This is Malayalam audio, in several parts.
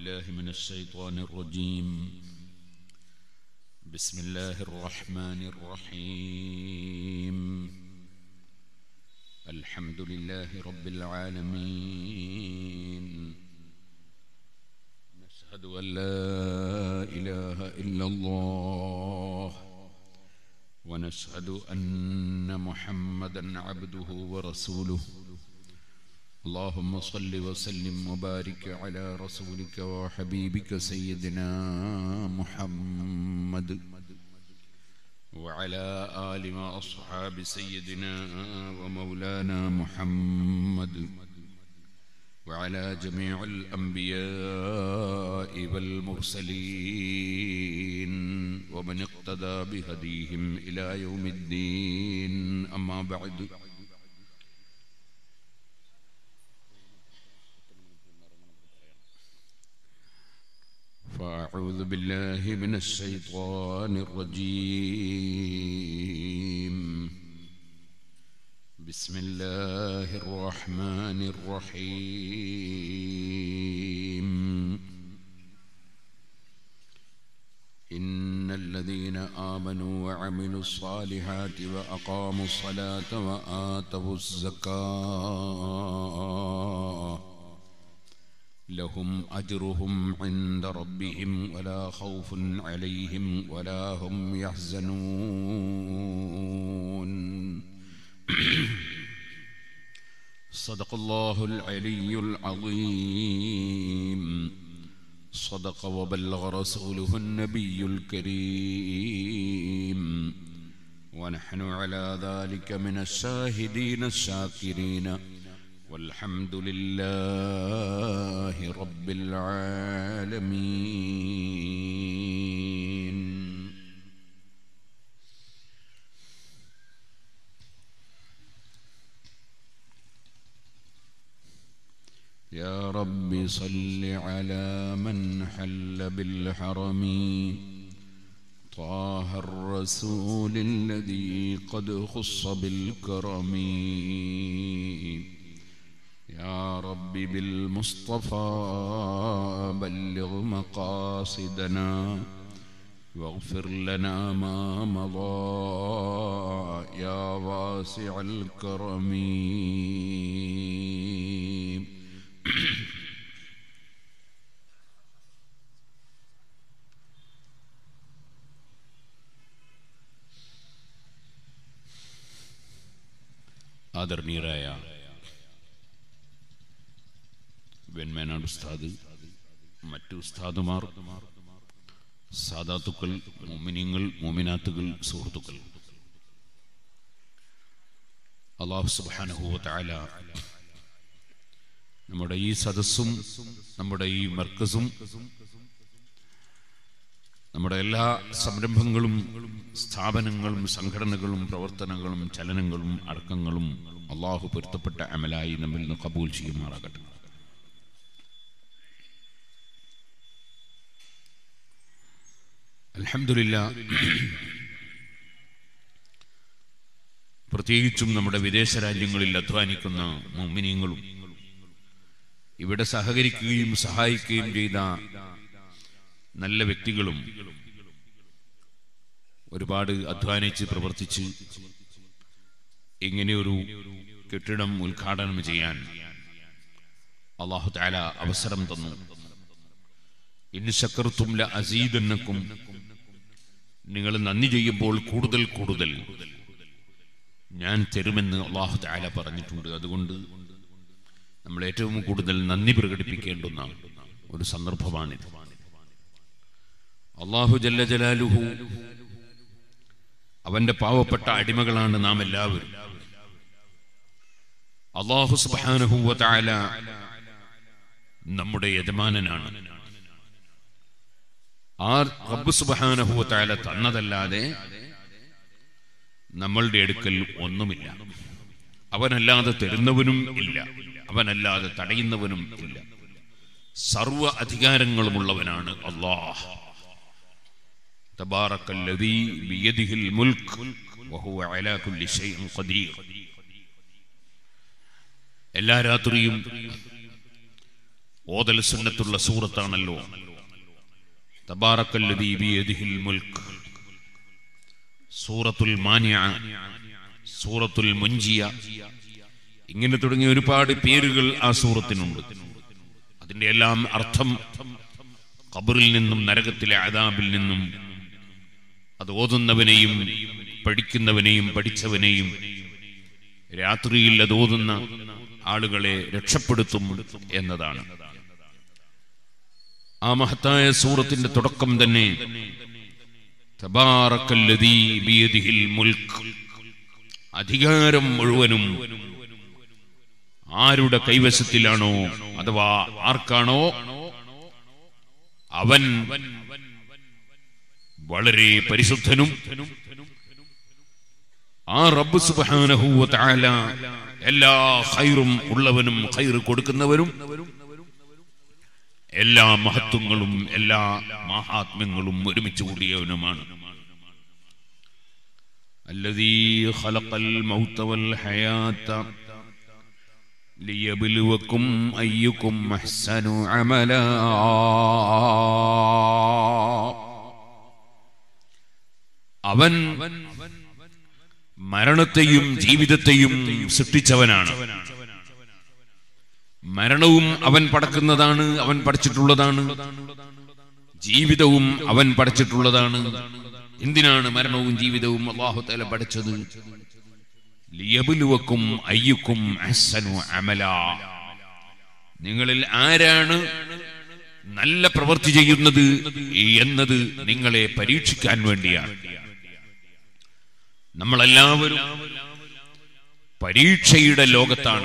بالله من الشيطان الرجيم بسم الله الرحمن الرحيم الحمد لله رب العالمين نشهد أن لا إله إلا الله ونشهد أن محمدا عبده ورسوله اللهم صل وسلم وبارك على رسولك وحبيبك سيدنا محمد وعلى آل وأصحاب سيدنا ومولانا محمد وعلى جميع الأنبياء والمرسلين ومن اقتدى بهديهم إلى يوم الدين أما بعد فأعوذ بالله من الشيطان الرجيم بسم الله الرحمن الرحيم إن الذين آمنوا وعملوا الصالحات وأقاموا الصلاة وآتوا الزكاة لهم أجرهم عند ربهم ولا خوف عليهم ولا هم يحزنون صدق الله العلي العظيم صدق وبلغ رسوله النبي الكريم ونحن على ذلك من الشاهدين الشاكرين والحمد لله رب العالمين يا رب صل على من حل بالحرم طه الرسول الذي قد خص بالكرم يا رب بالمصطفى بلغ مقاصدنا واغفر لنا ما مضى يا واسع الكرم ആദരണീയരായ വെൺമേനാട് ഉസ്താദ് മറ്റു ഉസ്താദുമാർ സാദാത്തുക്കൾ മോമിനിയങ്ങൾ മോമിനാത്തുകൾ സുഹൃത്തുക്കൾ അള്ളാഹു സുബാനഹുവ താല നമ്മുടെ ഈ സദസ്സും നമ്മുടെ ഈ മർക്കസും നമ്മുടെ എല്ലാ സംരംഭങ്ങളും സ്ഥാപനങ്ങളും സംഘടനകളും പ്രവർത്തനങ്ങളും ചലനങ്ങളും അടക്കങ്ങളും അള്ളാഹു പൊരുത്തപ്പെട്ട അമലായി നമ്മിൽ നിന്ന് കബൂൽ ചെയ്യുമാറാകട്ടെ അലഹമില്ല പ്രത്യേകിച്ചും നമ്മുടെ വിദേശ രാജ്യങ്ങളിൽ അധ്വാനിക്കുന്ന മുമ്മിനിയങ്ങളും ഇവിടെ സഹകരിക്കുകയും സഹായിക്കുകയും ചെയ്ത നല്ല വ്യക്തികളും ഒരുപാട് അധ്വാനിച്ച് പ്രവർത്തിച്ച് ഇങ്ങനെയൊരു കെട്ടിടം ഉദ്ഘാടനം ചെയ്യാൻ അള്ളാഹു താല അവസരം തന്നു ഇന്ന് ശക്കർത്തും ല അസീദന്നക്കും നിങ്ങൾ നന്ദി ചെയ്യുമ്പോൾ കൂടുതൽ കൂടുതൽ ഞാൻ തരുമെന്ന് അള്ളാഹു താല പറഞ്ഞിട്ടുണ്ട് അതുകൊണ്ട് നമ്മൾ ഏറ്റവും കൂടുതൽ നന്ദി പ്രകടിപ്പിക്കേണ്ടുന്ന ഒരു സന്ദർഭമാണിത് അള്ളാഹു ജല്ല ജലാലുഹു അവന്റെ പാവപ്പെട്ട അടിമകളാണ് നാം എല്ലാവരും അള്ളാഹു സുബാനഹുവ താല നമ്മുടെ യജമാനനാണ് ആ റബ്ബ് സുബാനഹുവ താല തന്നതല്ലാതെ നമ്മളുടെ അടുക്കൽ ഒന്നുമില്ല അവനല്ലാതെ തരുന്നവനും ഇല്ല അവനല്ലാതെ തടയുന്നവനും ഇല്ല സർവ അധികാരങ്ങളുമുള്ളവനാണ് അള്ളാഹ് تبارك الذي بيده الملك وهو على كل شيء قدير എല്ലാ രാത്രിയും ഓതൽ സുന്നത്തുള്ള സൂറത്താണല്ലോ തബാറക്കല്ലദീ ബിയദിഹിൽ മുൽക്ക് സൂറത്തുൽ മാനിയ സൂറത്തുൽ മുഞ്ചിയ ഇങ്ങനെ തുടങ്ങിയ ഒരുപാട് പേരുകൾ ആ സൂറത്തിനുണ്ട് അതിന്റെ എല്ലാം അർത്ഥം ഖബറിൽ നിന്നും നരകത്തിലെ അതാബിൽ നിന്നും അത് ഓതുന്നവനെയും പഠിക്കുന്നവനെയും പഠിച്ചവനെയും രാത്രിയിൽ അത് ഓതുന്ന ആളുകളെ രക്ഷപ്പെടുത്തും എന്നതാണ് ആ മഹത്തായ സൂറത്തിന്റെ തുടക്കം തന്നെ തബാറക്കല്ലദീ ബിയദിഹിൽ മുൽക്ക് അധികാരം മുഴുവനും ആരുടെ കൈവശത്തിലാണോ അഥവാ ആർക്കാണോ അവൻ വളരെ പരിശുദ്ധനും ആ റബ്ബ് സുബ്ഹാനഹു വ തആല എല്ലാ ഖൈറും ഉള്ളവനും ഖൈർ കൊടുക്കുന്നവരും എല്ലാ മഹത്വങ്ങളും എല്ലാ മഹാത്മ്യങ്ങളും ഒരുമിച്ച് കൂടിയവനുമാണ് الذي خلق الموت والحياة ليبلوكم أيكم أحسن عملا അവൻ മരണത്തെയും ജീവിതത്തെയും സൃഷ്ടിച്ചവനാണ് മരണവും അവൻ പടക്കുന്നതാണ് അവൻ പഠിച്ചിട്ടുള്ളതാണ് ജീവിതവും അവൻ പഠിച്ചിട്ടുള്ളതാണ് എന്തിനാണ് മരണവും ജീവിതവും അള്ളാഹു തല പഠിച്ചത് ലിയബുലുവക്കും അയ്യുക്കും അഹ്സനു അമല നിങ്ങളിൽ ആരാണ് നല്ല പ്രവൃത്തി ചെയ്യുന്നത് എന്നത് നിങ്ങളെ പരീക്ഷിക്കാൻ വേണ്ടിയാണ് നമ്മളെല്ലാവരും പരീക്ഷയുടെ ലോകത്താണ്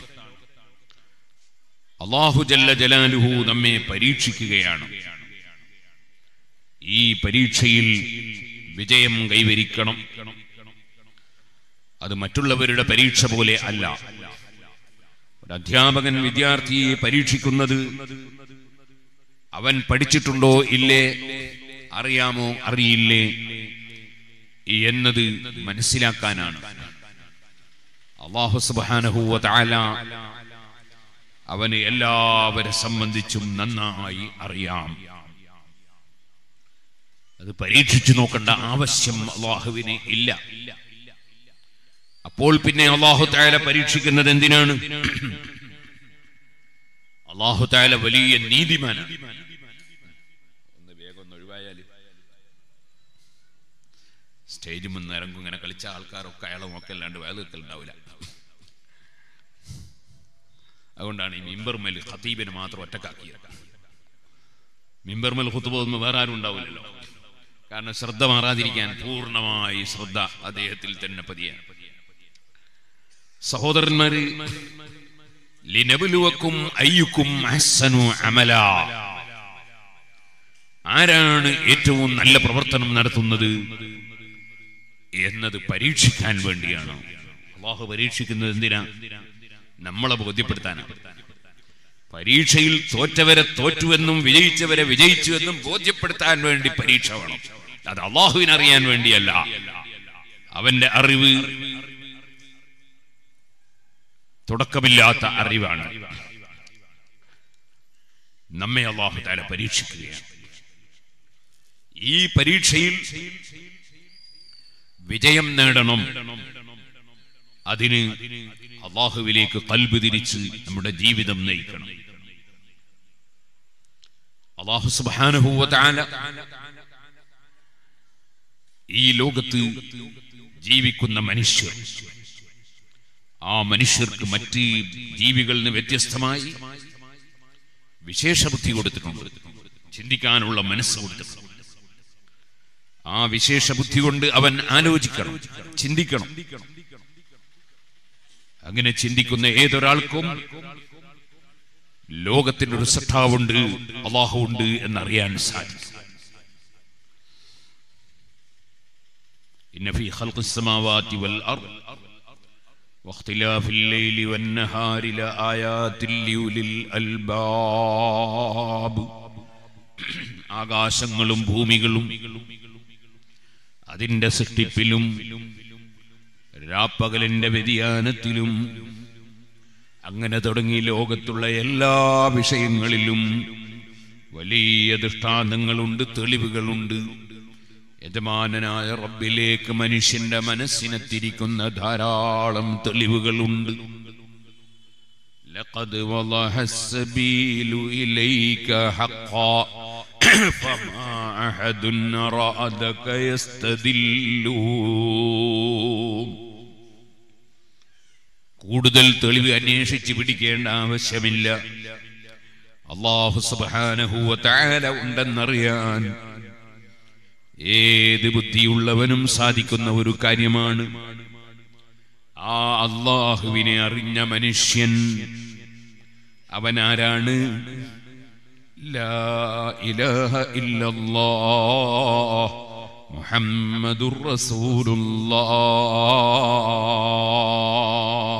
അള്ളാഹു ജല്ല ജലാലുഹു നമ്മെ പരീക്ഷിക്കുകയാണ് ഈ പരീക്ഷയിൽ വിജയം കൈവരിക്കണം അത് മറ്റുള്ളവരുടെ പരീക്ഷ പോലെ അല്ല ഒരു അധ്യാപകൻ വിദ്യാർത്ഥിയെ പരീക്ഷിക്കുന്നത് അവൻ പഠിച്ചിട്ടുണ്ടോ ഇല്ലേ അറിയാമോ അറിയില്ലേ എന്നത് മനസ്സിലാക്കാനാണ് അള്ളാഹു സുബാനഹുവ താല അവന് എല്ലാവരെ സംബന്ധിച്ചും നന്നായി അറിയാം അത് പരീക്ഷിച്ചു നോക്കേണ്ട ആവശ്യം അള്ളാഹുവിന് ഇല്ല അപ്പോൾ പിന്നെ അള്ളാഹു താല പരീക്ഷിക്കുന്നത് എന്തിനാണ് അള്ളാഹു താല വലിയ നീതിമാനാണ് ഒന്ന് വേഗം ഒന്ന് ഒഴിവായാല് സ്റ്റേജ് മുന്ന് ഇറങ്ങും ഇങ്ങനെ കളിച്ച ആൾക്കാരൊക്കെ അയാളെ നോക്കല്ലാണ്ട് വേല നിൽക്കലുണ്ടാവില്ല അതുകൊണ്ടാണ് ഈ മിമ്പർമേൽ ഖത്തീബിനെ മാത്രം ഒറ്റക്കാക്കിയത് മിമ്പർമേൽ ഖുത്തുബൊന്നും വേറെ ആരും ഉണ്ടാവില്ലല്ലോ കാരണം ശ്രദ്ധ മാറാതിരിക്കാൻ പൂർണ്ണമായി ശ്രദ്ധ അദ്ദേഹത്തിൽ തന്നെ പതിയാണ് സഹോദരന്മാര് ലിനബുലുവക്കും അയ്യുക്കും അഹ്സനു അമല ആരാണ് ഏറ്റവും നല്ല പ്രവർത്തനം നടത്തുന്നത് എന്നത് പരീക്ഷിക്കാൻ വേണ്ടിയാണ് അള്ളാഹു പരീക്ഷിക്കുന്നത് എന്തിനാ നമ്മളെ ബോധ്യപ്പെടുത്താനാണ് പരീക്ഷയിൽ തോറ്റവരെ തോറ്റുവെന്നും വിജയിച്ചവരെ വിജയിച്ചുവെന്നും ബോധ്യപ്പെടുത്താൻ വേണ്ടി പരീക്ഷ വേണം അത് അള്ളാഹുവിനറിയാൻ വേണ്ടിയല്ല അവന്റെ അറിവ് തുടക്കമില്ലാത്ത അറിവാണ് നമ്മെ അള്ളാഹു താല പരീക്ഷിക്കുകയാണ് ഈ പരീക്ഷയിൽ വിജയം നേടണം അതിന് അള്ളാഹുവിലേക്ക് കൽബ് തിരിച്ച് നമ്മുടെ ജീവിതം നയിക്കണം അള്ളാഹു സുബാനുഭൂവത്താല ഈ ലോകത്ത് ജീവിക്കുന്ന മനുഷ്യർ ആ മനുഷ്യർക്ക് മറ്റ് ജീവികളിൽ നിന്ന് വ്യത്യസ്തമായി വിശേഷ ബുദ്ധി കൊടുത്തിട്ടുണ്ട് ചിന്തിക്കാനുള്ള മനസ്സ് കൊടുത്തിട്ടുണ്ട് ആ വിശേഷ ബുദ്ധി കൊണ്ട് അവൻ ആലോചിക്കണം ചിന്തിക്കണം അങ്ങനെ ചിന്തിക്കുന്ന ഏതൊരാൾക്കും ലോകത്തിന്റെ ഒരു സട്ടാവുണ്ട് അള്ളാഹു ഉണ്ട് എന്നറിയാൻ സാധിക്കും إن في خلق السماوات والأرض واختلاف الليل والنهار لآيات لأولي الألباب ആകാശങ്ങളും ഭൂമികളും അതിന്റെ സൃഷ്ടിപ്പിലും രാപ്പകലിന്റെ വ്യതിയാനത്തിലും അങ്ങനെ തുടങ്ങി ലോകത്തുള്ള എല്ലാ വിഷയങ്ങളിലും വലിയ ദൃഷ്ടാന്തങ്ങളുണ്ട് തെളിവുകളുണ്ട് യജമാനനായ റബ്ബിലേക്ക് മനുഷ്യന്റെ മനസ്സിനെ തിരിക്കുന്ന ധാരാളം തെളിവുകളുണ്ട് لقد وضح السبيل إليك حقا فما أحد أرادك يستدل കൂടുതൽ തെളിവ് അന്വേഷിച്ച് പിടിക്കേണ്ട ആവശ്യമില്ല അള്ളാഹു സുബ്ഹാനഹു തആല ഉണ്ടെന്നറിയാൻ ഏത് ബുദ്ധിയുള്ളവനും സാധിക്കുന്ന ഒരു കാര്യമാണ് ആ അള്ളാഹുവിനെ അറിഞ്ഞ മനുഷ്യൻ അവൻ ആരാണ് ലാ ഇലാഹ ഇല്ലല്ലാഹ് മുഹമ്മദുർ റസൂലുള്ളാഹ്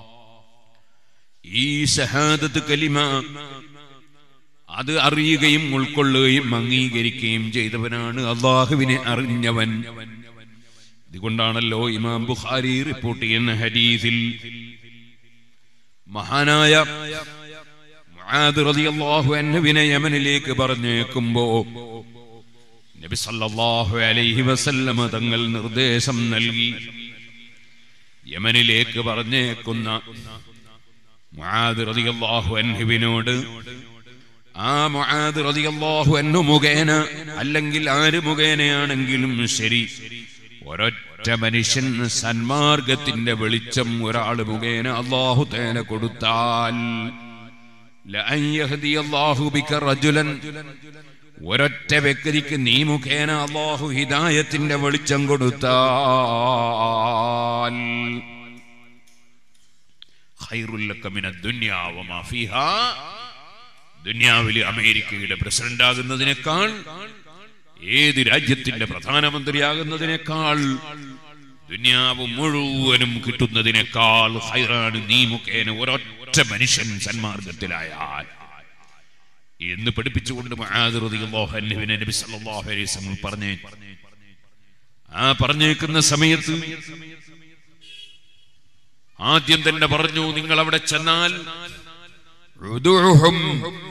ഈ ഷഹാദത്ത് കലിമ അത് അറിയുകയും ഉൾക്കൊള്ളുകയും അംഗീകരിക്കുകയും ചെയ്തവനാണ് അള്ളാഹുവിനെ അറിഞ്ഞവൻ ഇതുകൊണ്ടാണല്ലോ ഇമാം ബുഖാരി റിപ്പോർട്ട് ചെയ്യുന്ന ഹദീസിൽ മഹാനായ മുആദ് റളിയല്ലാഹു അൻഹുവിനെ യമനിലേക്ക് പറഞ്ഞേക്കുമ്പോ നബി സല്ലല്ലാഹു അലൈഹി വസല്ലമ തങ്ങൾ നിർദ്ദേശം നൽകി യമനിലേക്ക് പറഞ്ഞേക്കുന്ന മുആദ് റളിയല്ലാഹു അൻഹുവിനോട് ആ മുആദ് റളിയല്ലാഹു അൻഹു മുഖേന അല്ലെങ്കിൽ ആര് മുഖേനയാണെങ്കിലും ശരി ഒരൊറ്റ മനുഷ്യൻ സന്മാർഗത്തിന്റെ വെളിച്ചം ഒരാൾ മുഖേന അള്ളാഹു തേന കൊടുത്താൽ ലഅൻ യഹ്ദിയല്ലാഹു ബിക റജുലൻ ഒരൊറ്റ വ്യക്തിക്ക് നീ മുഖേന അള്ളാഹു ഹിദായത്തിന്റെ വെളിച്ചം കൊടുത്താൽ ഖൈറുൽ ലക മിനദ് ദുനിയാ വമാ ഫീഹാ ദുനിയാവിലെ അമേരിക്കയുടെ പ്രസിഡന്റ് ആകുന്നതിനേക്കാൾ ഏത് രാജ്യത്തിന്റെ പ്രധാനമന്ത്രിയാകുന്നതിനേക്കാൾ ദുനിയാവ് മുഴുവനും കിട്ടുന്നതിനേക്കാൾ ഹൈറാണ് നീ മുഖേന ഒരൊറ്റ മനുഷ്യൻ സന്മാർഗത്തിലായാൽ എന്ന് പഠിപ്പിച്ചുകൊണ്ട് മുആദ് റളിയല്ലാഹു അൻഹുവിനെ നബി സല്ലല്ലാഹു അലൈഹി വസല്ലം പറഞ്ഞു ആ പറഞ്ഞേക്കുന്ന സമയത്ത് ആദ്യം തന്നെ പറഞ്ഞു നിങ്ങൾ അവിടെ ചെന്നാൽ ഉദുഉഹും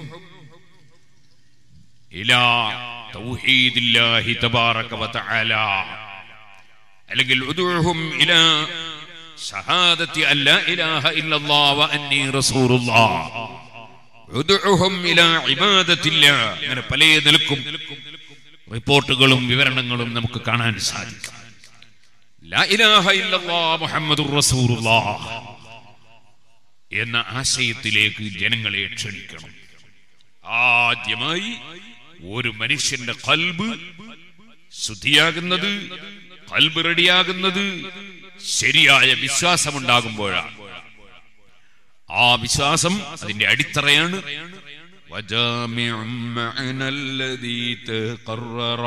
ഇലാ തൗഹീദില്ലാഹി തബാറക വതആല അല്ലെങ്കിൽ ഉദുഉഹും ഇലാ ഷഹാദത്തി അല്ലാ ഇലാഹ ഇല്ലല്ലാഹ് വ അന്നി റസൂലുള്ളാഹ് ഉദുഉഹും ഇലാ ഇബാദത്തില്ലാ അങ്ങനെ പല നിലക്കും റിപ്പോർട്ടുകളും വിവരണങ്ങളും നമുക്ക് കാണാൻ സാധിക്കും ലാ ഇലാഹ ഇല്ലല്ലാഹ് മുഹമ്മദുർ റസൂലുള്ളാഹ് എന്ന ആശയത്തിലേക്ക് ജനങ്ങളെ ക്ഷണിക്കണം ആദ്യമായി ഒരു മനുഷ്യന്റെ കൽബ് ശുദ്ധിയാകുന്നത് കൽബ് റെഡിയാകുന്നത് ശരിയായ വിശ്വാസമുണ്ടാകുമ്പോഴാണ് ആ വിശ്വാസം അതിന്റെ അടിത്തറയാണ് وجامع معنى الذي تقرر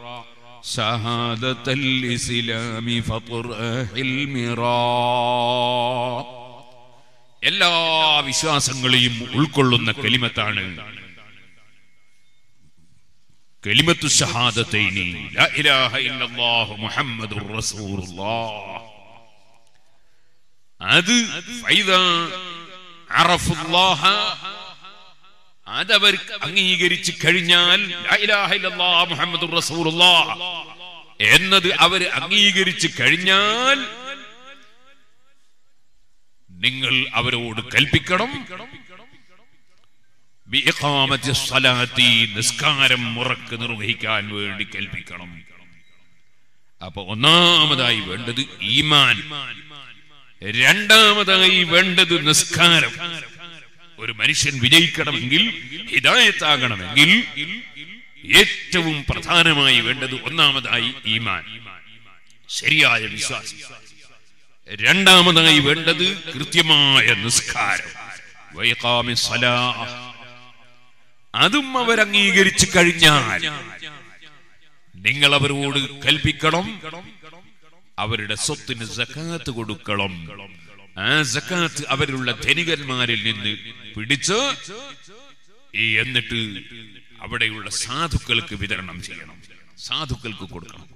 شهادة الإسلام فطرح المراء എല്ലാ വിശ്വാസങ്ങളെയും ഉൾക്കൊള്ളുന്ന കലിമത്താണ് കലിമത്തു ഷഹാദത്തൈനി ലാ ഇലാഹ ഇല്ലല്ലാഹു മുഹമ്മദുർ റസൂലുള്ളാഹ് അത് ഫൈദാ അറഫുല്ലാഹ അതവർ അംഗീകരിച്ചു കഴിഞ്ഞാൽ ലാ ഇലാഹ ഇല്ലല്ലാഹു മുഹമ്മദുർ റസൂലുള്ളാഹ് എന്നത് അവർ അംഗീകരിച്ചു കഴിഞ്ഞാൽ നിങ്ങൾ അവരോട് കൽപ്പിക്കണം ബിഇഖാമത്തി സ്വലാത്തി നിസ്കാരം മുറക്ക് നിർവഹിക്കാൻ വേണ്ടി കൽപ്പിക്കണം അപ്പൊ ഒന്നാമതായി വേണ്ടത് ഈമാൻ രണ്ടാമതായി വേണ്ടത് നിസ്കാരം ഒരു മനുഷ്യൻ വിജയിക്കണമെങ്കിൽ ഹിദായത്താകണമെങ്കിൽ ഏറ്റവും പ്രധാനമായി വേണ്ടത് ഒന്നാമതായി ഈമാൻ ശരിയായ വിശ്വാസം രണ്ടാമതായി വേണ്ടത് കൃത്യമായ നിസ്കാരം വൈഖാമി സ്വലാ. അതും അവർ അംഗീകരിച്ചു കഴിഞ്ഞാൽ നിങ്ങൾ അവരോട് കൽപ്പിക്കണം അവരുടെ സ്വത്തിന് സക്കാത്ത് കൊടുക്കണം ആ സക്കാത്ത് അവരുള്ള ധനികന്മാരിൽ നിന്ന് പിടിച്ച് ഈ എന്നിട്ട് അവിടെയുള്ള സാധുക്കൾക്ക് വിതരണം ചെയ്യണം സാധുക്കൾക്ക് കൊടുക്കണം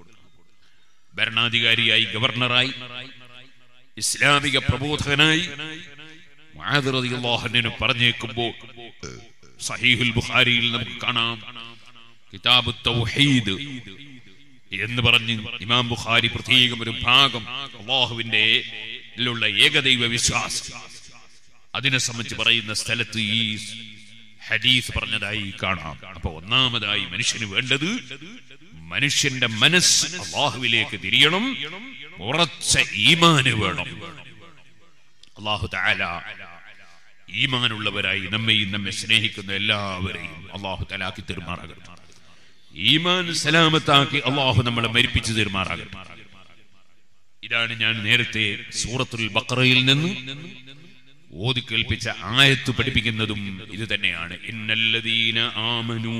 ഭരണാധികാരിയായി ഗവർണറായി ഇസ്ലാമിക പ്രബോധകനായി മുആദ് റളിയല്ലാഹു അൻഹു പറഞ്ഞേക്കുമ്പോൾ സഹീഹുൽ ബുഖാരിയിൽ നമുക്ക് കാണാം കിതാബ് തൗഹീദ് എന്ന് പറഞ്ഞ് ഇമാം ബുഖാരി പ്രത്യേകം ഒരു ഭാഗം അള്ളാഹുവിന്റെ ിലുള്ള ഏകദൈവ വിശ്വാസം അതിനെ സംബന്ധിച്ച് പറയുന്ന സ്ഥലത്ത് ഈ ഹദീസ് പറഞ്ഞതായി കാണാം അപ്പൊ ഒന്നാമതായി മനുഷ്യന് വേണ്ടത് മനുഷ്യന്റെ മനസ്സ് അള്ളാഹുവിലേക്ക് തിരിയണം ഉറച്ച ഈമാന് വേണം അള്ളാഹു താല ഈമാനുള്ളവരായി നമ്മെയും നമ്മെ സ്നേഹിക്കുന്ന എല്ലാവരെയും അള്ളാഹു തലാക്കി തെരുമാറാകട്ടെ ഈമാൻ സലാമത്താക്കി അള്ളാഹു നമ്മളെ മരിപ്പിച്ചു തെരുമാറാകട്ടെ ഇതാണ് ഞാൻ നേരത്തെ സൂറത്തുൽ ബക്കറയിൽ നിന്ന് ഓതി കേൾപ്പിച്ച ആയത്ത് പഠിപ്പിക്കുന്നതും ഇത് തന്നെയാണ് ഇന്നല്ലദീന ആമനു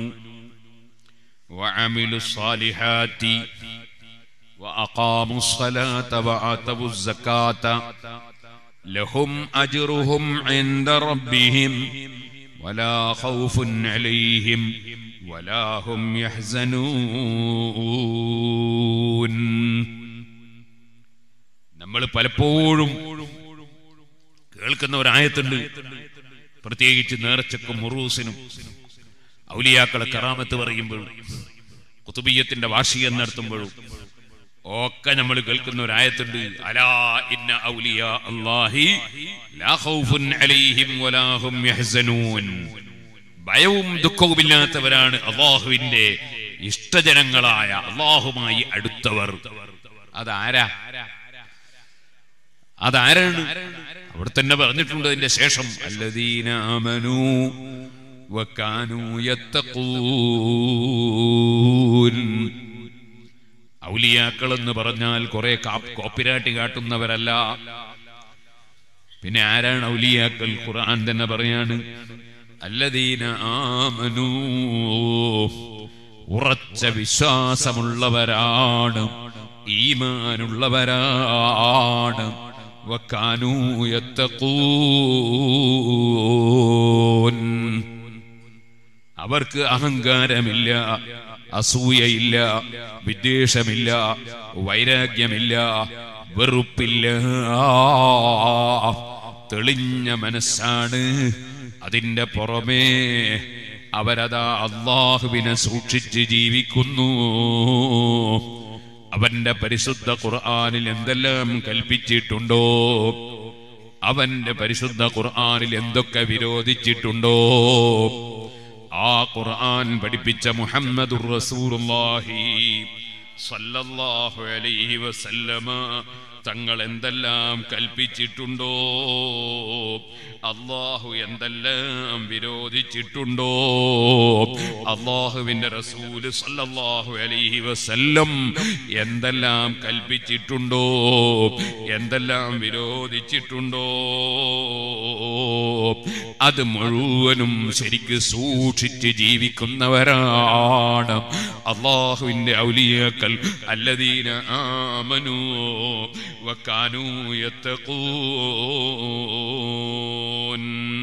وعملوا الصالحات وأقاموا الصلاة وآتوا الزكاة لهم أجرهم عند ربهم ولا خوف عليهم ولا هم يحزنون നമ്മൾ പലപ്പോഴും കേൾക്കുന്ന ഒരായത്തുണ്ട് പ്രത്യേകിച്ച് നേർച്ചക്കും മുറൂസിനും ഔലിയാക്കളെ കറാമത്ത് പറയുമ്പോഴും കുത്തുബീയത്തിന്റെ വാർഷികം നടത്തുമ്പോഴും ഒക്കെ നമ്മൾ കേൾക്കുന്ന ഒരു ആയത്തുണ്ട് അലാ ഇന്ന ഔലിയ അല്ലാഹി ലാ ഖൗഫുൻ അലൈഹിം വലാ ഹും യഹ്സനൂൻ ഭയവും ദുഃഖവുമില്ലാത്തവരാണ് അള്ളാഹുവിന്റെ ഇഷ്ടജനങ്ങളായ അള്ളാഹുമായി അടുത്തവർ അതാരാ അതാരാണ് അവിടെ തന്നെ പറഞ്ഞിട്ടുണ്ട് അതിന്റെ ശേഷം അല്ലദീന ആമനു വക്കാനു യത്തഖൂൻ ഔലിയാക്കൾ എന്ന് പറഞ്ഞാൽ കുറെ കോപ്പിരാട്ടി കാട്ടുന്നവരല്ല പിന്നെ ആരാണ് ഔലിയാക്കൾ ഖുർആൻ തന്നെ പറയാണ് അല്ലദീന ആമനു ഉറച്ച വിശ്വാസമുള്ളവരാണ് ഈമാനുള്ളവരാണ് വക്കാനു യത്തഖൂൻ അവർക്ക് അഹങ്കാരമില്ല അസൂയയില്ല വിദ്വേഷമില്ല വൈരാഗ്യമില്ല വെറുപ്പില്ല തെളിഞ്ഞ മനസ്സാണ് അതിന്റെ പുറമേ അവരതാ അള്ളാഹുവിനെ സൂക്ഷിച്ച് ജീവിക്കുന്നു അവന്റെ പരിശുദ്ധ ഖുർആനിൽ എന്തെല്ലാം കൽപ്പിച്ചിട്ടുണ്ടോ അവന്റെ പരിശുദ്ധ ഖുർആനിൽ എന്തൊക്കെ വിരോധിച്ചിട്ടുണ്ടോ ആ ഖുർആൻ പഠിപ്പിച്ച മുഹമ്മദുർ റസൂലുള്ളാഹി സല്ലല്ലാഹു അലൈഹി വസല്ലമ തങ്ങൾ എന്തെല്ലാം കൽപ്പിച്ചിട്ടുണ്ടോ അള്ളാഹു എന്തെല്ലാം വിരോധിച്ചിട്ടുണ്ടോ അള്ളാഹുവിന്റെ റസൂല് സല്ലല്ലാഹു അലൈഹി വസല്ലം എന്തെല്ലാം കൽപ്പിച്ചിട്ടുണ്ടോ എന്തെല്ലാം വിരോധിച്ചിട്ടുണ്ടോ അത് മുഴുവനും ശരിക്ക് സൂക്ഷിച്ച് ജീവിക്കുന്നവരാണ് അള്ളാഹുവിന്റെ ഔലിയാക്കൾ അല്ലദീന ആമനു വക്കാനു യത്തഖൂൻ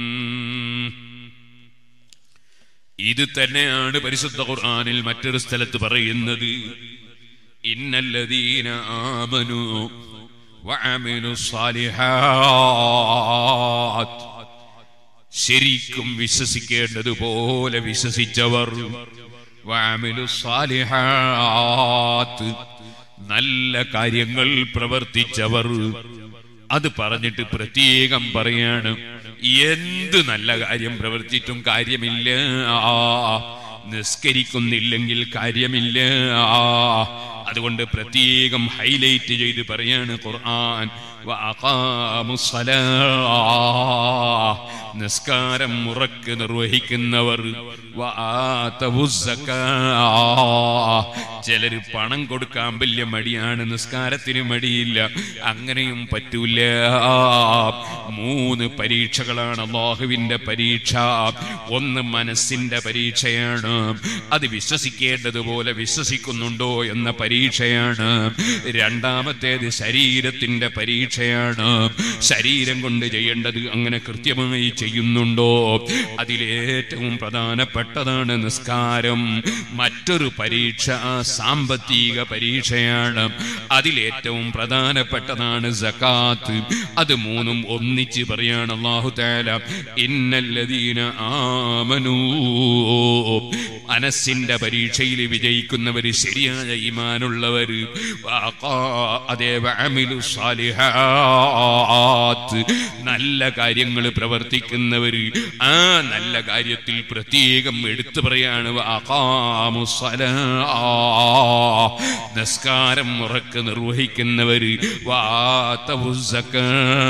ഇത് തന്നെയാണ് പരിശുദ്ധ ഖുർആനിൽ മറ്റൊരു സ്ഥലത്ത് പറയുന്നത് ഇന്നല്ലദീന ആമനു വഅമിലു സ്വാലിഹാത്ത് ശരിക്കും വിശ്വസിക്കേണ്ടതുപോലെ വിശ്വസിച്ചവർ വഅമിലു സ്വാലിഹാത്ത് നല്ല കാര്യങ്ങൾ പ്രവർത്തിച്ചവർ അത് പറഞ്ഞിട്ട് പ്രത്യേകം പറയാണ് എന്ത് നല്ല കാര്യം പ്രവർത്തിച്ചും കാര്യമില്ല നിസ്കരിക്കുന്നില്ലെങ്കിൽ കാര്യമില്ല അതുകൊണ്ട് പ്രത്യേകം ഹൈലൈറ്റ് ചെയ്ത് പറയാണ് ഖുർആൻ വഅഖാമുസ്സലാ. നിസ്കാരം മുറക്ക് നിർവഹിക്കുന്നവർ വആതവുസ്സക്കാ. ചിലര് പണം കൊടുക്കാൻ വലിയ മടിയാണ് നിസ്കാരത്തിന് മടിയില്ല അങ്ങനെയും പറ്റൂല മൂന്ന് പരീക്ഷകളാണ് അള്ളാഹുവിന്റെ പരീക്ഷ ഒന്ന് മനസ്സിന്റെ പരീക്ഷയാണ് അത് വിശ്വസിക്കേണ്ടതുപോലെ വിശ്വസിക്കുന്നുണ്ടോ എന്ന പരീക്ഷയാണ് രണ്ടാമത്തേത് ശരീരത്തിന്റെ പരീക്ഷയാണ് ശരീരം കൊണ്ട് ചെയ്യേണ്ടത് അങ്ങനെ കൃത്യമായി ചെയ്യുന്നുണ്ടോ അതിലേറ്റവും പ്രധാനപ്പെട്ടതാണ് നിസ്കാരം മറ്റൊരു പരീക്ഷ സാമ്പത്തിക പരീക്ഷയാണ് അതിലേറ്റവും പ്രധാനപ്പെട്ടതാണ് സക്കാത്ത് അത് മൂന്നും ഒന്നിച്ച് പറയാണ് അള്ളാഹു താല ഇന്നല്ലദീന ആമനൂ മനസ്സിന്റെ പരീക്ഷയിൽ വിജയിക്കുന്നവര് ശരിയായ ഈമാനുള്ളവര് വാഖാ- അതേ വഅമിലു സാലിഹാത്ത് നല്ല കാര്യങ്ങൾ പ്രവർത്തിക്കുന്നവര് ആ നല്ല കാര്യത്തിൽ പ്രത്യേകം എടുത്തു പറയാണ് വാഖാമു സലാ. നിസ്കാരം ഉറക്ക് നിർവഹിക്കുന്നവര് വാതവു സക്കാ.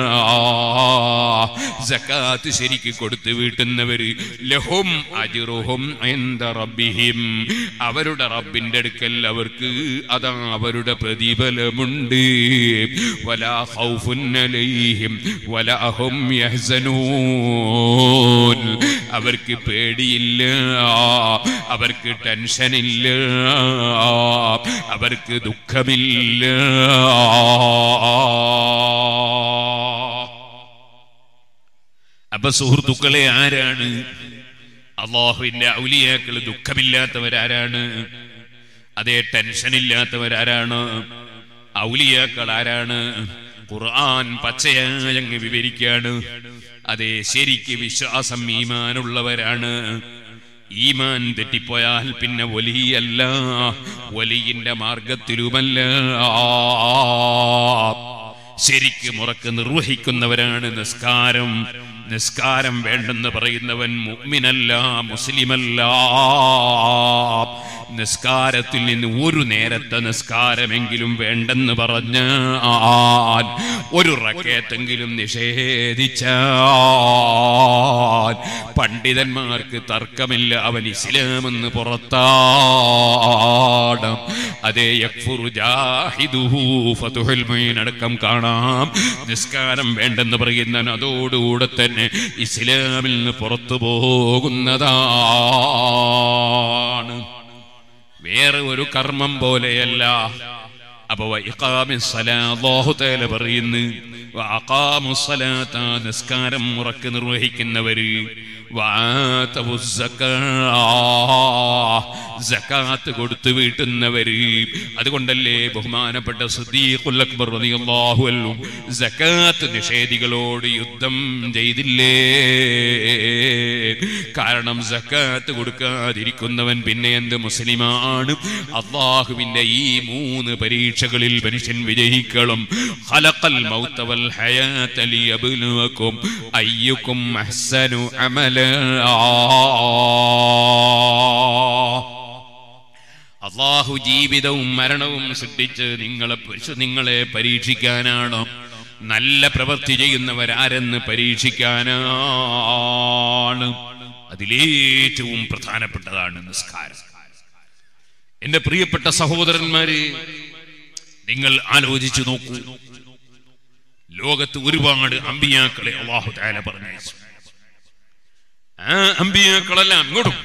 സക്കാത്ത് ശരിക്ക് കൊടുത്തു വീട്ടുന്നവര് ലഹും അജിറുഹും എന്ത റബ്ബിഹിം അവരുടെ റബ്ബിന്റെ അടുക്കൽ അവർക്ക് അതാ അവരുടെ പ്രതിഫലമുണ്ട് വലാ ഖൗഫുൻ അലൈഹിം വലാ ഹും യഹ്സനൂൻ അവർക്ക് പേടിയില്ല അവർക്ക് ടെൻഷനില്ല അവർക്ക് ദുഃഖമില്ല അപ്പൊ സുഹൃത്തുക്കളെ ആരാണ് അള്ളാഹുവിന്റെ ഔലിയാക്കൾ ദുഃഖമില്ലാത്തവരാരാണ് അതേ ടെൻഷൻ ഇല്ലാത്തവരാരാണ് ഔലിയാക്കൾ ആരാണ് ഖുർആൻ പച്ചയായി അങ്ങ് വിവരിക്കാണ് അതേ ശരിക്ക് വിശ്വാസം ഈമാനുള്ളവരാണ് ഈമാൻ തെറ്റിപ്പോയാൽ പിന്നെ വലിയല്ല വലിയന്റെ മാർഗത്തിലുമല്ല ശരിക്ക് മുറക്ക് നിർവഹിക്കുന്നവരാണ് നിസ്കാരം നിസ്കാരം വേണ്ടെന്ന് പറയുന്നവൻ മുഅ്മിനല്ല മുസ്ലിമല്ല നിസ്കാരത്തിൽ നിന്ന് ഒരു നേരത്തെ നിസ്കാരമെങ്കിലും വേണ്ടെന്ന് പറഞ്ഞ ഒരു റക്കേത്തെങ്കിലും നിഷേധിച്ചാൽ പണ്ഡിതന്മാർക്ക് തർക്കമില്ല അവൻ ഇസ്ലാമെന്ന് പുറത്താണ് അതേ യക്ഫുറു ജാഹിദുഹു ഫതുഹുൽ മുഈൻ അടക്കം കാണാം നിസ്കാരം വേണ്ടെന്ന് പറയുന്നവൻ അതോടുകൂടെ തന്നെ ഇസ്ലാമിൽ നിന്ന് പുറത്തു പോകുന്നതാണ് വേറെ ഒരു കർമ്മം പോലെയല്ല അപ്പൊ വഇഖാമിസ്സലാ അല്ലാഹു തആല പറയുന്നു വഅഖാമുസ്സലാത്ത നിസ്കാരം മുറക്ക് നിർവഹിക്കുന്നവര് വആതവുസ്സക്കാ സക്കാത്ത് കൊടുത്തു വീട്ടുന്നവര് അതുകൊണ്ടല്ലേ ബഹുമാനപ്പെട്ട സിദ്ദീഖുൽ അക്ബർ റളിയല്ലാഹു അൻഹു സക്കാത്ത് നിഷേധികളോട് യുദ്ധം ചെയ്തില്ലേ കാരണം സക്കാത്ത് കൊടുക്കാതിരിക്കുന്നവൻ പിന്നെ എന്ത് മുസ്ലിമാണ് അള്ളാഹുവിന്റെ ഈ മൂന്ന് പരീക്ഷകളിൽ മനുഷ്യൻ വിജയിക്കണം ഖലഖൽ മൗത വൽ ഹയാത ലിയബ്ലുവകും അയ്യുക്കും അഹ്സനു അമല അള്ളാഹു ജീവിതവും മരണവും സൃഷ്ടിച്ച് നിങ്ങളെ പരിശു- നിങ്ങളെ പരീക്ഷിക്കാനാണോ നല്ല പ്രവൃത്തി ചെയ്യുന്നവരാരെന്ന് പരീക്ഷിക്കാനാണ് അതിലേറ്റവും പ്രധാനപ്പെട്ടതാണ് നിസ്കാരം എന്റെ പ്രിയപ്പെട്ട സഹോദരന്മാര് നിങ്ങൾ ആലോചിച്ചു നോക്കൂ ലോകത്ത് ഒരുപാട് അമ്പിയാക്കളെ അള്ളാഹു താല പറഞ്ഞു ആ അമ്പിയാക്കളെല്ലാം ഇങ്ങോട്ടും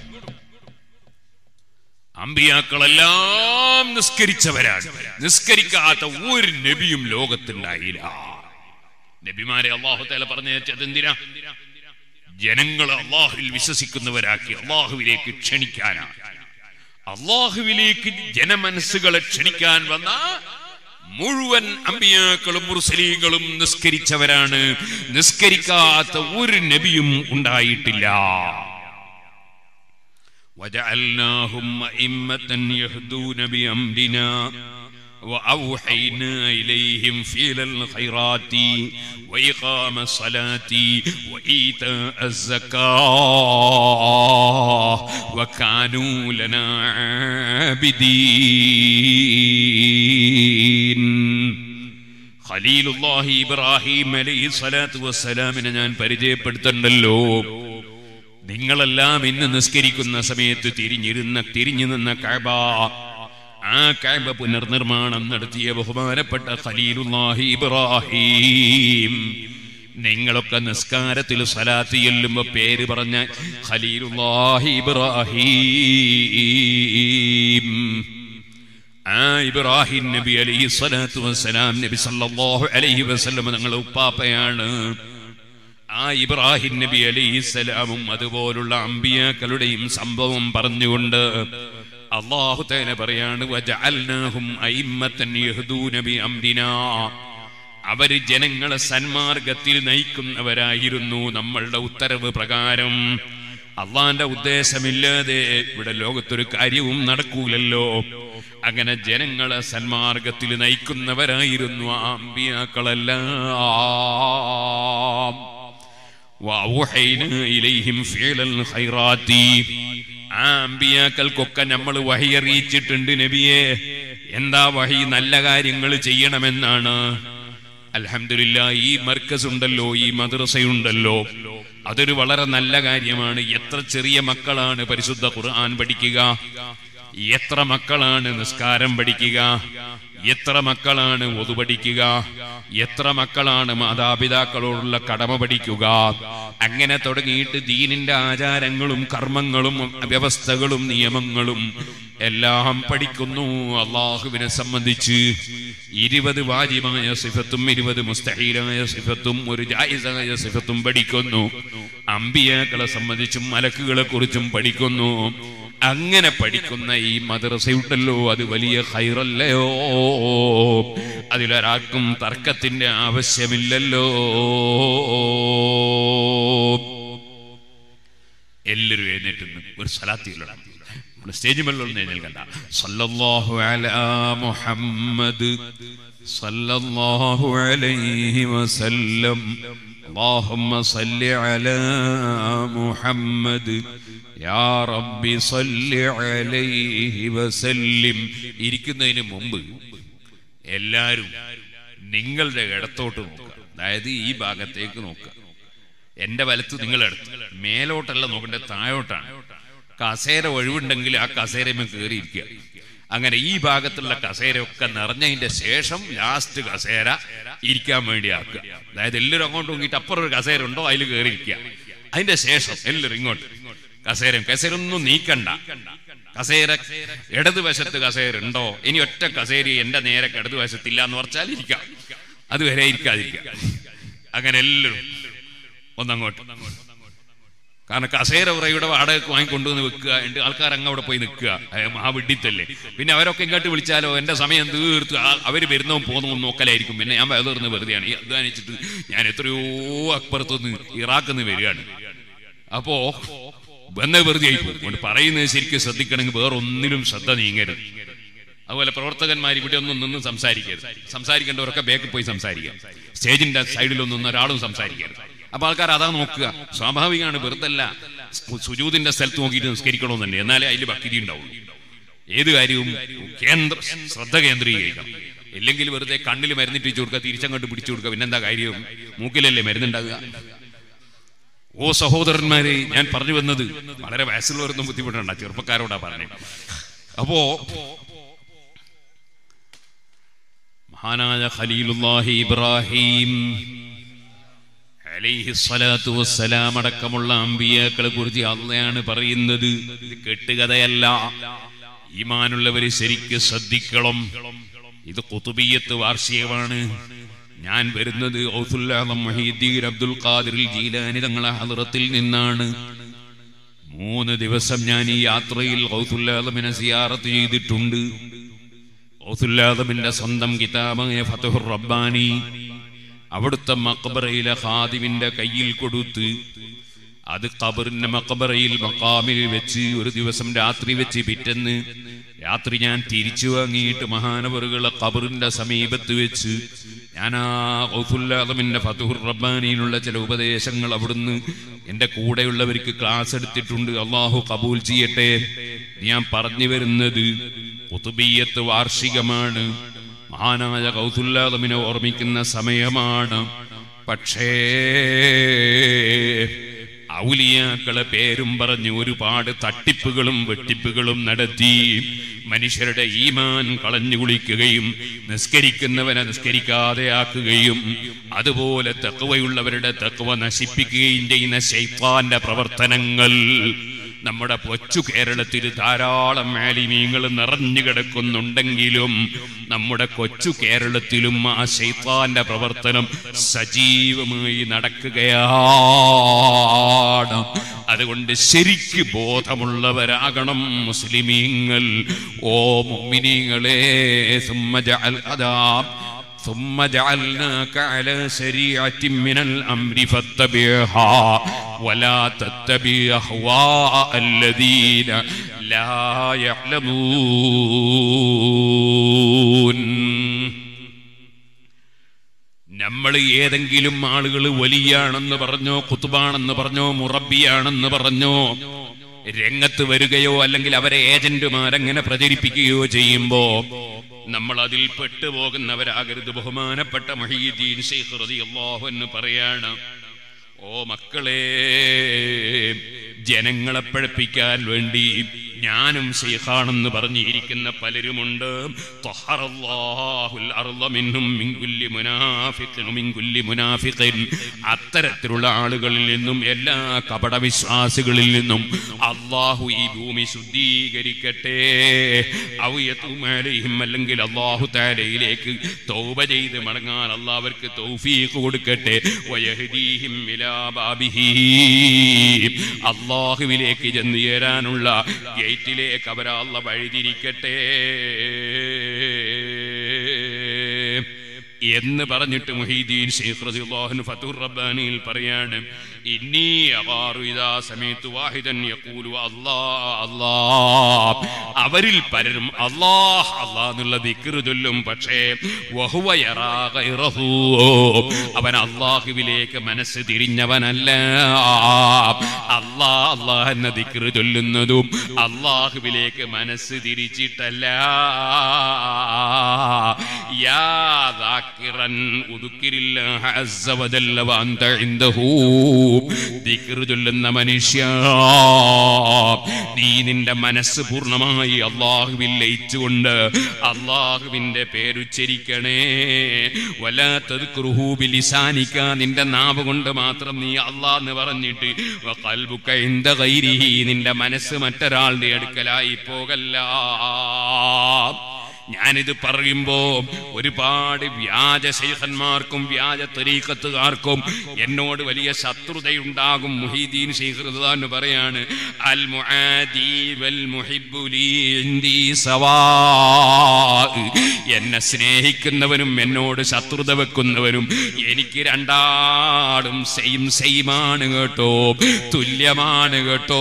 അമ്പിയാക്കളെല്ലാം നിസ്കരിച്ചവരാണ് നിസ്കരിക്കാത്ത ഒരു നബിയും ലോകത്തുണ്ടായില്ല നബിമാരെ അള്ളാഹു തല പറഞ്ഞത് എന്തിനാ ജനങ്ങളെ അള്ളാഹുവിൽ വിശ്വസിക്കുന്നവരാക്കി അള്ളാഹുവിലേക്ക് ക്ഷണിക്കാനാണ് അള്ളാഹുവിലേക്ക് ജനമനസ്സുകളെ ക്ഷണിക്കാൻ വന്ന മുഴുവൻ അമ്പിയാക്കളും മുർസലീങ്ങളും നിസ്കരിച്ചവരാണ് നിസ്കരിക്കാത്ത ഒരു നബിയും ഉണ്ടായിട്ടില്ല وجعلناهم أئمة يهدون بأمرنا وأوحينا إليهم فعل الخيرات وإقام الصلاة وإيتاء الزكاة وكانوا لنا عابدين ഖലീലുല്ലാഹി ഇബ്രാഹിം അലൈഹി സ്വലാത്തു വസ്സലാമിനെ ഞാൻ പരിചയപ്പെടുത്തണ്ടല്ലോ നിങ്ങളെല്ലാം ഇന്ന് നിസ്കരിക്കുന്ന സമയത്ത് തിരിഞ്ഞിരുന്ന തിരിഞ്ഞു നിന്ന കഅബ ആ കഅബ പുനർനിർമ്മാണം നടത്തിയ ബഹുമാനപ്പെട്ട ഖലീലുല്ലാഹി ഇബ്രാഹിം നിങ്ങളൊക്കെ നിസ്കാരത്തിൽ സ്വലാത്ത് ചെല്ലുമ്പോ പേര് പറഞ്ഞ ഖലീലുല്ലാഹി ഇബ്രാഹിം ആ ഇബ്രാഹിം നബി അലൈഹി സ്വലാത്തു വസ്സലാം നബി സല്ലല്ലാഹു അലൈഹി വസല്ലം തങ്ങളുടെ ഉപ്പാപ്പയാണ് ആ ഇബ്രാഹിം നബി അലൈഹിസ്സലാമും അതുപോലുള്ള അമ്പിയാക്കളുടെയും സംഭവം പറഞ്ഞുകൊണ്ട് അള്ളാഹു തേന പറയാണ് വജഅൽനാഹും അയിമ്മത്തൻ യഹ്ദൂന ബി അംരിനാ അവര് ജനങ്ങളെ സന്മാർഗത്തിൽ നയിക്കുന്നവരായിരുന്നു നമ്മളുടെ ഉത്തരവ് പ്രകാരം അള്ളാന്റെ ഉദ്ദേശമില്ലാതെ ഇവിടെ ലോകത്തൊരു കാര്യവും നടക്കൂലല്ലോ അങ്ങനെ ജനങ്ങളെ സന്മാർഗത്തിൽ നയിക്കുന്നവരായിരുന്നു ആ അമ്പിയാക്കളെല്ലാം വൗഹൈന ഇലൈഹിം ഫിഅലൽ ഖൈറാത്തി ആ അമ്പിയാക്കൾക്കൊക്കെ നമ്മൾ വഹി അറിയിച്ചിട്ടുണ്ട് നബിയെ എന്താ വഹി നല്ല കാര്യങ്ങൾ ചെയ്യണമെന്നാണ് അൽഹംദുലില്ല ഈ മർക്കസ് ഉണ്ടല്ലോ ഈ മദ്രസയുണ്ടല്ലോ അതൊരു വളരെ നല്ല കാര്യമാണ് എത്ര ചെറിയ മക്കളാണ് പരിശുദ്ധ ഖുർആൻ പഠിക്കുക എത്ര മക്കളാണ് നിസ്കാരം പഠിക്കുക എത്ര മക്കളാണ് ഒതു പഠിക്കുക എത്ര മക്കളാണ് മാതാപിതാക്കളോടുള്ള കടമ പഠിക്കുക അങ്ങനെ തുടങ്ങിയിട്ട് ദീനിന്റെ ആചാരങ്ങളും കർമ്മങ്ങളും വ്യവസ്ഥകളും നിയമങ്ങളും എല്ലാം പഠിക്കുന്നു അള്ളാഹുവിനെ സംബന്ധിച്ച് ഇരുപത് വാജിബായ സിഫത്തും ഇരുപത് മുസ്തഹീലായ സിഫത്തും ഒരു ജായിസായ സിഫത്തും പഠിക്കുന്നു അമ്പിയാക്കളെ സംബന്ധിച്ചും മലക്കുകളെ കുറിച്ചും പഠിക്കുന്നു അങ്ങനെ പഠിക്കുന്ന ഈ മദ്രസയുണ്ടല്ലോ അത് വലിയ ഹൈറല്ലയോ അതിലൊരാൾക്കും തർക്കത്തിന്റെ ആവശ്യമില്ലല്ലോ എല്ലാവരും എഴുന്നേറ്റ് നിന്ന് ഒരു സലാത്തിയിലാണ് നമ്മുടെ സ്റ്റേജ് മേളിലൊന്നും എഴുന്നേൽക്കണ്ട സല്ലല്ലാഹു അലാ മുഹമ്മദ് സല്ലല്ലാഹു അലൈഹി വസല്ലം اللهم صل على محمد യാ റബ്ബി സല്ലി അലൈഹി വസല്ലിം ഇരിക്കുന്നതിന് മുമ്പ് എല്ലാവരും നിങ്ങളുടെ ഇടത്തോട്ട് നോക്കുക അതായത് ഈ ഭാഗത്തേക്ക് നോക്കുക എന്റെ വലത്ത് നിങ്ങൾ എടുത്ത് മേലോട്ടല്ല നോക്കണ്ടേ താഴോട്ടാണ് കസേര ഒഴിവുണ്ടെങ്കിൽ ആ കസേരമേ കയറിയിരിക്കുക അങ്ങനെ ഈ ഭാഗത്തുള്ള കസേരയൊക്കെ നിറഞ്ഞതിന്റെ ശേഷം ലാസ്റ്റ് കസേര ഇരിക്കാൻ വേണ്ടി ആക്കുക അതായത് എല്ലാവരും അങ്ങോട്ട് നോക്കിയിട്ട് അപ്പുറം ഒരു കസേര ഉണ്ടോ അതിൽ കയറിയിരിക്കുക അതിന്റെ ശേഷം എല്ലാവരും ഇങ്ങോട്ട് കസേര കസേര ഒന്നും നീക്കണ്ട കസേര ഇടതുവശത്ത് കസേര ഉണ്ടോ ഇനി ഒറ്റ കസേര എന്റെ നേരെ ഇടതുവശത്തില്ല എന്ന് പറഞ്ഞാൽ ഇരിക്കാം അതുവരെ ഇരിക്കാതിരിക്കാം അങ്ങനെ എല്ലാവരും ഒന്നങ്ങോട്ട് കാരണം കസേര ഉറയുടെ വാടകയ്ക്ക് വാങ്ങിക്കൊണ്ടുവന്ന് വെക്കുക എന്നിട്ട് ആൾക്കാർ അങ്ങ് അവിടെ പോയി നിൽക്കുക ആ വിഡിത്തല്ലേ പിന്നെ അവരൊക്കെ ഇങ്ങോട്ട് വിളിച്ചാലോ എന്റെ സമയം തീർത്ത് ആ- അവര് വരുന്നവും പോകുന്നവും നോക്കലായിരിക്കും പിന്നെ ഞാൻ വേദർന്ന് വെറുതെയാണ് ഈ അധ്വാനിച്ചിട്ട് ഞാൻ എത്രയോ അക്ബറത്തുനിന്ന് ഇറാഖിന്ന് വരികയാണ് അപ്പോ വന്ന വെറുതെ ആയി പോകും അതുകൊണ്ട് പറയുന്നത് ശരിക്കും ശ്രദ്ധിക്കണമെങ്കിൽ വേറെ ഒന്നിലും ശ്രദ്ധ നീങ്ങരുത് അതുപോലെ പ്രവർത്തകന്മാർ ഇവിടെ ഒന്നും നിന്ന് സംസാരിക്കരുത് സംസാരിക്കേണ്ടവരൊക്കെ ബാക്കിൽ പോയി സംസാരിക്കാം സ്റ്റേജിന്റെ സൈഡിലൊന്നും നിന്ന് ഒരാളും സംസാരിക്കരുത് അപ്പൊ ആൾക്കാർ അതാ നോക്കുക സ്വാഭാവികമാണ് വെറുതല്ല സു- സുജൂദിന്റെ സ്ഥലത്ത് നോക്കിയിട്ട് നിസ്കരിക്കണമെന്നുണ്ട് എന്നാലേ അതിൽ ഭക്തി ഉണ്ടാവുള്ളൂ ഏത് കാര്യവും കേന്ദ്ര ശ്രദ്ധ കേന്ദ്രീകരിക്കണം ഇല്ലെങ്കിൽ വെറുതെ കണ്ണിൽ മരുന്നിട്ട് കൊടുക്കുക തിരിച്ചങ്ങോട്ട് പിടിച്ചു കൊടുക്കുക പിന്നെന്താ കാര്യം മൂക്കിലല്ലേ മരുന്നുണ്ടാകുക ഓ സഹോദരന്മാരെ ഞാൻ പറഞ്ഞു വന്നത് വളരെ വയസ്സുള്ളവരൊന്നും ബുദ്ധിമുട്ടണ്ട ചെറുപ്പക്കാരോടാ പറഞ്ഞത് അപ്പോ മഹാനായ ഖലീലുല്ലാഹി ഇബ്രാഹിം അലൈഹി സ്വലാത്തു വസ്സലാം അടക്കമുള്ള അമ്പിയാക്കളെ കുറിച്ച് അള്ളയാണ് പറയുന്നത് ഇത് കെട്ടുകഥയല്ല ഈമാനുള്ളവര് ശരിക്ക് ശ്രദ്ധിക്കണം ഇത് കുത്തുബിയത്ത് വാർഷികമാണ് ഞാൻ വരുന്നത് ഔസുല്ലാദം മഹീദ്ദീൻ അബ്ദുൽ ഖാദിർ ജീലാനി തങ്ങളെ ഹദ്റത്തിൽ നിന്നാണ് മൂന്ന് ദിവസം ഞാൻ ഈ യാത്രയിൽ ഔസുല്ലാദമിനെ സിയാറത്ത് ചെയ്തിട്ടുണ്ട് ഔസുല്ലാദമിന്റെ സ്വന്തം കിതാബായ ഫതഹുർ റബ്ബാനി അവിടുത്തെ മക്ബറയിലെ ഖാദിമിന്റെ കയ്യിൽ കൊടുത്ത് അത് ഖബറിന്റെ മക്ബറയിൽ മക്കാമിൽ വെച്ച് ഒരു ദിവസം രാത്രി വെച്ച് പിറ്റെന്ന് രാത്രി ഞാൻ തിരിച്ചു വാങ്ങിയിട്ട് മഹാനവറുകളെ ഖബറിന്റെ സമീപത്ത് വെച്ച് ഞാൻ ആ ഔസുല്ലാദമിന്റെ ഫതുഹുർ റബ്ബാനിയിലുള്ള ചില ഉപദേശങ്ങൾ അവിടുന്ന് എന്റെ കൂടെയുള്ളവർക്ക് ക്ലാസ് എടുത്തിട്ടുണ്ട് അള്ളാഹു കബൂൽ ചെയ്യട്ടെ ഞാൻ പറഞ്ഞു വരുന്നത് കുത്തുബീയത്ത് വാർഷികമാണ് മഹാനായ കൗതുല്ലാദമിനെ ഓർമ്മിക്കുന്ന സമയമാണ് പക്ഷേ ഔലിയാക്കളെ പേരും പറഞ്ഞ് ഒരുപാട് തട്ടിപ്പുകളും വെട്ടിപ്പുകളും നടത്തി മനുഷ്യരുടെ ഈമാൻ കളഞ്ഞു കുളിക്കുകയും നിസ്കരിക്കുന്നവനെ നിസ്കരിക്കാതെ ആക്കുകയും അതുപോലെ തെക്കുവയുള്ളവരുടെ തെക്കുവ നശിപ്പിക്കുകയും ചെയ്യുന്ന ശൈത്താന്റെ പ്രവർത്തനങ്ങൾ നമ്മുടെ കൊച്ചു കേരളത്തിൽ ധാരാളം മാലിമീങ്ങൾ നിറഞ്ഞു കിടക്കുന്നുണ്ടെങ്കിലും നമ്മുടെ കൊച്ചു കേരളത്തിലും ആ ശൈത്താന്റെ പ്രവർത്തനം സജീവമായി നടക്കുകയാണ് അതുകൊണ്ട് ശരിക്ക് ബോധമുള്ളവരാകണം മുസ്ലിമീങ്ങൾ ഓ മുഅ്മിനീങ്ങളെ ثم جعل أداب ثم جعلناك على شريعة من الأمر فاتبعها ولا تتبع أهواء الذين لا يعلمون നമ്മൾ ഏതെങ്കിലും ആളുകൾ വലിയാണെന്ന് പറഞ്ഞോ കുത്തുബാണെന്ന് പറഞ്ഞോ മുറബിയാണെന്ന് പറഞ്ഞോ രംഗത്ത് വരികയോ അല്ലെങ്കിൽ അവരെ ഏജന്റുമാരങ്ങനെ പ്രചരിപ്പിക്കുകയോ ചെയ്യുമ്പോ നമ്മൾ അതിൽ പെട്ടുപോകുന്നവരാകരുത് ബഹുമാനപ്പെട്ട മഹീദ്ദീൻ ശൈഖ് റളിയല്ലാഹു എന്ന് പറയാണ് ഓ മക്കളെ ജനങ്ങളെ പഴപ്പിക്കാൻ വേണ്ടി ഞാനും ശൈഖാണെന്ന് പറഞ്ഞിരിക്കുന്ന പലരുമുണ്ട് ത്വഹറല്ലാഹുൽ അർള മിൻഹും മിൻ കുല്ലി മുനാഫിഖിൻ മിൻ കുല്ലി മുനാഫിഖിൻ അത്തരത്തിലുള്ള ആളുകളിൽ നിന്നും എല്ലാ കപട വിശ്വാസികളിൽ നിന്നും അള്ളാഹു ഈ ഭൂമി ശുദ്ധീകരിക്കട്ടെ ഔയത്തുമാലയും അല്ലെങ്കിൽ അള്ളാഹു താലയിലേക്ക് തൗബ ചെയ്ത് മടങ്ങാൻ അള്ളാഹ് അവർക്ക് തൗഫീഖ് കൊടുക്കട്ടെ വയഹദീഹിം ഇലാ ബാബിഹി അള്ളാഹുവിലേക്ക് ചെന്ന് ചേരാനുള്ള ഗേറ്റിലേക്ക് അവരല്ല വഴിതിരിക്കട്ടെ എന്ന് പറഞ്ഞിട്ട് മുഹീദ്ദീൻ ശൈഖ് റളിയല്ലാഹു ഫതുർ റബ്ബാനിയിൽ പറയാണ് ഇന്നി അഗാറു ഇദാ സമീതു വാഹിദൻ യഖൂലു അല്ലാഹ് അല്ലാഹ് അവരിൽ പലരും അല്ലാഹ് അല്ലാഹ് എന്നുള്ള ദിക്ർ ചൊല്ലും പക്ഷേ വഹുവ യറാ ഗൈറഹു അവൻ അല്ലാഹുവിലേക്ക് മനസ്സ് തിരിഞ്ഞവനല്ല അല്ലാഹ് അല്ലാഹ് എന്ന ദിക്ർ ചൊല്ലുന്നതും അല്ലാഹുവിലേക്ക് മനസ്സ് തിരിച്ചിട്ടല്ല യാ ذاكرا اذكر الله عز وجل وانت عنده ദിക്ർ ചൊല്ലുന്ന മനുഷ്യ നീ നിന്റെ മനസ്സ് പൂർണ്ണമായി അള്ളാഹുവിൽ ലയിച്ചുകൊണ്ട് അള്ളാഹുവിന്റെ പേരുച്ചരിക്കണേ വല്ലാത്തത് ലിസാനിക്ക നിന്റെ നാവ് കൊണ്ട് മാത്രം നീ അള്ളാഹ് എന്ന് പറഞ്ഞിട്ട് വഖൽബുക ഇന്ദ ഗൈരിഹി നിന്റെ മനസ്സ് മറ്റൊരാളുടെ അടുക്കലായി പോകല്ല ഞാനിത് പറയുമ്പോ ഒരുപാട് വ്യാജ ശൈഖന്മാർക്കും വ്യാജ തരീക്കത്തുകാർക്കും എന്നോട് വലിയ ശത്രുതയുണ്ടാകും മുഹീദ്ദീൻ ശൈഖ് എന്ന് പറയാണ് അൽ മുആദി വൽ മുഹിബ്ബു ലീ ഇൻദി സവാ എന്നെ സ്നേഹിക്കുന്നവനും എന്നോട് ശത്രുത വെക്കുന്നവനും എനിക്ക് രണ്ടാളും സെയിം സെയിമാണ് കേട്ടോ തുല്യമാണ് കേട്ടോ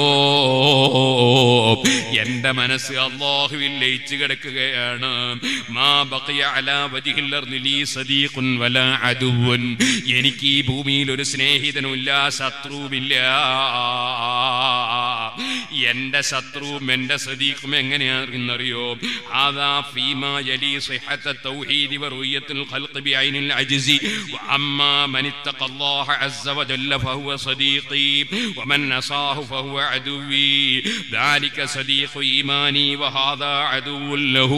എന്റെ മനസ്സ് അള്ളാഹുവിൽ ലയിച്ചു കിടക്കുകയാണ് മാ ബഖിയ അലാ വജ്ഹിൽ അർദി ലീ സദീഖുൻ വലാ അദുവൻ എനിക്ക് ഈ ഭൂമിയിൽ ഒരു സ്നേഹിതനുമില്ല ശത്രുവുമില്ല എന്റെ ശത്രുവും എന്റെ സദീഖും എങ്ങനെയാണെന്നറിയോ ആദാ ഫീമാ യലി സിഹത്ത തൗഹീദി വറുയത്തുൽ ഖൽഖ് ബിഐനിൽ അജ്സി വഅമ്മാ മൻ ഇത്തഖ അല്ലാഹ അസ്സ വജല്ല ഫഹുവ സദീഖി വമൻ നസാഹു ഫഹുവ അദുവി ذلك صديق ഈമാനി വഹാദാ അദുവുൽ ലഹു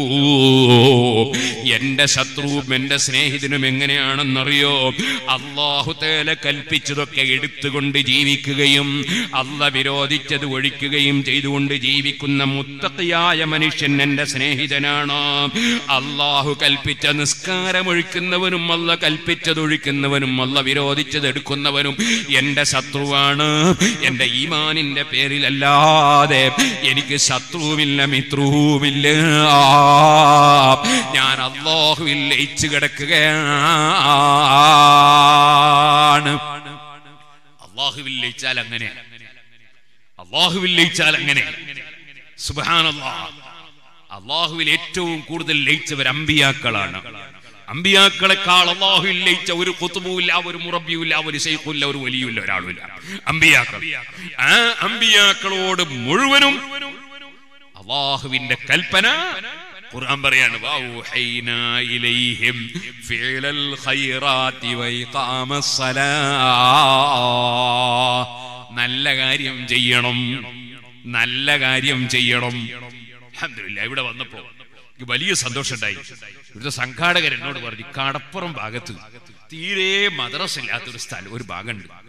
എന്റെ ശത്രുവും എന്റെ സ്നേഹിതനും എങ്ങനെയാണെന്നറിയോ അള്ളാഹു തേല കൽപ്പിച്ചതൊക്കെ എടുത്തുകൊണ്ട് ജീവിക്കുകയും അല്ല വിരോധിച്ചത് ഒഴിക്കുകയും ചെയ്തുകൊണ്ട് ജീവിക്കുന്ന മുത്തക്കിയായ മനുഷ്യൻ എന്റെ സ്നേഹിതനാണ് അള്ളാഹു കൽപ്പിച്ച നിസ്കാരം ഒഴിക്കുന്നവനും അല്ല കൽപ്പിച്ചത് ഒഴിക്കുന്നവനും അല്ല വിരോധിച്ചത് എടുക്കുന്നവനും എന്റെ ശത്രുവാണ് എന്റെ ഈമാനിന്റെ പേരിലല്ലാതെ എനിക്ക് ശത്രുവുമില്ല മിത്രുവുമില്ല ഞാൻ അള്ളാഹുവിൽ ലയിച്ചു കിടക്കുകയാണ് അള്ളാഹുവിൽ ലയിച്ചാൽ അങ്ങനെ അള്ളാഹുവിൽ ലയിച്ചാൽ അങ്ങനെ സുബാനല്ലാ അള്ളാഹുവിൽ ഏറ്റവും കൂടുതൽ ലയിച്ചവർ അമ്പിയാക്കളാണ് അമ്പിയാക്കളെക്കാൾ അള്ളാഹുവിൽ ലയിച്ച ഒരു കുത്തുബുമില്ല ഒരു മുറബിയുമില്ല ഒരു ശൈഖുമില്ല ഒരു വലിയുമില്ല ഒരാളുമില്ല അമ്പിയാക്കൾ ആ അമ്പിയാക്കളോട് മുഴുവനും അള്ളാഹുവിന്റെ കൽപ്പന ഖുർആൻ പറയാണ് വൗഹൈനാ ഇലൈഹിം ഫിഅലൽ ഖൈറാത്തി വഇഖാമസ്സലാ നല്ല കാര്യം ചെയ്യണം നല്ല കാര്യം ചെയ്യണം അൽഹംദുലില്ലാ ഇവിടെ വന്നപ്പോ എനിക്ക് വലിയ സന്തോഷം ഉണ്ടായി ഇവിടുത്തെ സംഘാടകർ എന്നോട് പറഞ്ഞു കടപ്പുറം ഭാഗത്ത് തീരെ മദ്രസ ഇല്ലാത്തൊരു സ്ഥലം ഒരു ഭാഗമുണ്ട്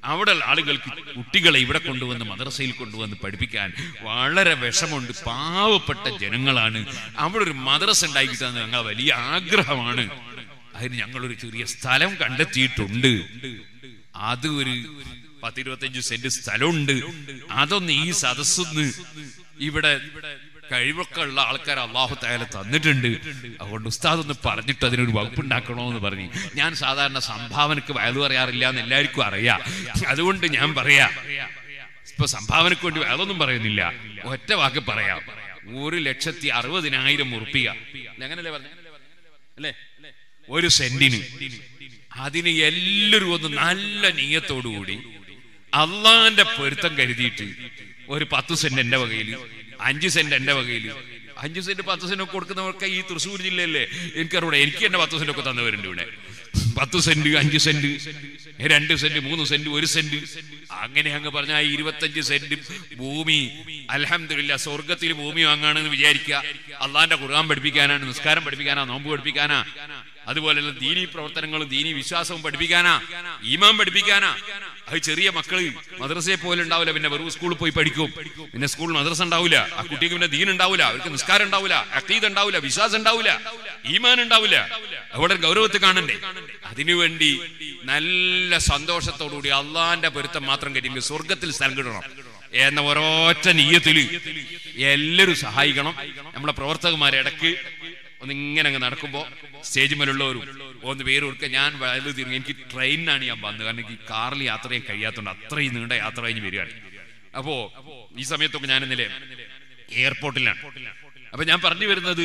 അവിടെ ആളുകൾക്ക് കുട്ടികളെ ഇവിടെ കൊണ്ടുവന്ന് മദ്രസയിൽ കൊണ്ടുവന്ന് പഠിപ്പിക്കാൻ വളരെ വിഷമുണ്ട് പാവപ്പെട്ട ജനങ്ങളാണ് അവിടെ ഒരു മദ്രസ ഉണ്ടാക്കിയിട്ടാണ് ഞങ്ങൾ വലിയ ആഗ്രഹമാണ് അതിന് ഞങ്ങളൊരു ചെറിയ സ്ഥലം കണ്ടെത്തിയിട്ടുണ്ട് അത് ഒരു പത്തിരുപത്തഞ്ച് സെന്റ് സ്ഥലമുണ്ട് അതൊന്ന് ഈ സദസ്സൊന്ന് ഇവിടെ കഴിവൊക്കെ ഉള്ള ആൾക്കാർ അള്ളാഹു തായാല തന്നിട്ടുണ്ട് അതുകൊണ്ട് ഉസ്താദ് ഒന്ന് പറഞ്ഞിട്ട് അതിനൊരു വകുപ്പുണ്ടാക്കണോ എന്ന് പറഞ്ഞു ഞാൻ സാധാരണ സംഭാവനക്ക് വയത് പറയാറില്ല എന്ന് എല്ലാവർക്കും അറിയാം അതുകൊണ്ട് ഞാൻ പറയാ ഇപ്പൊ സംഭാവനക്ക് വേണ്ടി അതൊന്നും പറയുന്നില്ല ഒറ്റ വാക്ക് പറയാം ഒരു ലക്ഷത്തി അറുപതിനായിരം ഉറുപ്പിക അങ്ങനല്ലേ പറഞ്ഞു അല്ലേ ഒരു സെന്റിന് അതിന് എല്ലാവരും ഒന്ന് നല്ല നീയത്തോടുകൂടി അള്ളാന്റെ പൊരുത്തം കരുതിയിട്ട് ഒരു പത്ത് സെന്റ് എന്റെ വകയിൽ അഞ്ച് സെന്റ് എന്റെ വകയിൽ അഞ്ച് സെന്റ് പത്ത് സെന്റ് ഒക്കെ കൊടുക്കുന്നവർക്ക് ഈ തൃശ്ശൂർ ജില്ലയല്ലേ എനിക്കറിവിടെ എനിക്ക് തന്നെ പത്ത് സെന്റ് ഒക്കെ തന്നവരുണ്ട് ഇവിടെ പത്ത് സെന്റ് അഞ്ച് സെന്റ് രണ്ട് സെന്റ് മൂന്ന് സെന്റ് ഒരു സെന്റ് അങ്ങനെ അങ്ങ് പറഞ്ഞ ആ ഇരുപത്തഞ്ച് സെന്റ് ഭൂമി അലഹമില്ല സ്വർഗത്തിൽ ഭൂമി വാങ്ങാണെന്ന് വിചാരിക്കുക അള്ളാന്റെ ഖുർആൻ പഠിപ്പിക്കാനാണ് നിസ്കാരം പഠിപ്പിക്കാനാ നോമ്പ് പഠിപ്പിക്കാനാ അതുപോലെ ദീനി പ്രവർത്തനങ്ങളും ദീനി വിശ്വാസവും പഠിപ്പിക്കാനാ ഈമാൻ പഠിപ്പിക്കാനാ അത് ചെറിയ മക്കള് മദ്രസയെ പോലെ ഉണ്ടാവില്ല പിന്നെ വെറും സ്കൂളിൽ പോയി പഠിക്കും പിന്നെ സ്കൂൾ മദ്രസ ഉണ്ടാവില്ല ആ കുട്ടിക്ക് പിന്നെ ദീൻ ഉണ്ടാവില്ല അവർക്ക് നിസ്കാരം ഉണ്ടാവില്ല അക്കീത് ഉണ്ടാവില്ല വിശ്വാസം ഉണ്ടാവില്ല ഈമാൻ ഉണ്ടാവില്ല അവിടെ ഗൗരവത്തിൽ കാണണ്ടേ അതിനുവേണ്ടി നല്ല സന്തോഷത്തോടുകൂടി അള്ളാന്റെ പൊരുത്തം മാത്രം കഴിയുമ്പോൾ സ്വർഗത്തിൽ സ്ഥലം കിട്ടണം എന്ന ഒരൊറ്റ നീയത്തില് എല്ലാവരും സഹായിക്കണം നമ്മളെ പ്രവർത്തകന്മാരെ ഇടക്ക് ഒന്നിങ്ങനെ അങ്ങ് നടക്കുമ്പോ സ്റ്റേജ് മേലുള്ളവരും ഒന്ന് പേര് കൊടുക്കുക ഞാൻ വയലു തിരിഞ്ഞ് എനിക്ക് ട്രെയിനിനാണ് ഞാൻ വന്നത് കാരണം എനിക്ക് കാറിൽ യാത്ര ചെയ്യാൻ കഴിയാത്തതുകൊണ്ട് അത്രയും നീണ്ട യാത്ര കഴിഞ്ഞ് വരികയാണ് അപ്പോ ഈ സമയത്തൊക്കെ ഞാൻ ഇന്നലെ എയർപോർട്ടിലാണ് അപ്പൊ ഞാൻ പറഞ്ഞു വരുന്നത്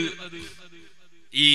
ഈ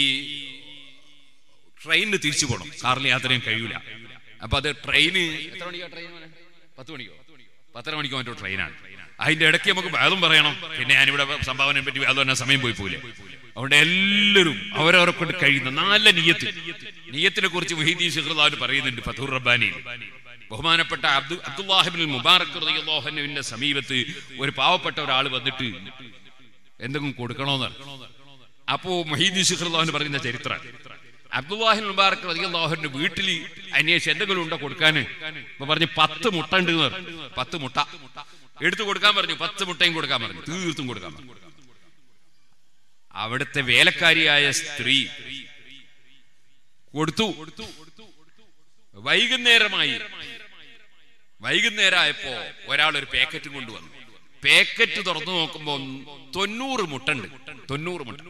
ട്രെയിനിന് തിരിച്ചു പോകണം കാറിൽ യാത്ര ചെയ്യാൻ കഴിയൂല അപ്പൊ അത് ട്രെയിന് എത്ര മണിക്കാ ട്രെയിൻ പത്ത് മണിക്കോ പത്തര മണിക്കോ മറ്റോ ട്രെയിനാണ് അതിന്റെ ഇടയ്ക്ക് നമുക്ക് വേദം പറയണം പിന്നെ ഞാനിവിടെ സംഭാവനയെ പറ്റി വേദം തന്നെ സമയം പോയി പോലെ അതുകൊണ്ട് എല്ലാവരും അവരവരെ കൊണ്ട് കഴിയുന്ന നല്ല നീയത്ത് നീയത്തിനെ കുറിച്ച് മുഹീദി സുഹൃദാവ് പറയുന്നുണ്ട് ഫതൂർ റബ്ബാനിയിൽ ബഹുമാനപ്പെട്ട അബ്ദു അബ്ദുല്ലാഹിബിൻ മുബാറക് റളിയല്ലാഹുവിന്റെ സമീപത്ത് ഒരു പാവപ്പെട്ട ഒരാൾ വന്നിട്ട് എന്തെങ്കിലും കൊടുക്കണോന്ന് അപ്പോ മഹീദി സുഹൃദാവിന് പറയുന്ന ചരിത്രം അബ്ദുല്ലാഹിൻ മുബാറക് റളിയല്ലാഹുവിന്റെ വീട്ടിൽ അന്വേഷിച്ച് എന്തെങ്കിലും ഉണ്ടോ കൊടുക്കാന് അപ്പൊ പറഞ്ഞു പത്ത് മുട്ട ഉണ്ട് എന്ന് പറഞ്ഞു. പത്ത് മുട്ട എടുത്തു കൊടുക്കാൻ പറഞ്ഞു പത്ത് മുട്ടയും കൊടുക്കാൻ പറഞ്ഞു തീർത്തും കൊടുക്കാൻ പറഞ്ഞു അവിടുത്തെ വേലക്കാരിയായ സ്ത്രീ കൊടുത്തു വൈകുന്നേരമായി വൈകുന്നേരമായപ്പോ ഒരാൾ ഒരു പാക്കറ്റും കൊണ്ടുവന്നു പാക്കറ്റ് തുറന്നു നോക്കുമ്പോ തൊണ്ണൂറ് മുട്ടുണ്ട് തൊണ്ണൂറ് മുട്ട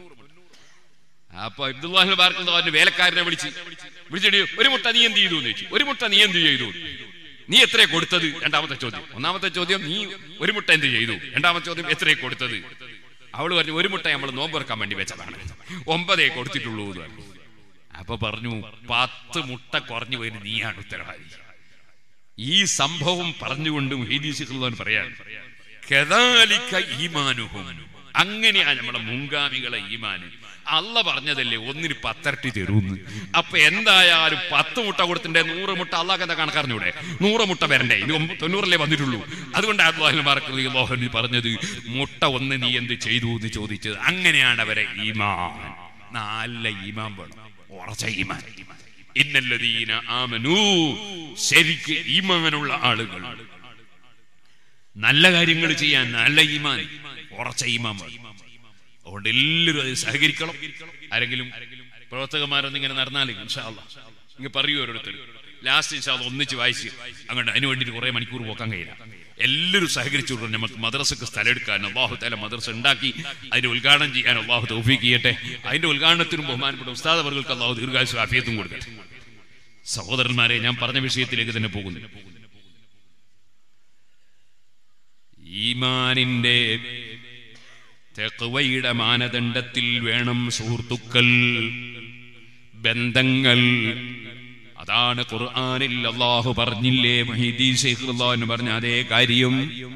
അപ്പൊ അബ്ദുല്ലാഹി ബാർക്കുന്റെ വേലക്കാരനെ വിളിച്ച് വിളിച്ചിട്ട് ഒരു മുട്ട നീ എന്ത് ചെയ്തു എന്ന് ചോദിച്ചു ഒരു മുട്ട നീ എന്ത് ചെയ്തു നീ എത്രയെ കൊടുത്തത് രണ്ടാമത്തെ ചോദ്യം ഒന്നാമത്തെ ചോദ്യം നീ ഒരു മുട്ട എന്ത് ചെയ്തു രണ്ടാമത്തെ ചോദ്യം എത്രയെ കൊടുത്തത് അവള് പറഞ്ഞു ഒരു മുട്ട നമ്മൾ നോമ്പ് തുറക്കാൻ വേണ്ടി വെച്ചതാണ് ഒമ്പതേ കൊടുത്തിട്ടുള്ളൂ എന്ന് പറഞ്ഞു അപ്പൊ പറഞ്ഞു പത്ത് മുട്ട കുറഞ്ഞു പോയി നീയാണ് ഉത്തരവാദി ഈ സംഭവം പറഞ്ഞുകൊണ്ട് മുഹീദീസിഖുള്ളവൻ പറയാൻ കദാലിക ഈമാനുഹും അങ്ങനെയാ നമ്മളെ മുൻഗാമികളെ ഈമാന് അല്ല പറഞ്ഞതല്ലേ ഒന്നിന് പത്തരട്ടി തരൂന്ന് അപ്പൊ എന്തായാലും പത്ത് മുട്ട കൊടുത്തിട്ടേ നൂറ് മുട്ട അള്ളാഹ് എന്താ കണക്കറിഞ്ഞൂടെ നൂറ് മുട്ട വരണ്ടേ ഇനി ഒമ്പ- തൊണ്ണൂറല്ലേ വന്നിട്ടുള്ളൂ അതുകൊണ്ട് അള്ളാഹുൻ പറഞ്ഞത് മുട്ട ഒന്ന് നീ എന്ത് ചെയ്തു എന്ന് ചോദിച്ചത് അങ്ങനെയാണ് അവരെ ഈമാൻ നല്ല ഈമാൻ വേണം ഉറച്ച ഈമാൻ ഇന്നല്ലതീന ആമനു ശരിക്ക് ഈമാനുള്ള ആളുകൾ നല്ല കാര്യങ്ങൾ ചെയ്യാൻ നല്ല ഈമാൻ ഉറച്ച ഈമാൻ വേണം അതുകൊണ്ട് എല്ലാവരും അത് സഹകരിക്കണം ആരെങ്കിലും പ്രവർത്തകന്മാരൊന്നും ഇങ്ങനെ നടന്നാൽ ഇങ്ങ് പറയൂ ഓരോരുത്തർ ലാസ്റ്റ് ഇൻഷാല്ല ഒന്നിച്ച് വായിച്ച് അങ്ങോട്ട് അതിന് വേണ്ടിയിട്ട് കുറെ മണിക്കൂർ പോക്കാൻ കഴിയില്ല എല്ലാവരും സഹകരിച്ചു കൊടുക്കണം നമുക്ക് മദ്രസക്ക് സ്ഥലം എടുക്കാൻ അള്ളാഹു താല മദ്രസ ഉണ്ടാക്കി അതിന്റെ ഉദ്ഘാടനം ചെയ്യാൻ അള്ളാഹു തൗഫീക്ക് ചെയ്യട്ടെ അതിന്റെ ഉദ്ഘാടനത്തിനും ബഹുമാനപ്പെട്ട ഉസ്താദ് അവർക്ക് അള്ളാഹു ദീർഘായുസ് ആഫിയത്തും കൊടുക്കട്ടെ സഹോദരന്മാരെ ഞാൻ പറഞ്ഞ വിഷയത്തിലേക്ക് തന്നെ പോകുന്നു ഈമാനിന്റെ തെക്കുവയുടെ മാനദണ്ഡത്തിൽ വേണം സുഹൃത്തുക്കൾ ബന്ധങ്ങൾ അതാണ് ഖുർആനിൽ അള്ളാഹു പറഞ്ഞില്ലേ മഹീദി ശൈഖ് അള്ളാഹു പറഞ്ഞ അതേ കാര്യം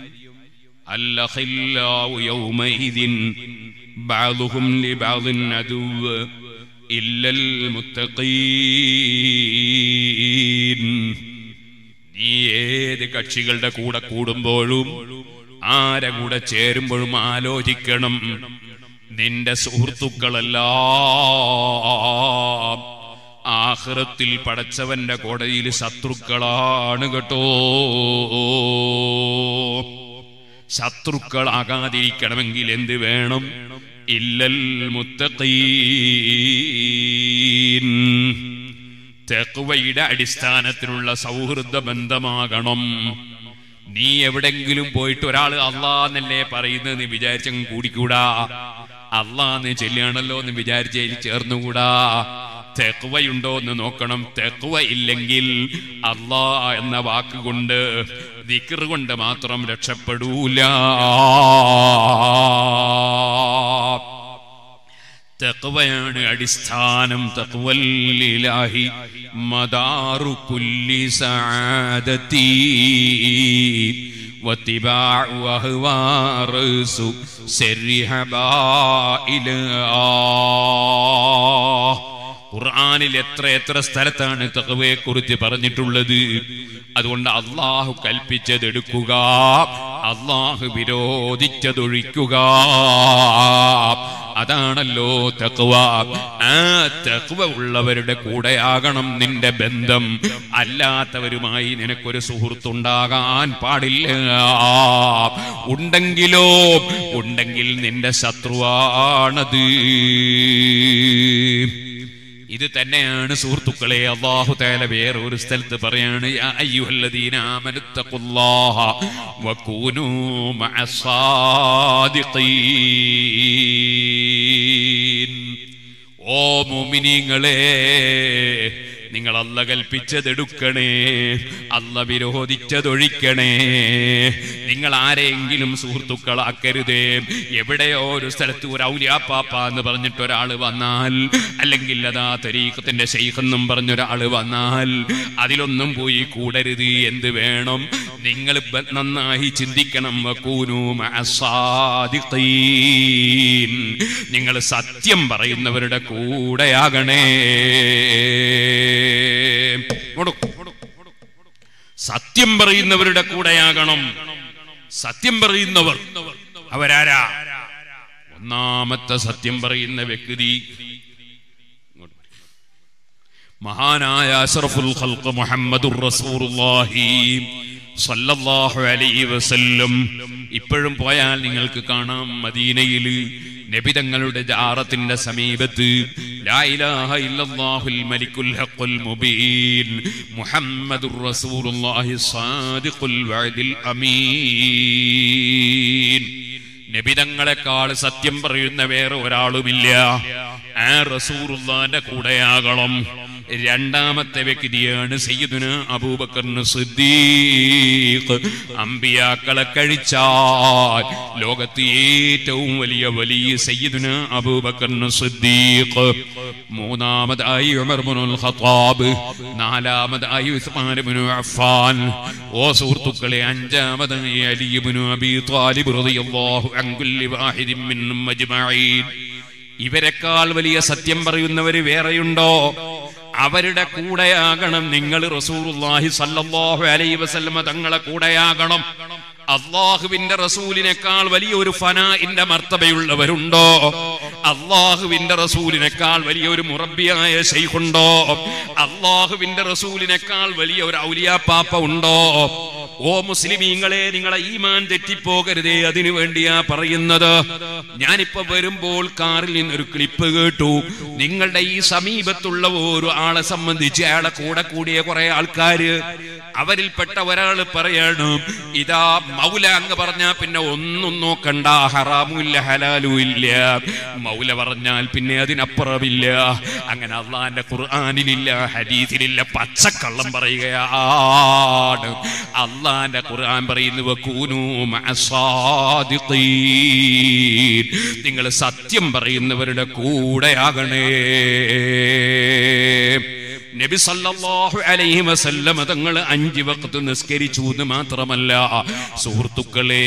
الأخلاء يومئذ بعضهم لبعض عدو إلا المتقين നീ ഏത് കക്ഷികളുടെ കൂടെ കൂടുമ്പോഴും ആരെ കൂടെ ചേരുമ്പോഴും ആലോചിക്കണം നിന്റെ സുഹൃത്തുക്കളെല്ലാം ആഹ്റത്തിൽ പടച്ചവന്റെ കോടതിയിൽ ശത്രുക്കളാണ് കേട്ടോ ശത്രുക്കളാകാതിരിക്കണമെങ്കിൽ എന്ത് വേണം ഇല്ലൽ മുത്തഖീൻ തെക്കുവയുടെ അടിസ്ഥാനത്തിലുള്ള സൗഹൃദ ബന്ധമാകണം നീ എവിടെങ്കിലും പോയിട്ട് ഒരാൾ അള്ളാന്നല്ലേ പറയുന്നത് നീ വിചാരിച്ചങ്ങ് കൂടിക്കൂടാ അള്ളാന്ന് ചെല്ലുകയാണല്ലോ എന്ന് വിചാരിച്ച് അതിൽ ചേർന്നുകൂടാ തെക്കുവയുണ്ടോ എന്ന് നോക്കണം തെക്കുവ ഇല്ലെങ്കിൽ അള്ളാ എന്ന വാക്കുകൊണ്ട് ദിക്ർ കൊണ്ട് മാത്രം രക്ഷപ്പെടൂല തക്വയാണ് അടിസ്ഥാനം തക്വല്ലാഹി മദാറു കുല്ലി സഅദതി واتباع أهواء رأس سر حبائل ഖുർആനിൽ എത്ര എത്ര സ്ഥലത്താണ് തകവയെ കുറിച്ച് പറഞ്ഞിട്ടുള്ളത് അതുകൊണ്ട് അള്ളാഹു കൽപ്പിച്ചത് എടുക്കുക അള്ളാഹു വിരോധിച്ചതൊഴിക്കുക അതാണല്ലോ തക്വ ആ തക്വ ഉള്ളവരുടെ കൂടെയാകണം നിന്റെ ബന്ധം അല്ലാത്തവരുമായി നിനക്കൊരു സുഹൃത്തുണ്ടാകാൻ പാടില്ല ഉണ്ടെങ്കിലോ ഉണ്ടെങ്കിൽ നിന്റെ ശത്രുവാണത് ഇത് തന്നെയാണ് സുഹൃത്തുക്കളെ അള്ളാഹു തേല വേറെ ഒരു സ്ഥലത്ത് പറയാണ് യാ അയ്യുഹല്ലദീന ആമനുത്തഖുല്ലാഹ വകൂനൂ മഅസ്സാദിഖീൻ ഓ മുഅ്മിനീങ്ങളെ നിങ്ങൾ അല്ല കൽപ്പിച്ചതെടുക്കണേ അല്ല വിരോധിച്ചതൊഴിക്കണേ നിങ്ങൾ ആരെങ്കിലും സുഹൃത്തുക്കളാക്കരുതേ എവിടെയോ ഒരു സ്ഥലത്ത് ഒരു ഔലിയാപ്പാപ്പ എന്ന് പറഞ്ഞിട്ട് ഒരാൾ വന്നാൽ അല്ലെങ്കിൽ അതാ തരീഖത്തിന്റെ ഷെയ്ഖെന്നും പറഞ്ഞൊരാൾ വന്നാൽ അതിലൊന്നും പോയി കൂടരുത് എന്ത് വേണം നിങ്ങൾ ബ- നന്നായി ചിന്തിക്കണം വക്കൂനു മഅസ്സാദിഖീൻ. നിങ്ങൾ സത്യം പറയുന്നവരുടെ കൂടെയാകണേ ഇങ്ങോട്ട് സത്യം പറയുന്നവരുടെ കൂടെയാകണം സത്യം പറയുന്നവർ അവരാരാ ഒന്നാമത്തെ സത്യം പറയുന്ന വ്യക്തി ഇങ്ങോട്ട് വരൂ. മഹാനായ അഷ്റഫുൽ ഖൽഖ് മുഹമ്മദുർ റസൂലുള്ളാഹി സല്ലല്ലാഹു അലൈഹി വസല്ലം ഇപ്പോഴും പോയാൽ നിങ്ങൾക്ക് കാണാം മദീനയിൽ നബിതങ്ങളുടെ ജാറത്തിന്റെ സമീപത്ത് ലാ ഇലാഹ ഇല്ലല്ലാഹുൽ മലിക്കുൽ ഹഖുൽ മുബീൻ മുഹമ്മദുർ റസൂലുള്ളാഹി സാദിഖുൽ വഅദിൽ അമീൻ നബിതങ്ങളെക്കാൾ സത്യം പറയുന്ന വേറെ ഒരാളുമില്ല ആ റസൂറുള്ളാന്റെ കൂടെയാകണം രണ്ടാമത്തെ വ്യക്തിയാണ് സയ്യിദുന അബൂബക്കർ സിദ്ദീഖ് അമ്പിയാക്കളെ കഴിച്ചാൽ ലോകത്ത് ഏറ്റവും വലിയ വലിയ സയ്യിദുന അബൂബക്കർ സിദ്ദീഖ് മൂന്നാമതായി ഉമർ ബിനുൽ ഖത്താബ് നാലാമതായി ഉസ്മാൻ ബിനു അഫ്ഫാൻ ഓ സുഹൃത്തുക്കളെ അഞ്ചാമതായി അലി ബിനു അബി ത്വാലിബ് റളിയല്ലാഹു അൻ കുല്ലി വാഹിദിൻ മിന്നും അജ്മഈൻ ഇവരെക്കാൾ വലിയ സത്യം പറയുന്നവര് വേറെയുണ്ടോ അവരുടെ കൂടെയാകണം നിങ്ങൾ റസൂലുള്ളാഹി സല്ലല്ലാഹു അലൈഹി വസല്ലമ തങ്ങളെ കൂടെയാകണം അള്ളാഹുവിന്റെ റസൂലിനേക്കാൾ വലിയൊരു ഫനാഇന്റെ മർത്തബയുള്ളവരുണ്ടോ അള്ളാഹുവിന്റെ റസൂലിനേക്കാൾ വലിയൊരു മുറബിയായ ശൈഖുണ്ടോ അള്ളാഹുവിന്റെ റസൂലിനേക്കാൾ വലിയ ഒരു ഔലിയാപ്പാപ്പ ഉണ്ടോ ഓ മുസ്ലിമീങ്ങളെ നിങ്ങളെ ഈമാൻ തെറ്റിപ്പോകരുതേ അതിനു വേണ്ടിയാ പറയുന്നത് ഞാനിപ്പോ വരുമ്പോൾ കാറിൽ നിന്നൊരു ക്ലിപ്പ് കേട്ടു നിങ്ങളുടെ ഈ സമീപത്തുള്ള ഒരു ആളെ സംബന്ധിച്ച് അയാളെ കൂടെ കൂടിയ കുറെ ആൾക്കാര് അവരിൽപ്പെട്ട ഒരാൾ പറയാണ് ഇതാ മൗല അങ്ങ് പറഞ്ഞാ പിന്നെ ഒന്നും നോക്കണ്ട ഹറാമും ഇല്ല ഹലാലും ഇല്ല മൗല പറഞ്ഞാൽ പിന്നെ അതിനപ്പുറമില്ല അങ്ങനെ അള്ളാന്റെ ഖുർആാനിലില്ല ഹദീസിലില്ല പച്ചക്കള്ളം പറയുകയാണ് അള്ളാന്റെ ഖുർആൻ പറയുന്നു വക്കൂനു മഅസ്സാദിഖീൻ. നിങ്ങൾ സത്യം പറയുന്നവരുടെ കൂടെയാകണേ നബി സല്ലല്ലാഹു അലൈഹി വസല്ലമ തങ്ങൾ അഞ്ച് വക്ത് നിസ്കരിച്ചു എന്ന് മാത്രമല്ല സുഹൃത്തുക്കളെ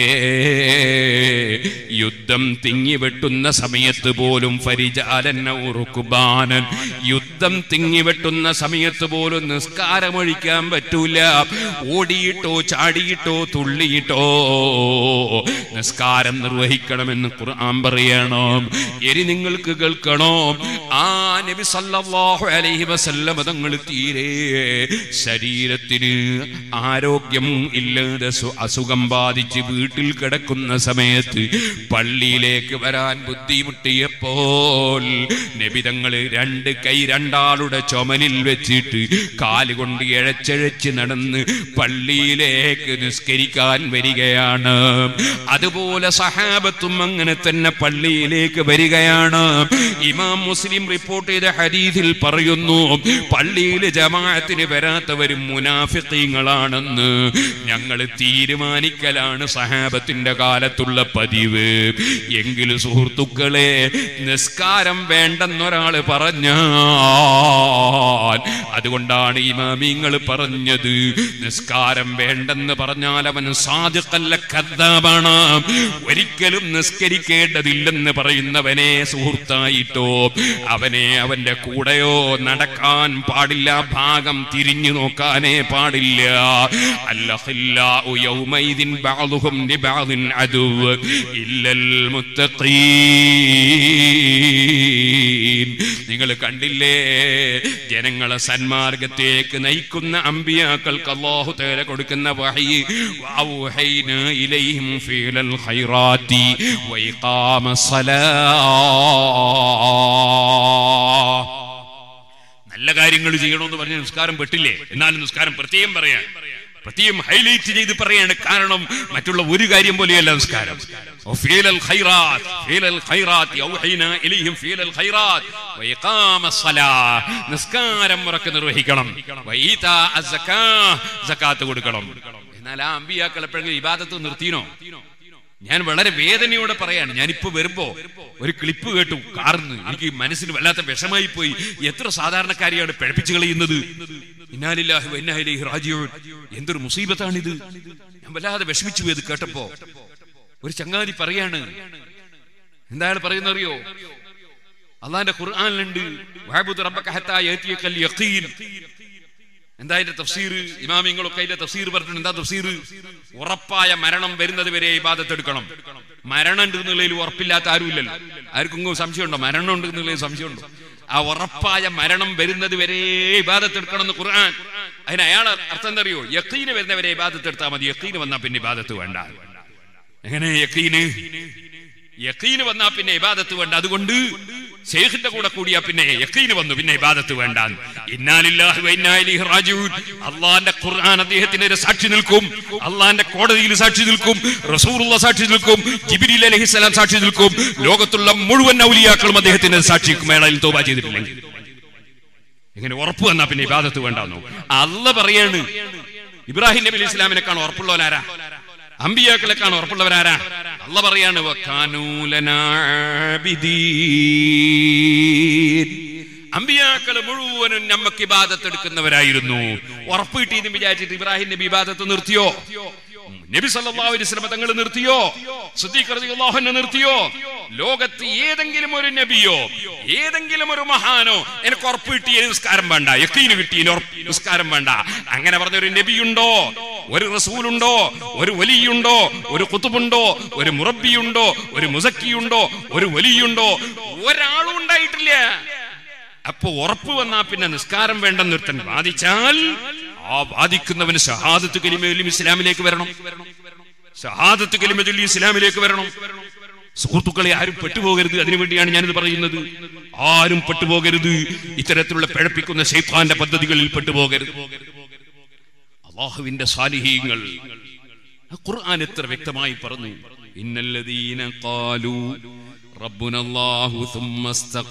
യുദ്ധം തിങ്ങിവെട്ടുന്ന സമയത്ത് പോലും ഫരിജാലൻ ഉറുക്കുബാനൻ യുദ്ധം തിങ്ങിവെട്ടുന്ന സമയത്ത് പോലും നിസ്കാരമൊഴിക്കാൻ പറ്റൂല ഓടിയിട്ടോ ചാടിയിട്ടോ തുള്ളിയിട്ടോ നിസ്കാരം നിർവഹിക്കണമെന്ന് ഖുർആൻ പറയണം ഇനി നിങ്ങൾക്ക് കേൾക്കണോ ആ നബി സല്ലല്ലാഹു അലൈഹി വസല്ലം തങ്ങൾ തീരെ ശരീരത്തിന് ആരോഗ്യം ഇല്ലാതെ സു- അസുഖം ബാധിച്ച് വീട്ടിൽ കിടക്കുന്ന സമയത്ത് പള്ളിയിലേക്ക് വരാൻ ബുദ്ധിമുട്ടിയപ്പോൾ നബിതങ്ങൾ രണ്ട് കൈ രണ്ടാളുടെ ചുമലിൽ വെച്ചിട്ട് കാലുകൊണ്ട് ഇഴച്ചഴച്ച് നടന്ന് പള്ളിയിലേക്ക് നിസ്കരിക്കാൻ വരികയാണ് അതുപോലെ സഹാബത്തും അങ്ങനെ തന്നെ പള്ളിയിലേക്ക് വരികയാണ് ഇമാം മുസ്ലിം റിപ്പോർട്ട് ചെയ്ത ഹദീസിൽ പറയുന്നു പള്ളിയിൽ ജമാഅത്തിന് വരാത്തവരും മുനാഫിക്കീങ്ങളാണെന്ന് ഞങ്ങൾ തീരുമാനിക്കലാണ് സഹാബത്തിന്റെ കാലത്തുള്ള പതിവ് എങ്കിലും സുഹൃത്തുക്കളെ നിസ്കാരം വേണ്ടെന്നൊരാള് പറഞ്ഞാൽ അതുകൊണ്ടാണ് ഇമാമിങ്ങൾ പറഞ്ഞത് നിസ്കാരം വേണ്ടെന്ന് പറഞ്ഞാൽ അവൻ സാധുക്കല്ല കദ്ദാബാണ് ഒരിക്കലും നിസ്കരിക്കേണ്ടതില്ലെന്ന് പറയുന്നവനെ സുഹൃത്തായിട്ടോ അവനെ അവന്റെ കൂടെയോ നടക്കാൻ പാടില്ല ഭാഗം തിരിഞ്ഞു നോക്കാനേ പാടില്ല അല്ലഹില്ലാഉ യൗമൈദിൻ ബഅദുഹും ലിബഅദിൻ അദുവ് ഇല്ലൽ മുത്തഖീൻ നിങ്ങൾ കണ്ടില്ലേ ജനങ്ങളെ സന്മാർഗത്തേക്ക് നയിക്കുന്ന അമ്പിയാക്കൾക്ക് അല്ലാഹു തആല കൊടുക്കുന്ന വഹി വഔഹൈന ഇലൈഹിം ഫീലൽ ഖൈറാത്തി വഇഖാമസ്സലാ നല്ല കാര്യങ്ങൾ ചെയ്യണമെന്ന് പറഞ്ഞ നിസ്കാരം പെട്ടില്ലേ എന്നാലും നിസ്കാരം പ്രത്യേകം പറയാൻ പ്രത്യേകം ഹൈലൈറ്റ് ചെയ്ത് പറയാണ് കാരണം മറ്റുള്ള ഒരു കാര്യം പോലെയല്ല നിസ്കാരം ഓ, ഫീലൽ ഖൈറാത്ത്, ഫീലൽ ഖൈറാത്ത്, യൗഹൈന ഇലൈഹിം ഫീലൽ ഖൈറാത്ത്, വഇഖാമസ്സലാ. നിസ്കാരം മുറക്ക് നിർവഹിക്കണം വഈതാ അസ്സക്കാ, സക്കാത്ത് കൊടുക്കണം എന്നാൽ ആ അമ്പിയാക്കൾ എപ്പോഴെങ്കിലും ഇബാദത്ത് നിർത്തിനോ ഞാൻ വളരെ വേദനയോടെ പറയാണ് ഞാനിപ്പോ വരുമ്പോ ഒരു ക്ലിപ്പ് കേട്ടു കാർന്ന് എനിക്ക് മനസ്സിന് വല്ലാത്ത വിഷമായി പോയി എത്ര സാധാരണക്കാരിയാണ് പിഴപ്പിച്ചു കളയുന്നത് ഇന്നാലില്ലാഹി വ ഇന്നാ ഇലൈഹി റാജിഊൻ എന്തൊരു മുസീബത്താണിത് ഞാൻ വല്ലാതെ വിഷമിച്ചു പോയത് കേട്ടപ്പോ ഒരു ചങ്ങാതി പറയാണ് എന്താണ് പറയുന്നറിയോ അള്ളാന്റെ ഖുർആനിലുണ്ട് വഅബ്ദു റബ്ബക ഹത്താ യഅതിയകൽ യഖീൻ എന്താ അതിന്റെ തഫ്സീർ ഇമാമിങ്ങളൊക്കെ അതിന്റെ തഫ്സീർ പറഞ്ഞിട്ടുണ്ട് എന്താ തഫ്സീർ ഉറപ്പായ മരണം വരുന്നത് വരെ ഇബാദത്ത് എടുക്കണം മരണം ഉണ്ട് എന്നുള്ളതിൽ ഉറപ്പില്ലാത്ത ആരുമില്ലല്ലോ ആർക്കും സംശയമുണ്ടോ മരണം ഉണ്ട് എന്നുള്ളതിൽ സംശയമുണ്ടോ ആ ഉറപ്പായ മരണം വരുന്നത് വരെ ഇബാദത്ത് എടുക്കണം എന്ന് ഖുർആൻ അതിന് അയാൾ അർത്ഥം എന്താ അറിയോ യക്കീന് വരുന്നവരെ ഇബാദത്ത് എടുത്താൽ മതി യക്കീന് വന്നാൽ പിന്നെ ഇബാദത്ത് വേണ്ട എങ്ങനെ യക്കീന് യക്കീന് വന്നാ പിന്നെ ഇബാദത്ത് വേണ്ട അതുകൊണ്ട് ഷെയ്ഖിന്റെ കൂടെ കൂടിയാ പിന്നെ യക്കീന് വന്നു പിന്നെ ഇബാദത്ത് വേണ്ട ഇന്നാലില്ലാഹി വ ഇന്നാ ഇലൈഹി റാജിഊൻ അള്ളാന്റെ ഖുർആൻ അദ്ദേഹത്തിന് ഒരു സാക്ഷി നിൽക്കും അള്ളാന്റെ കോടതിയിൽ സാക്ഷി നിൽക്കും റസൂലുള്ള സാക്ഷി നിൽക്കും ജിബ്രീൽ അലൈഹിസ്സലാം സാക്ഷി നിൽക്കും ലോകത്തുള്ള മുഴുവൻ ഔലിയാക്കളും അദ്ദേഹത്തിന് സാക്ഷി മേളയിൽ തോബ ചെയ്തിട്ടില്ലെങ്കിൽ എങ്ങനെ ഉറപ്പ് വന്നാ പിന്നെ ഇബാദത്ത് വേണ്ടെന്നു അല്ല പറയാണ് ഇബ്രാഹിം നബി അലൈഹി ഇസ്ലാമിനെക്കാണ് ഉറപ്പുള്ളവരാരാ അമ്പിയാക്കളെക്കാണ് ഉറപ്പുള്ളവരാരാ അല്ല പറയാണ് വക്കാനൂലനാബിദീൻ. അമ്പിയാക്കള് മുഴുവനും നമ്മക്ക് ഇബാദത്ത് എടുക്കുന്നവരായിരുന്നു ഉറപ്പ് കിട്ടിയെന്ന് വിചാരിച്ചിട്ട് ഇബ്രാഹിം നബി ഇബാദത്ത് നിർത്തിയോ നബി സല്ലല്ലാഹു അലൈഹി വസല്ലം തങ്ങൾ നിർത്തിയോ സിദ്ദീഖ് റളിയല്ലാഹു അൻഹു നിർത്തിയോ ലോകത്ത് ഏതെങ്കിലും ഒരു നബിയോ ഏതെങ്കിലും ഒരു മഹാനോ എനിക്ക് ഉറപ്പ് കിട്ടിയ നിസ്കാരം വേണ്ട യക്കീന് കിട്ടിയ നിസ്കാരം വേണ്ട അങ്ങനെ പറഞ്ഞ ഒരു നബിയുണ്ടോ ഒരു റസൂലുണ്ടോ ഒരു വലിയുണ്ടോ ഒരു കുത്തുബുണ്ടോ ഒരു മുറബിയുണ്ടോ ഒരു മുസക്കിയുണ്ടോ ഒരു വലിയുണ്ടോ ഒരാളും ഉണ്ടായിട്ടില്ല അപ്പൊ ഉറപ്പ് വന്നാ പിന്നെ നിസ്കാരം വേണ്ടെന്ന് ഒരുത്തൻ വാദിച്ചാൽ ആ വാദിക്കുന്നവന് ഷഹാദത്ത് കലിമയിലും ഇസ്ലാമിലേക്ക് വരണം ഷഹാദത്ത് കലിമ ചൊല്ലി ഇസ്ലാമിലേക്ക് വരണം സുഹൃത്തുക്കളെ ആരും പെട്ടുപോകരുത് അതിനുവേണ്ടിയാണ് ഞാനിത് പറയുന്നത് ആരും പെട്ടുപോകരുത് ഇത്തരത്തിലുള്ള പിഴപ്പിക്കുന്ന ശൈത്താന്റെ പദ്ധതികളിൽ പെട്ടുപോകരുത് അള്ളാഹുവിന്റെ സാലിഹീങ്ങൾ ഖുർആൻ എത്ര വ്യക്തമായി പറഞ്ഞു ഇന്നല്ലദീന ഖാലു ربنا الله ثم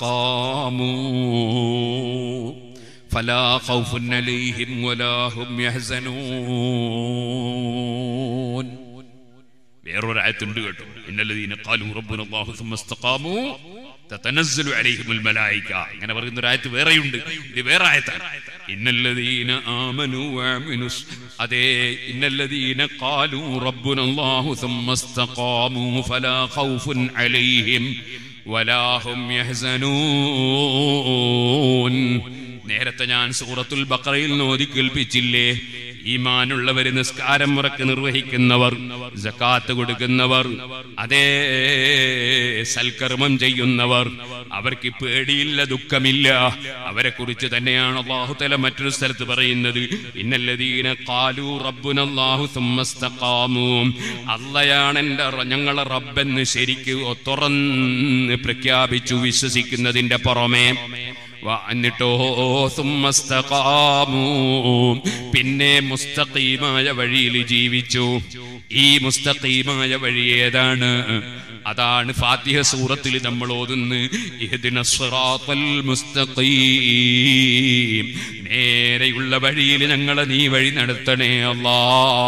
استقاموا فلا خوف عليهم ولا هم يحزنون വേറൊരു ആയത്തുണ്ട് കേട്ടോ ഇന്നല്ലദീന ഖാലു റബ്ബുന അല്ലാഹു ثم استقاموا تتنزل عليهم الملائكه അങ്ങനെ പറയുന്ന ഒരു ആയത്ത് വേറെയുണ്ട് ഇത് വേറെ ആയത്താണ് ഇന്നല്ലദീന ആമനു വഅമിനു അതേ ഇന്നല്ലദീന ഖാലു റബ്ബുന അല്ലാഹു ثم استقاموا فلا خوف عليهم ولا هم يحزنون നേരത്തെ ഞാൻ സൂറത്തുൽ ബഖറയിൽ നോതി കേൾപ്പിച്ചില്ലേ ഈമാനുള്ളവര് നിസ്കാരം മുറക്ക് നിർവഹിക്കുന്നവർ ജക്കാത്ത് കൊടുക്കുന്നവർ അതേ സൽക്കർമ്മം ചെയ്യുന്നവർ അവർക്ക് പേടിയില്ല ദുഃഖമില്ല അവരെ കുറിച്ച് തന്നെയാണ് അള്ളാഹുതല മറ്റൊരു സ്ഥലത്ത് പറയുന്നത് ഇന്നല്ലദീന കാലു റബ്ബുനല്ലാഹു സുമ്മസ്തഖാമു അള്ളയാണ് എൻ്റെ ഞങ്ങളെ റബ്ബെന്ന് ശരിക്ക് തുറന്ന് പ്രഖ്യാപിച്ചു വിശ്വസിക്കുന്നതിന്റെ പുറമെ വ- എന്നിട്ടോ സുമ്മസ്തഖാമു പിന്നെ മുസ്തഖീമായ വഴിയിൽ ജീവിച്ചു ഈ മുസ്തഖീമായ വഴി ഏതാണ് അതാണ് ഫാത്തിഹ സൂറത്തിൽ നമ്മൾ ഓതുന്നു ഇഹ്ദിന സിറാത്തൽ മുസ്തഖീം നേരെയുള്ള വഴിയിൽ ഞങ്ങളെ നീ വഴി നടത്തണേ അല്ലാ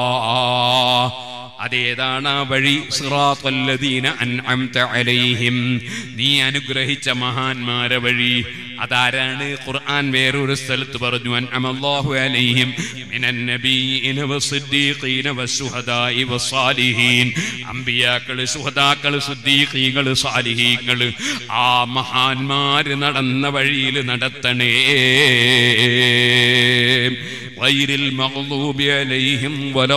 അതേതാണ് ആ വഴി സിറാത്തല്ലദീന അൻഅംത അലൈഹിം നീ അനുഗ്രഹിച്ച മഹാന്മാരെ വഴി അതാരാണ് ഖുർആൻ വേറൊരു സ്ഥലത്ത് പറഞ്ഞു അൻഅമല്ലാഹു അലൈഹിം മിനൻ നബിയ്യിന വസ്സദ്ദീഖീന വസ്സുഹദാഇ വസ്സാലിഹീൻ അമ്പിയാക്കള് സുഹദാക്കള് സുദ്ദീഖീങ്ങള് സാലിഹീങ്ങള് ആ മഹാന്മാര് നടന്ന വഴിയിൽ നടത്തണേ غير المغضوب عليهم ولا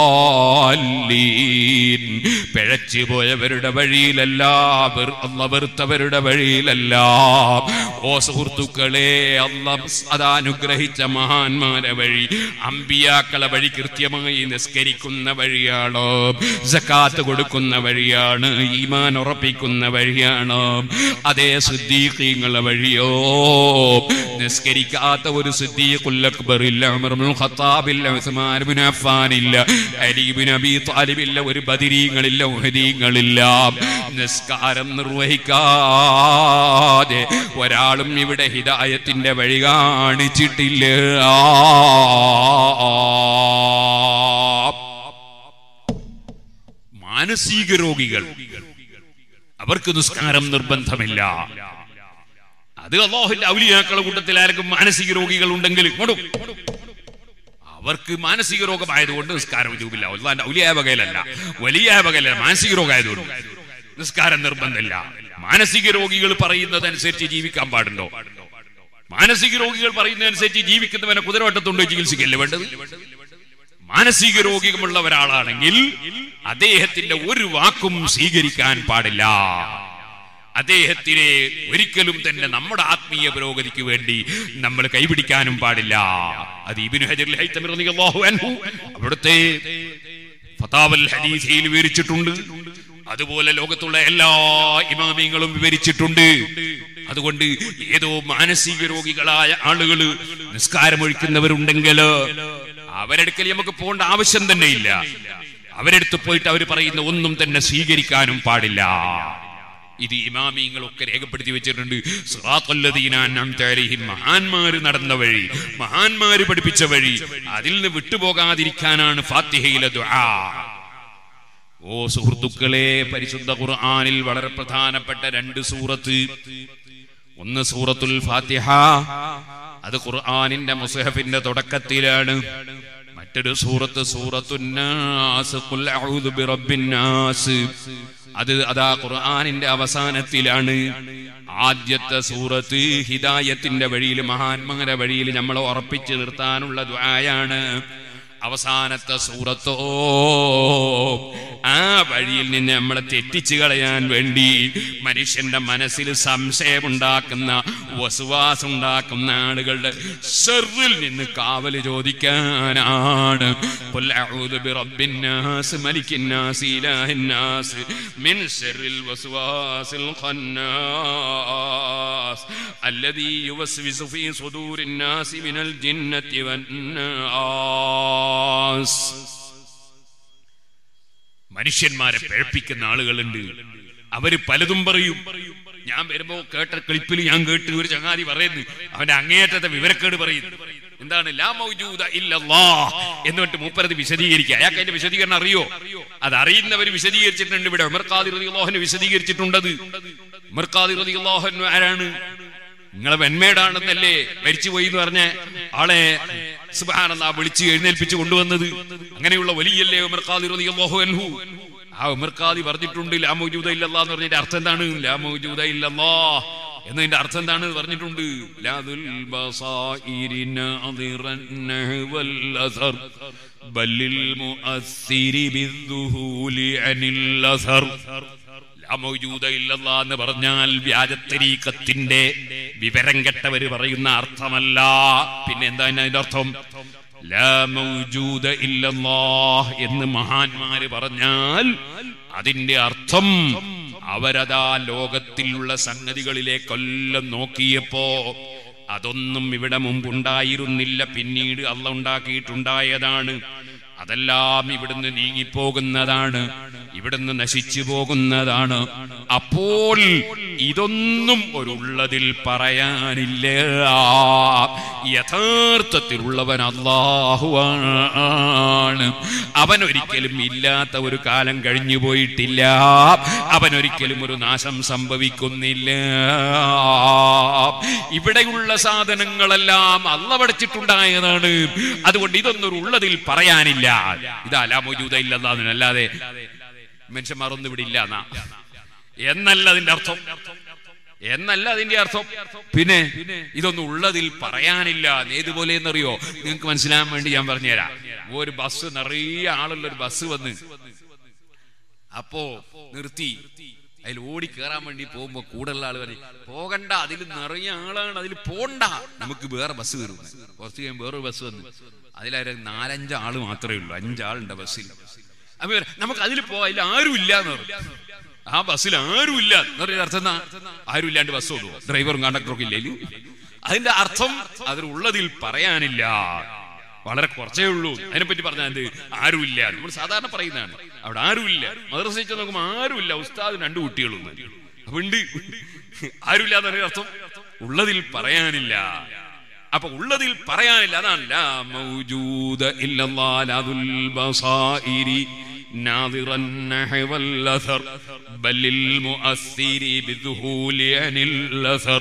الضالين പിഴച്ചു പോയവരുടെ വഴിയിലല്ല വെർ- അല്ല വെറുത്തവരുടെ വഴിയിലല്ല ഓ സുഹൃത്തുക്കളെ അല്ല അതാനുഗ്രഹിച്ച മഹാന്മാരെ വഴി അമ്പിയാക്കളെ വഴി കൃത്യമായി നിസ്കരിക്കുന്ന വഴിയാണ് സക്കാത്ത് കൊടുക്കുന്ന വഴിയാണ് ഈമാൻ ഉറപ്പിക്കുന്ന വഴിയാണ് അതേ സുദ്ദീഖീങ്ങളെ വഴിയോ നിസ്കരിക്കാത്ത ഒരു സിദ്ദീഖുൽ അക്ബർ ഇല്ല ഉമർ ഇബ്നുൽ ഖത്താബ് ഇല്ല ഉസ്മാൻ ഇബ്നു അഫ്ഫാൻ ഇല്ല അലി ഇബ്നു അബീ താലിബ് ഇല്ല ഒരു ബദരീങ്ങളില്ല ഉഹദീങ്ങളില്ല നിസ്കാരം നിർവഹിക്കാതെ ഒരാളും ഇവിടെ ഹിദായത്തിന്റെ വഴി കാണിച്ചിട്ടില്ല മാനസിക രോഗികൾ അവർക്ക് നിസ്കാരം നിർബന്ധമില്ല അത് അള്ളാഹുന്റെ ഔലിയാക്കളെ കൂട്ടത്തിൽ ആർക്കും മാനസിക രോഗികൾ ഉണ്ടെങ്കിൽ ഇങ്ങോട്ടും അവർക്ക് മാനസിക രോഗമായതുകൊണ്ട് നിസ്കാരം രൂപില്ല അള്ളാന്റെ ഔലിയായ വകയിലല്ല വലിയ വകയിലല്ല മാനസിക രോഗമായതുകൊണ്ട് നിസ്കാരം നിർബന്ധമില്ല മാനസിക രോഗികൾ പറയുന്നതനുസരിച്ച് ജീവിക്കാൻ പാടുണ്ടോ മാനസിക രോഗികൾ പറയുന്നതനുസരിച്ച് ജീവിക്കുന്നവനെ കുതിരവട്ടത്തുണ്ടോ ചികിത്സിക്കല്ലേ വേണ്ടത് മാനസിക രോഗികളുള്ള ഒരാളാണെങ്കിൽ അദ്ദേഹത്തിന്റെ ഒരു വാക്കും സ്വീകരിക്കാൻ പാടില്ല അദ്ദേഹത്തിനെ ഒരിക്കലും തന്നെ നമ്മുടെ ആത്മീയ പുരോഗതിക്ക് വേണ്ടി നമ്മൾ കൈപിടിക്കാനും പാടില്ല അത് ഇബിനു ഹജർ ഹൈത്തമി റളിയല്ലാഹു അൻഹു അവിടുത്തെ ഫതാവൽ ഹദീസയിൽ വിവരിച്ചിട്ടുണ്ട് അതുപോലെ ലോകത്തുള്ള എല്ലാ ഇമാമിയങ്ങളും വിവരിച്ചിട്ടുണ്ട് അതുകൊണ്ട് ഏതോ മാനസിക രോഗികളായ ആളുകൾ നിസ്കാരമൊഴിക്കുന്നവരുണ്ടെങ്കിൽ അവരെടുക്കൽ നമുക്ക് പോകേണ്ട ആവശ്യം തന്നെ ഇല്ല അവരെടുത്ത് പോയിട്ട് അവർ പറയുന്ന ഒന്നും തന്നെ സ്വീകരിക്കാനും പാടില്ല ഇത് ഇമാമിങ്ങളൊക്കെ രേഖപ്പെടുത്തി വെച്ചിട്ടുണ്ട് സിറാത്തുല്ലദീന അൻഅംത അലൈഹിം മഹാന്മാര് നടന്ന വഴി മഹാന്മാര് പഠിപ്പിച്ച വഴി അതിൽ നിന്ന് വിട്ടുപോകാതിരിക്കാനാണ് ഫാത്തിഹയിലെ ദുആ ഓ സുഹൃത്തുക്കളെ പരിശുദ്ധ ഖുർആനിൽ വളരെ പ്രധാനപ്പെട്ട രണ്ട് സൂറത്ത് ഒന്ന് സൂറത്തുൽ ഫാത്തിഹ അത് ഖുർആനിന്റെ മുസഹഫിന്റെ തുടക്കത്തിലാണ് മറ്റൊരു സൂറത്ത് സൂറത്തുന്നാസ് ഖുൽ അഊദു ബിറബ്ബിന്നാസ് അത് അതാ ഖുർആനിന്റെ അവസാനത്തിലാണ് ആദ്യത്തെ സൂറത്ത് ഹിദായത്തിന്റെ വഴിയിൽ മഹാന്മാരുടെ വഴിയിൽ നമ്മളെ ഉറപ്പിച്ചു നിർത്താനുള്ള ദ്വായാണ് അവസാനത്തെ സൂറത്തോ ആ വഴിയിൽ നിന്ന് നമ്മളെ തെറ്റിച്ചു കളയാൻ വേണ്ടി മനുഷ്യന്റെ മനസ്സിൽ സംശയമുണ്ടാക്കുന്ന വസുവാസുണ്ടാക്കുന്ന ആളുകളുടെ ഷെറിൽ നിന്ന് കാവല് ചോദിക്കാനാണ് ഖുൽ അഊദു ബിറബ്ബിന്നാസ് മലിക്കിന്നാസ് ഇലാഹിന്നാസ് മിൻ ഷെറിൽ വസുവാസിൽ ഖന്നാസ് الذي يوسوس في صدور الناس من الجنة والناس മനുഷ്യന്മാരെ പിഴപ്പിക്കുന്ന ആളുകളുണ്ട് അവര് പലതും പറയും ഞാൻ വരുമ്പോ കേട്ട ക്ലിപ്പിൽ ഞാൻ കേട്ട് ഒരു ചങ്ങാതി പറയുന്നു അവന്റെ അങ്ങേയറ്റത്തെ വിവരക്കേട് പറയുന്നു എന്താണ് ലാ മൗജൂദ ഇല്ലല്ലാ എന്നിട്ട് മൂപ്പരത് വിശദീകരിക്കുക അയാൾക്ക് അതിന്റെ വിശദീകരണം അറിയോ അത് അറിയുന്നവർ വിശദീകരിച്ചിട്ടുണ്ട് ഇവിടെ ഉമർ ഖാദി റളിയല്ലാഹുവിനെ വിശദീകരിച്ചിട്ടുണ്ടത് ഉമർ ഖാദി റളിയല്ലാഹു ആരാണ് നിങ്ങളെ വെന്മേടാണെന്നല്ലേ മരിച്ചുപോയി എന്ന് പറഞ്ഞ ആളെ സുബാനന്ദ വിളിച്ച് എഴുന്നേൽപ്പിച്ച് കൊണ്ടുവന്നത് അങ്ങനെയുള്ള വലിയല്ലേ ഉമർ ഖാദി റളിയല്ലാഹു അൻഹു ആ ഉമർ ഖാദി പറഞ്ഞിട്ടുണ്ട് ലാ മൗജൂദ ഇല്ലല്ലാ എന്ന് പറഞ്ഞതിന്റെ അർത്ഥം എന്താണ് ലാ മൗജൂദ ഇല്ലല്ലാ എന്നതിന്റെ അർത്ഥം എന്താണ് പറഞ്ഞിട്ടുണ്ട് ലാദുൽ ബസായിരി നാദിറൻ നഹ്വൽ അസർ ബല്ലിൽ മുഅസ്സിരി ബിദ്ദുഹൂലി അനിൽ അസർ ലാ മൗജൂദ ഇല്ലല്ലാ എന്ന് പറഞ്ഞാൽ വ്യാജത്തരീക്കത്തിന്റെ വിവരം കെട്ടവര് പറയുന്ന അർത്ഥമല്ല പിന്നെ എന്താ അതിന്റെ അർത്ഥം ലാ മൗജൂദ ഇല്ലല്ലാ എന്ന് മഹാന്മാര് പറഞ്ഞാൽ അതിന്റെ അർത്ഥം അവരതാ ലോകത്തിലുള്ള സംഗതികളിലേക്കൊല്ലം നോക്കിയപ്പോ അതൊന്നും ഇവിടെ മുമ്പുണ്ടായിരുന്നില്ല പിന്നീട് അല്ല ഉണ്ടാക്കിയിട്ടുണ്ടായതാണ് അതെല്ലാം ഇവിടുന്ന് നീങ്ങിപ്പോകുന്നതാണ് ഇവിടുന്ന് നശിച്ചു പോകുന്നതാണ് അപ്പോൾ ഇതൊന്നും ഒരുള്ളതിൽ പറയാനില്ല യഥാർത്ഥത്തിലുള്ളവൻ അള്ളാഹുവാണ് അവൻ ഒരിക്കലും ഇല്ലാത്ത ഒരു കാലം കഴിഞ്ഞു പോയിട്ടില്ല അവൻ ഒരിക്കലും ഒരു നാശം സംഭവിക്കുന്നില്ല ഇവിടെയുള്ള സാധനങ്ങളെല്ലാം അല്ല പഠിച്ചിട്ടുണ്ടായതാണ് അതുകൊണ്ട് ഇതൊന്നും ഉള്ളതിൽ പറയാനില്ല ഇതല്ല മോജൂത ഇല്ലെന്നല്ലാതെ മനുഷ്യന്മാർ ഒന്നും ഇവിടെ ഇല്ല എന്നാ എന്നല്ല അതിന്റെ അർത്ഥം എന്നല്ല അതിന്റെ അർത്ഥം പിന്നെ ഇതൊന്നും ഉള്ളതിൽ പറയാനില്ല ഏതുപോലെ എന്നറിയോ നിങ്ങൾക്ക് മനസ്സിലാകാൻ വേണ്ടി ഞാൻ പറഞ്ഞുതരാം ഒരു ബസ് നിറയെ ആളുള്ള ഒരു ബസ് വന്ന് അപ്പോ നിർത്തി അതിൽ ഓടി കയറാൻ വേണ്ടി പോകുമ്പോ കൂടുതലുള്ള ആള് പറഞ്ഞു പോകണ്ട അതിൽ നിറയെ ആളാണ് അതിൽ പോണ്ട നമുക്ക് വേറെ ബസ് വരും കുറച്ച് കഴിയുമ്പോൾ വേറൊരു ബസ് വന്നു അതിലൊരു നാലഞ്ച് ആള് മാത്രമേ ഉള്ളൂ അഞ്ചാളുണ്ട് ബസ്സിൽ അപ്പൊ ഇവര് നമുക്ക് അതിൽ പോവാ അതിൽ ആരും ഇല്ല എന്ന് പറഞ്ഞു ആ ബസ്സിൽ ആരും ഇല്ല എന്ന് പറയുന്ന അർത്ഥം എന്നാ ആരും ഇല്ലാണ്ട് ബസ് ഓടുവോ ഡ്രൈവറും കണ്ടക്ടറും ഒക്കെ ഇല്ലേ അതിന്റെ അർത്ഥം അതിൽ ഉള്ളതിൽ പറയാനില്ല വളരെ കുറച്ചേ ഉള്ളൂ അതിനെപ്പറ്റി പറഞ്ഞാൽ എന്ത് ആരുമില്ല നമ്മൾ സാധാരണ പറയുന്നതാണ് അവിടെ ആരുമില്ല മദ്രസ നോക്കുമ്പോൾ ആരുമില്ല ഉസ്താദ് രണ്ട് കുട്ടികളും അപ്പൊ ഉണ്ട് ആരുമില്ല എന്നൊരു അർത്ഥം ഉള്ളതിൽ പറയാനില്ല അപ്പൊ ഉള്ളതിൽ പറയാനില്ല അതാണ് ലാ മൗജൂദ ഇല്ലല്ലാ ലാദുൽ ബസായിരി ناظر النحو الأثر بل للمؤثر بالذهول عن الأثر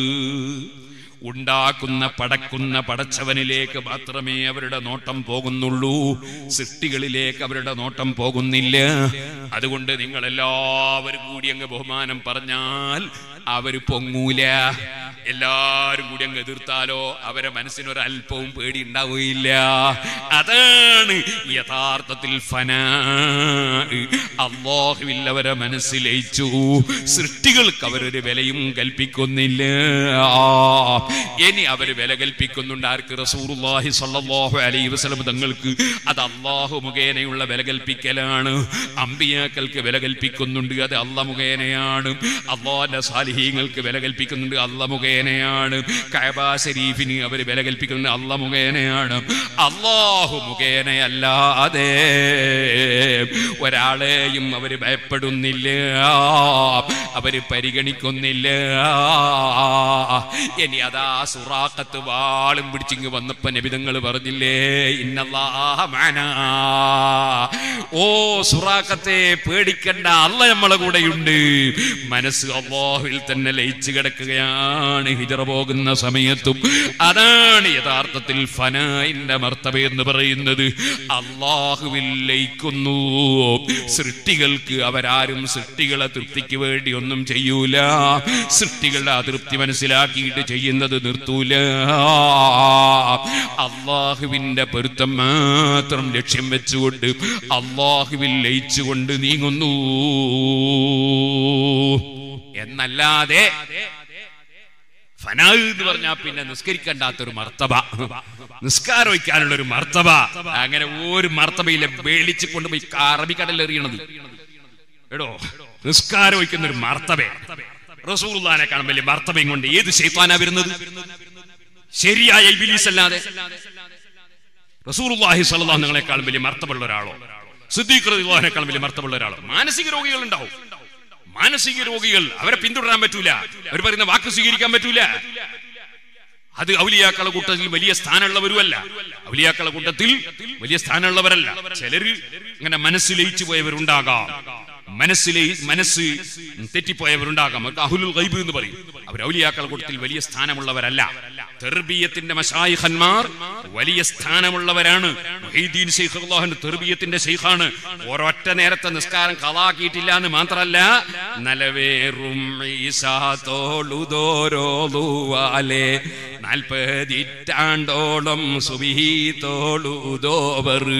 ഉണ്ടാക്കുന്ന പടക്കുന്ന പടച്ചവനിലേക്ക് മാത്രമേ അവരുടെ നോട്ടം പോകുന്നുള്ളൂ സൃഷ്ടികളിലേക്ക് അവരുടെ നോട്ടം പോകുന്നില്ല അതുകൊണ്ട് നിങ്ങൾ എല്ലാവരും കൂടി അങ്ങ് ബഹുമാനം പറഞ്ഞാൽ അവര് പൊങ്ങൂല എല്ലാരും കൂടി അങ്ങ് എതിർത്താലോ അവരെ മനസ്സിനൊരു അല്പവും പേടി ഉണ്ടാവുകയില്ല അതാണ് യഥാർത്ഥത്തിൽ ഫന അള്ളാഹുവിൽ അവരെ മനസ്സിലയിച്ചു സൃഷ്ടികൾക്ക് അവരൊരു വിലയും കൽപ്പിക്കുന്നില്ല ഇനി അവര് വില കൽപ്പിക്കുന്നുണ്ട് ആർക്ക് റസൂറുല്ലാഹി സല്ലല്ലാഹു അലൈഹി വസല്ലം തങ്ങൾക്ക് അത് അള്ളാഹു മുഖേനയുള്ള വില കൽപ്പിക്കലാണ് അമ്പിയാക്കൾക്ക് വില കൽപ്പിക്കുന്നുണ്ട് അത് അല്ല മുഖേനയാണ് അള്ളാന്റെ സാലിഹീങ്ങൾക്ക് വില കൽപ്പിക്കുന്നുണ്ട് അല്ല മുഖേനയാണ് കഅബ ശരീഫിന് അവർ വില കൽപ്പിക്കുന്നുണ്ട് അല്ല മുഖേനയാണ് അള്ളാഹു മുഖേനയല്ലാതെ ഒരാളെയും അവര് ഭയപ്പെടുന്നില്ല അവര് പരിഗണിക്കുന്നില്ല ഇനി അതാ സുറാഖത്ത് വാളും പിടിച്ചിങ് വന്നപ്പോ നബിതങ്ങൾ പറഞ്ഞില്ലേ ഇന്നല്ലാഹ മാനാ ഓ സുറാഖത്തെ പേടിക്കണ്ട അല്ല നമ്മളെ കൂടെയുണ്ട് മനസ്സ് അള്ളാഹുവിൽ തന്നെ ലയിച്ചു കിടക്കുകയാണ് ഹിജറ പോകുന്ന സമയത്തും അതാണ് യഥാർത്ഥത്തിൽ ഫനായിന്റെ മർത്തബ എന്ന് പറയുന്നത് അള്ളാഹുവിൽ ലയിക്കുന്നു സൃഷ്ടികൾക്ക് അവരാരും സൃഷ്ടികളെ തൃപ്തിക്ക് വേണ്ടി ഒന്നും ചെയ്യൂല സൃഷ്ടികളുടെ അതൃപ്തി മനസ്സിലാക്കിയിട്ട് ചെയ്യുന്നത് നിർത്തൂല അള്ളാഹുവിന്റെ പൊരുത്തം മാത്രം ലക്ഷ്യം വെച്ചുകൊണ്ട് അള്ളാഹുവിൽ ലയിച്ചുകൊണ്ട് നീങ്ങുന്നു എന്നല്ലാതെ ഫനാ എന്ന് പറഞ്ഞാൽ പിന്നെ നിസ്കരിക്കണ്ടാത്തൊരു മർത്തബ നിസ്കാരം വയ്ക്കാനുള്ള ഒരു മർത്തബ അങ്ങനെ ഒരു മർത്തബയിലെ വേളിച്ച് കൊണ്ടുപോയി അറബിക്കടലിൽ എറിയണത് എടോ നിസ്കാരം വയ്ക്കുന്ന ഒരു മർത്തബ റസൂർദാനെ കാണും വലിയ മർത്തബയും കൊണ്ട് ഏത് ശൈത്താനാ വരുന്നത് ശരിയായ ഇബിലീസ് അല്ലാതെ റസൂർഹി സല്ലാ നിങ്ങളെക്കാളും വലിയ മർത്തമുള്ള ഒരാളോ സിദ്ദീഖ് റളിയല്ലാഹുവിനേക്കാളും വലിയ മർത്തമുള്ള ഒരാളോ മാനസിക രോഗികൾ ഉണ്ടാവും മാനസിക രോഗികൾ അവരെ പിന്തുടരാൻ പറ്റൂല അവർ പറയുന്ന വാക്ക് സ്വീകരിക്കാൻ പറ്റൂല അത് ഔലിയാക്കളെ കൂട്ടത്തിൽ വലിയ സ്ഥാനമുള്ളവരുമല്ല ഔലിയാക്കളെ കൂട്ടത്തിൽ വലിയ സ്ഥാനമുള്ളവരല്ല ചിലര് ഇങ്ങനെ മനസ്സിലയിച്ചു പോയവരുണ്ടാകാം മനസ്സിലെ മനസ്സ് തെറ്റിപ്പോയവരുണ്ടാകാം അവർക്ക് അഹുലുൽ ഗൈബ് എന്ന് പറയും അവർ ഔലിയാക്കൾ കൂട്ടത്തിൽ വലിയ സ്ഥാനമുള്ളവരല്ല തെർബീയത്തിന്റെ മഷായിഖന്മാർ വലിയ സ്ഥാനമുള്ളവരാണ് മുഹീദ്ദീൻ ശൈഖ് അള്ളാഹുന്റെ തെർബീയത്തിന്റെ ശൈഖാണ് ഒരൊറ്റ നേരത്തെ നിസ്കാരം കളാക്കിയിട്ടില്ല എന്ന് മാത്രല്ല നലവേറും ഈസാ തോളുതോരോളുവാലെ നാൽപ്പതിറ്റാണ്ടോളം സുബിഹി തോളുതോവറ്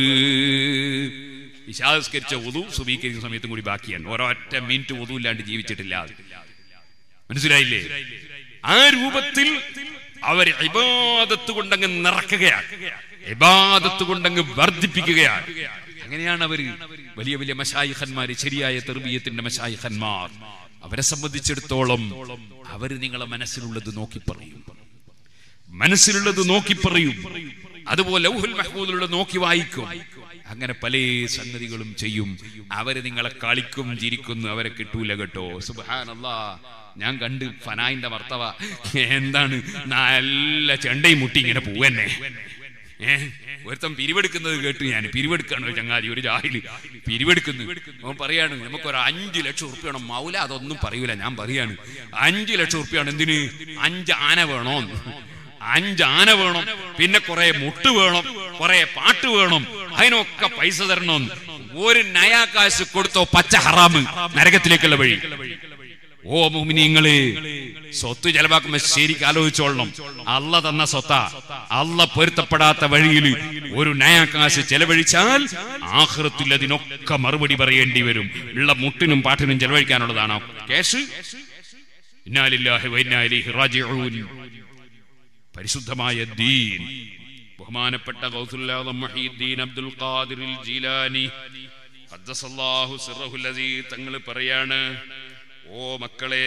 വിശാസ്കരിച്ച ഉതു സുബീകരിക്കുന്ന സമയത്തും കൂടി ബാക്കിയാണ് ഒരൊറ്റ മിനിറ്റ് ഉതു ഇല്ലാണ്ട് ജീവിച്ചിട്ടില്ല മനസ്സിലായില്ലേ ആ രൂപത്തിൽ അവർ ഇബാദത്ത് കൊണ്ടങ്ങ് നിറക്കുകയാണ് ഇബാദത്ത് കൊണ്ടങ്ങ് വർദ്ധിപ്പിക്കുകയാണ് അങ്ങനെയാണ് അവർ വലിയ വലിയ മഷായിഖന്മാര് ശരിയായ തെർബീയത്തിന്റെ മഷായിഖന്മാർ അവരെ സംബന്ധിച്ചിടത്തോളം അവർ നിങ്ങളെ മനസ്സിലുള്ളത് നോക്കി പറയും മനസ്സിലുള്ളത് നോക്കി പറയും അതുപോലെ ലൗഹുൽ മഹ്മൂദിലുള്ള നോക്കി വായിക്കും അങ്ങനെ പല സംഗതികളും ചെയ്യും അവര് നിങ്ങളെ കളിക്കും ചിരിക്കുന്നു അവരെ കിട്ടൂല കേട്ടോ സുബാനല്ലാ ഞാൻ കണ്ട് ഫനായിന്റെ വർത്തവ എന്താണ് നല്ല ചെണ്ടയും മുട്ടി ഇങ്ങനെ പോവന്നെ ഏ ഒരുത്തം പിരിവെടുക്കുന്നത് കേട്ടു ഞാൻ പിരിവെടുക്കാണോ ചങ്ങാതി ഒരു ജാഹില് പിരിവെടുക്കുന്നു അവൻ പറയാണ് നമുക്ക് ഒരു അഞ്ചു ലക്ഷം ഉറുപ്പ്യ മൗല അതൊന്നും പറയൂല ഞാൻ പറയാണ് അഞ്ചു ലക്ഷം ഉറുപ്പ്യാണ് എന്തിന് അഞ്ച് ആന വേണോന്ന് അഞ്ച് ആന വേണം പിന്നെ കുറെ മുട്ട് വേണം കുറെ പാട്ട് വേണം അതിനൊക്കെ പൈസ തരണം ഒരു നയാകാശ് കൊടുത്തോ പച്ച ഹറാമ് നരകത്തിലേക്കുള്ള വഴി ഓ മുമിനിങ്ങള് സ്വത്ത് ചെലവാക്കുമ്പോ ശരിക്ക് ആലോചിച്ചോളണം അല്ല തന്ന സ്വത്ത അല്ല പൊരുത്തപ്പെടാത്ത വഴിയിൽ ഒരു നയാകാശ് ചെലവഴിച്ചാൽ ആഹൃത്തിൽ അതിനൊക്കെ മറുപടി പറയേണ്ടി വരും ഉള്ള മുട്ടിനും പാട്ടിനും ചെലവഴിക്കാനുള്ളതാണോ കേസ് ഇന്നാലില്ലാഹി വൈനാലിഹി റാജിഊൻ പരിശുദ്ധമായ ദീൻ ബഹുമാനപ്പെട്ട ഗൗസുല്ലാദം മഹീദ്ദീൻ അബ്ദുൽ ഖാദിർ ജീലാനി ഖദ്ദസല്ലാഹു സിറഹുൽ അസീസ് തങ്ങൾ പറയാണ് ഓ മക്കളെ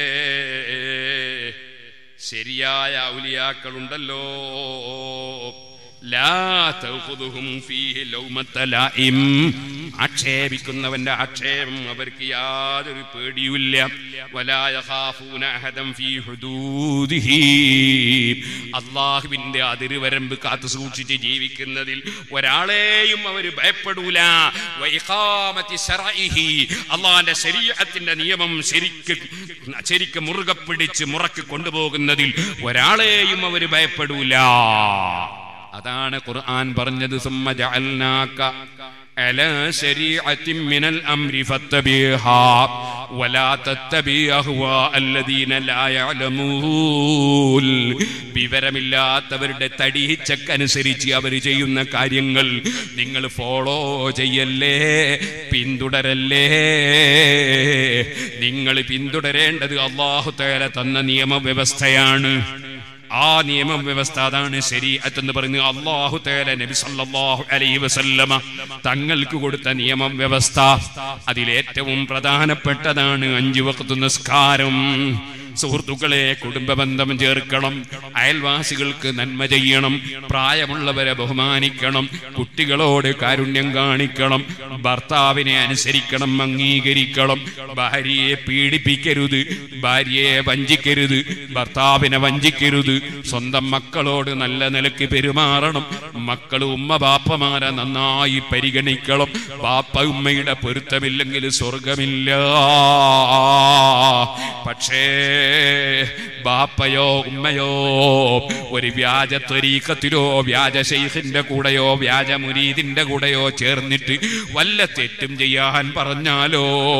ശരിയായ ഔലിയാക്കളുണ്ടല്ലോ ലാ തൗഖുദുഹും ഫീഹി ലൗമത്ത ലായിം. ആക്ഷേപിക്കുന്നവന്റെ ആക്ഷേപം അവർക്ക് യാതൊരു പേടിയുമില്ല വലാ യഖാഫൂന അഹദൻ ഫീ ഹുദൂദിഹി. അള്ളാഹുവിന്റെ അതിരുവരമ്പ് കാത്തു സൂക്ഷിച്ച് ജീവിക്കുന്നതിൽ ഒരാളെയും അവർ ഭയപ്പെടൂല വൈഖാമത്തി ശറഇഹി. അള്ളാഹിന്റെ ശരീഅത്തിന്റെ നിയമം ശരിക്ക് ശരിക്ക് മുറുകെ പിടിച്ച് മുറക്ക് കൊണ്ടുപോകുന്നതിൽ ഒരാളെയും അവർ ഭയപ്പെടൂല അതാണ് ഖുർആൻ പറഞ്ഞത് സുമ്മ ജഅൽനാക على شريعة من الأمر فاتبعها ولا تتبع أهواء الذين لا يعلمون വിവരമില്ലാത്തവരുടെ തടിഹിച്ചക്കനുസരിച്ച് അവർ ചെയ്യുന്ന കാര്യങ്ങൾ നിങ്ങൾ ഫോളോ ചെയ്യല്ലേ പിന്തുടരല്ലേ നിങ്ങൾ പിന്തുടരേണ്ടത് അള്ളാഹു തേല തന്ന നിയമവ്യവസ്ഥയാണ് ആ നിയമം വ്യവസ്ഥ അതാണ് ശരീഅത്ത് എന്ന് പറയുന്നത് അള്ളാഹു തേല നബി സല്ലല്ലാഹു അലൈഹി വസല്ലമ തങ്ങൾക്ക് കൊടുത്ത നിയമം വ്യവസ്ഥ അതിലേറ്റവും പ്രധാനപ്പെട്ടതാണ് അഞ്ചു വക്ത് നിസ്കാരം സുഹൃത്തുക്കളെ കുടുംബ ബന്ധം ചേർക്കണം അയൽവാസികൾക്ക് നന്മ ചെയ്യണം പ്രായമുള്ളവരെ ബഹുമാനിക്കണം കുട്ടികളോട് കാരുണ്യം കാണിക്കണം ഭർത്താവിനെ അനുസരിക്കണം അംഗീകരിക്കണം ഭാര്യയെ പീഡിപ്പിക്കരുത് ഭാര്യയെ വഞ്ചിക്കരുത് ഭർത്താവിനെ വഞ്ചിക്കരുത് സ്വന്തം മക്കളോട് നല്ല നിലക്ക് പെരുമാറണം മക്കൾ ഉമ്മ ബാപ്പമാരെ നന്നായി പരിഗണിക്കണം ബാപ്പ ഉമ്മയുടെ പൊരുത്തമില്ലെങ്കിൽ സ്വർഗമില്ല പക്ഷേ ബാപ്പയോ ഉമ്മയോ ഒരു വ്യാജ ത്വരീക്കത്തിലോ വ്യാജ ശൈഖിന്റെ കൂടെയോ വ്യാജ മുരീദിന്റെ കൂടെയോ ചേർന്നിട്ട് വല്ല തെറ്റും ചെയ്യാൻ പറഞ്ഞാലോ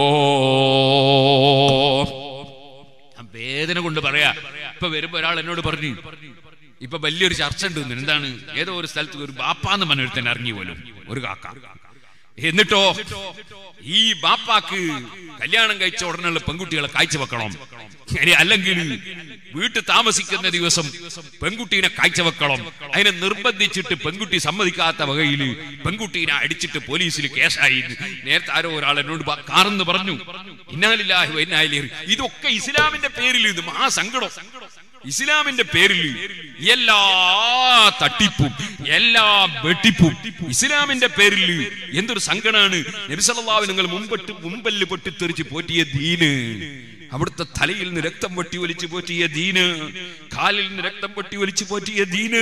ഞാൻ വേദന കൊണ്ട് പറയാ ഇപ്പൊ വരുമ്പോ ഒരാൾ എന്നോട് പറഞ്ഞു ഇപ്പൊ വലിയൊരു ചർച്ച ഉണ്ട് ഇന്ന്. എന്താണ് ഏതോ ഒരു സ്ഥലത്ത് ഒരു ബാപ്പാന്ന് പറഞ്ഞൊരുത്തൻ ഇറങ്ങി പോലും ഒരു കാക്ക എന്നിട്ടോ ഈ ബാപ്പാക്ക് കല്യാണം കഴിച്ച ഉടനെയുള്ള പെൺകുട്ടികളെ കാഴ്ച വെക്കണം ഇനി അല്ലെങ്കിൽ വീട്ടിൽ താമസിക്കുന്ന ദിവസം പെൺകുട്ടീനെ കാഴ്ച വെക്കണം അതിനെ നിർബന്ധിച്ചിട്ട് പെൺകുട്ടി സമ്മതിക്കാത്ത വകയിൽ പെൺകുട്ടീനെ അടിച്ചിട്ട് പോലീസിൽ കേസായി നേരത്തെ ആരോ ഒരാൾ എന്നോട് പ- കാറെന്ന് പറഞ്ഞു ഇന്നാലില്ലാഹി വൈനാലി ഇതൊക്കെ ഇസ്ലാമിന്റെ പേരിൽ ഇത് ആ സങ്കടം ഇസ്ലാമിന്റെ പേരിൽ എല്ലാ തട്ടിപ്പും എല്ലാ വെട്ടിപ്പും ഇസ്ലാമിന്റെ പേരിൽ എന്തൊരു സങ്കടാണ് നബിസല്ലാവ് നിങ്ങൾ മുമ്പട്ട് മുമ്പല്ല് പൊട്ടിത്തെറിച്ച് പോറ്റിയ ദീന് അവിടുത്തെ തലയിൽ നിന്ന് രക്തം പൊട്ടി ഒലിച്ചു പോറ്റിയ ദീന് കാലിൽ നിന്ന് രക്തം പൊട്ടി ഒലിച്ചു പോറ്റിയ ദീന്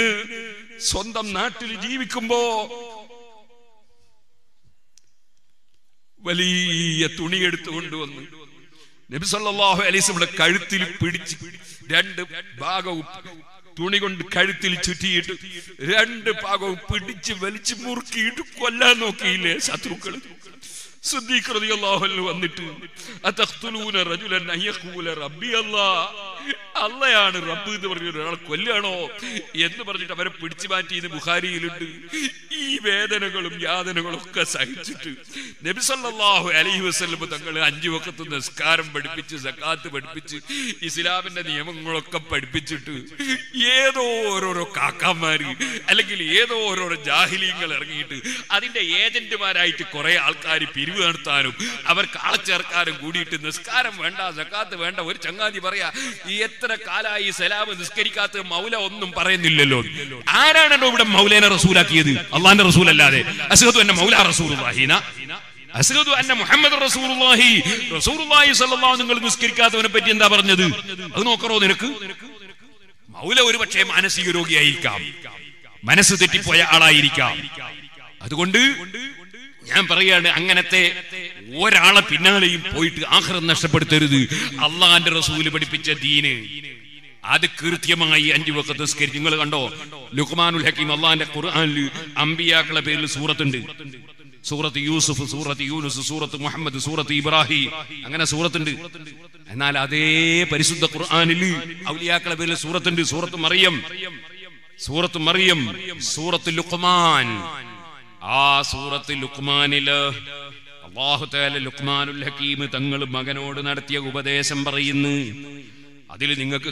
സ്വന്തം നാട്ടിൽ ജീവിക്കുമ്പോ വലിയ തുണി എടുത്തു കൊണ്ടുവന്നു നബി സല്ലല്ലാഹു അലൈഹി വസല്ലമയുടെ കഴുത്തിൽ പിടിച്ച് രണ്ട് ഭാഗവും തുണി കൊണ്ട് കഴുത്തിൽ ചുറ്റിയിട്ട് രണ്ട് ഭാഗവും പിടിച്ച് വലിച്ച് മുറുക്കിയിട്ട് കൊല്ലാൻ നോക്കിയില്ലേ ശത്രുക്കൾ സിദ്ദീഖ് റളിയല്ലാഹു അൻഹു വന്നിട്ട് അതഖ്തുലൂന റജുലൻ അൻ യഖൂല റബ്ബി അല്ലാഹ് അള്ളയാണ് റബ്ബ് എന്ന് പറഞ്ഞ ഒരാൾ കൊല്ലാണോ എന്ന് പറഞ്ഞിട്ട് അവരെ പിടിച്ചു മാറ്റിയത് ബുഖാരിയിലുണ്ട് ഈ വേദനകളും യാതനകളും ഒക്കെ സഹിച്ചിട്ട് നബി സല്ലല്ലാഹു അലൈഹി വസല്ലം തങ്ങൾ അഞ്ചു വക്കത്ത് നിസ്കാരം പഠിപ്പിച്ച് സക്കാത്ത് പഠിപ്പിച്ച് ഇസ്ലാമിന്റെ നിയമങ്ങളൊക്കെ പഠിപ്പിച്ചിട്ട് ഏതോ ഓരോരോ കാക്കാമാര് അല്ലെങ്കിൽ ഏതോ ഓരോരോ ജാഹിലീങ്ങൾ ഇറങ്ങിയിട്ട് അതിന്റെ ഏജന്റുമാരായിട്ട് കുറെ ആൾക്കാർ പിരിവ് നടത്താനും അവർക്ക് ആളെ ചേർക്കാനും കൂടിയിട്ട് നിസ്കാരം വേണ്ട സക്കാത്ത് വേണ്ട ഒരു ചങ്ങാതി പറയാ ഈ എത്ര കാലായി സലാം നിസ്കരിക്കാത്ത മൗല ഒന്നും പറയുന്നില്ലല്ലോ ആരാണല്ലോ ഇവിടെ മൗലേനെ റസൂലാക്കിയത് അള്ളാന്റെ റസൂൽ അല്ലാതെ അസുഖത്തു എന്നെ മൗല റസൂലുള്ളാഹിന അസ്ഹദു അന്ന മുഹമ്മദ് റസൂലുള്ളാഹി റസൂലുള്ളാഹി സ്വല്ലല്ലാഹു നിങ്ങൾ നിസ്കരിക്കാത്തവനെ പറ്റി എന്താ പറഞ്ഞത് അത് നോക്കറോ നിനക്ക് മൗല ഒരു പക്ഷേ മാനസിക രോഗിയായിരിക്കാം മനസ്സ് തെറ്റിപ്പോയ ആളായിരിക്കാം അതുകൊണ്ട് ഞാൻ പറയാണ് അങ്ങനത്തെ ഒരാളെ പിന്നാലെയും പോയിട്ട് ആഹ്റം നഷ്ടപ്പെടുത്തരുത് അള്ളാന്റെ റസൂല് പഠിപ്പിച്ച ദീന് അത് കൃത്യമായി അഞ്ചു വക്കത്ത് നിസ്കരിച്ച് നിങ്ങൾ കണ്ടോ ലുഖ്മാനുൽ ഹക്കീം അള്ളാന്റെ ഖുർആനിൽ അമ്പിയാക്കളെ പേരിൽ സൂറത്തുണ്ട് സൂറത്ത് യൂസുഫ് സൂറത്ത് യൂനുസ് സൂറത്ത് മുഹമ്മദ് സൂറത്ത് ഇബ്രാഹിം അങ്ങനെ സൂറത്തുണ്ട് എന്നാൽ അതേ പരിശുദ്ധ ഖുർആനിൽ ഔലിയാക്കളെ പേരിൽ സൂറത്തുണ്ട് സൂറത്ത് മറിയം സൂറത്ത് മറിയം സൂറത്ത് ലുഖ്മാൻ ആ സൂറത്ത് ലുക്മാനില് അള്ളാഹു തആല ലുക്മാനുൽ ഹക്കീം തങ്ങൾ മകനോട് നടത്തിയ ഉപദേശം പറയുന്നു അതിൽ നിങ്ങൾക്ക്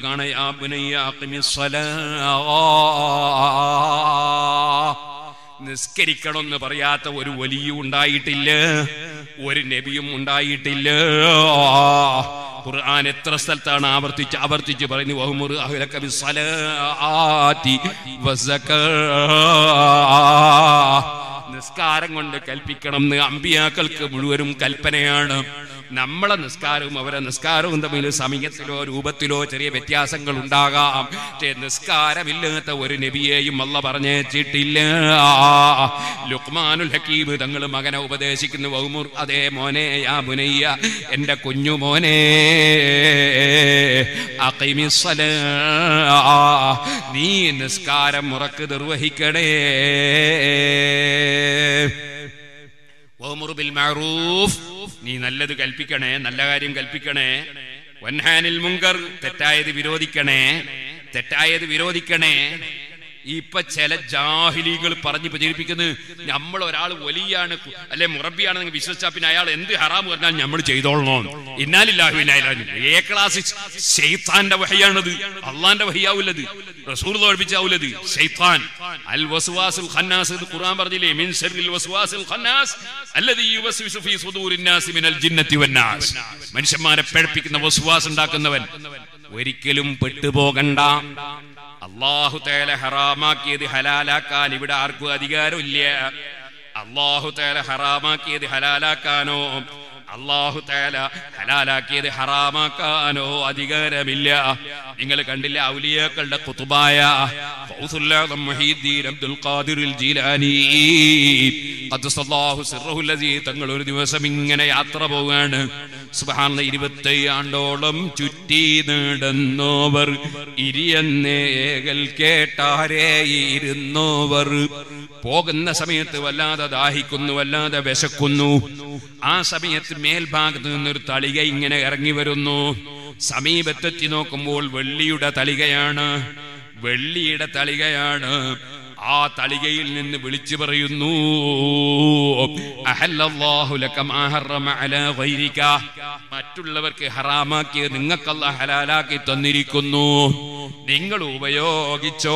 കാണാം നിസ്കരിക്കണമെന്ന് പറയാത്ത ഒരു വലിയും ഉണ്ടായിട്ടില്ല ഒരു നബിയും ഉണ്ടായിട്ടില്ല ഖുർആൻ എത്ര സ്ഥലത്താണ് ആവർത്തിച്ച് ആവർത്തിച്ച് പറയുന്നു വഹുമുർ അഹ്ലക ബിസ്സലാത്തി വസ്സകാ നിസ്കാരം കൊണ്ട് കൽപ്പിക്കണം എന്ന് അമ്പിയാക്കൾക്ക് മുഴുവനും കൽപ്പനയാണ് നമ്മളെ നിസ്കാരവും അവരെ നിസ്കാരവും തമ്മിൽ സമയത്തിലോ രൂപത്തിലോ ചെറിയ വ്യത്യാസങ്ങൾ ഉണ്ടാകാം പക്ഷേ നിസ്കാരമില്ലാത്ത ഒരു നബിയെയും അല്ല പറഞ്ഞേച്ചിട്ടില്ല ലുക്മാനുൽ ഹക്കീബ് തങ്ങൾ മകനെ ഉപദേശിക്കുന്നു വൗമുർ അതേ മോനെ യാ മുനയ്യ എന്റെ കുഞ്ഞു മോനെ അഖിമിസ്സലാ. നീ നിസ്കാരം മുറക്ക് നിർവഹിക്കണേ വഅ്മുർ ബിൽ മഅറൂഫ് നീ നല്ലത് കൽപ്പിക്കണേ നല്ല കാര്യം കൽപ്പിക്കണേ വൻഹാനിൽ മുങ്കർ തെറ്റായത് വിരോധിക്കണേ തെറ്റായത് വിരോധിക്കണേ ഇപ്പൊ ചില ജാഹിലികൾ പറഞ്ഞ് പ്രചരിപ്പിക്കുന്നത് നമ്മൾ ഒരാൾ വലിയാണ് അല്ലെ മുറബിയാണെന്ന് വിശ്വസിച്ചാ പിന്നെ അയാൾ എന്ത് ഹറാം പറഞ്ഞാൽ നമ്മൾ ചെയ്തോളണോ ഇന്നാലില്ലാഹു ഏ ക്ലാസ് ഷെയ്ത്താന്റെ വഹയാണത് അള്ളാന്റെ വഹിയാവുള്ളത് റസൂൽ പഠിപ്പിച്ചാവുള്ളത് ഷെയ്ത്താൻ അൽ വസ്വാസുൽ ഖന്നാസ് ഇത് ഖുർആൻ പറഞ്ഞില്ലേ മിൻ ശർറിൽ വസ്വാസുൽ ഖന്നാസ് അല്ലദീ യുവസ്വിസു ഫീ സുദൂരിൻ നാസി മിനൽ ജിന്നത്തി വന്നാസ് മനുഷ്യന്മാരെ പിഴപ്പിക്കുന്ന വസ്വാസ് ഉണ്ടാക്കുന്നവൻ ഒരിക്കലും പെട്ടുപോകണ്ട അള്ളാഹു തേല ഹറാമാക്കിയത് ഹലാലാക്കാൻ ഇവിടെ ആർക്കും അധികാരമില്ല അള്ളാഹു തേല ഹറാമാക്കിയത് ഹലാലാക്കാനോ അള്ളാഹു തേല ഹലാലാക്കിയത് ഹറാമാക്കാനോ അധികാരമില്ല നിങ്ങൾ കണ്ടില്ല ഔലിയാക്കളുടെ കുത്തുബായ ഫൗസുല്ലാദം മുഹീദ്ദീൻ അബ്ദുൽ ഖാദിറുൽ ജീലാനി ഖദ്ദസല്ലാഹു സിർറഹുൽ ലസീ തങ്ങൾ ഒരു ദിവസം ഇങ്ങനെ യാത്ര പോവുകയാണ് സുബ്ഹാന ഇരുപത്തയ്യാണ്ടോളം ചുറ്റി നടന്നോവർ ഇരിയെന്നേകൽ കേട്ടാരേ ഇരുന്നോവർ പോകുന്ന സമയത്ത് വല്ലാതെ ദാഹിക്കുന്നു വല്ലാതെ വിശക്കുന്നു ആ സമയത്ത് മേൽഭാഗത്ത് നിന്നൊരു തളിക ഇങ്ങനെ ഇറങ്ങി വരുന്നു സമീപത്തെത്തി നോക്കുമ്പോൾ വെള്ളിയുടെ തളികയാണ് വെള്ളിയുടെ തളികയാണ് ആ തളികയിൽ നിന്ന് വിളിച്ചു പറയുന്നു അഹല്ലല്ലാഹു ലക മാ ഹറമ അലാ ഗൈരിക. മറ്റുള്ളവർക്ക് ഹറാമാക്കിയത് നിങ്ങൾക്കല്ല ഹലാലാക്കി തന്നിരിക്കുന്നു നിങ്ങൾ ഉപയോഗിച്ചോ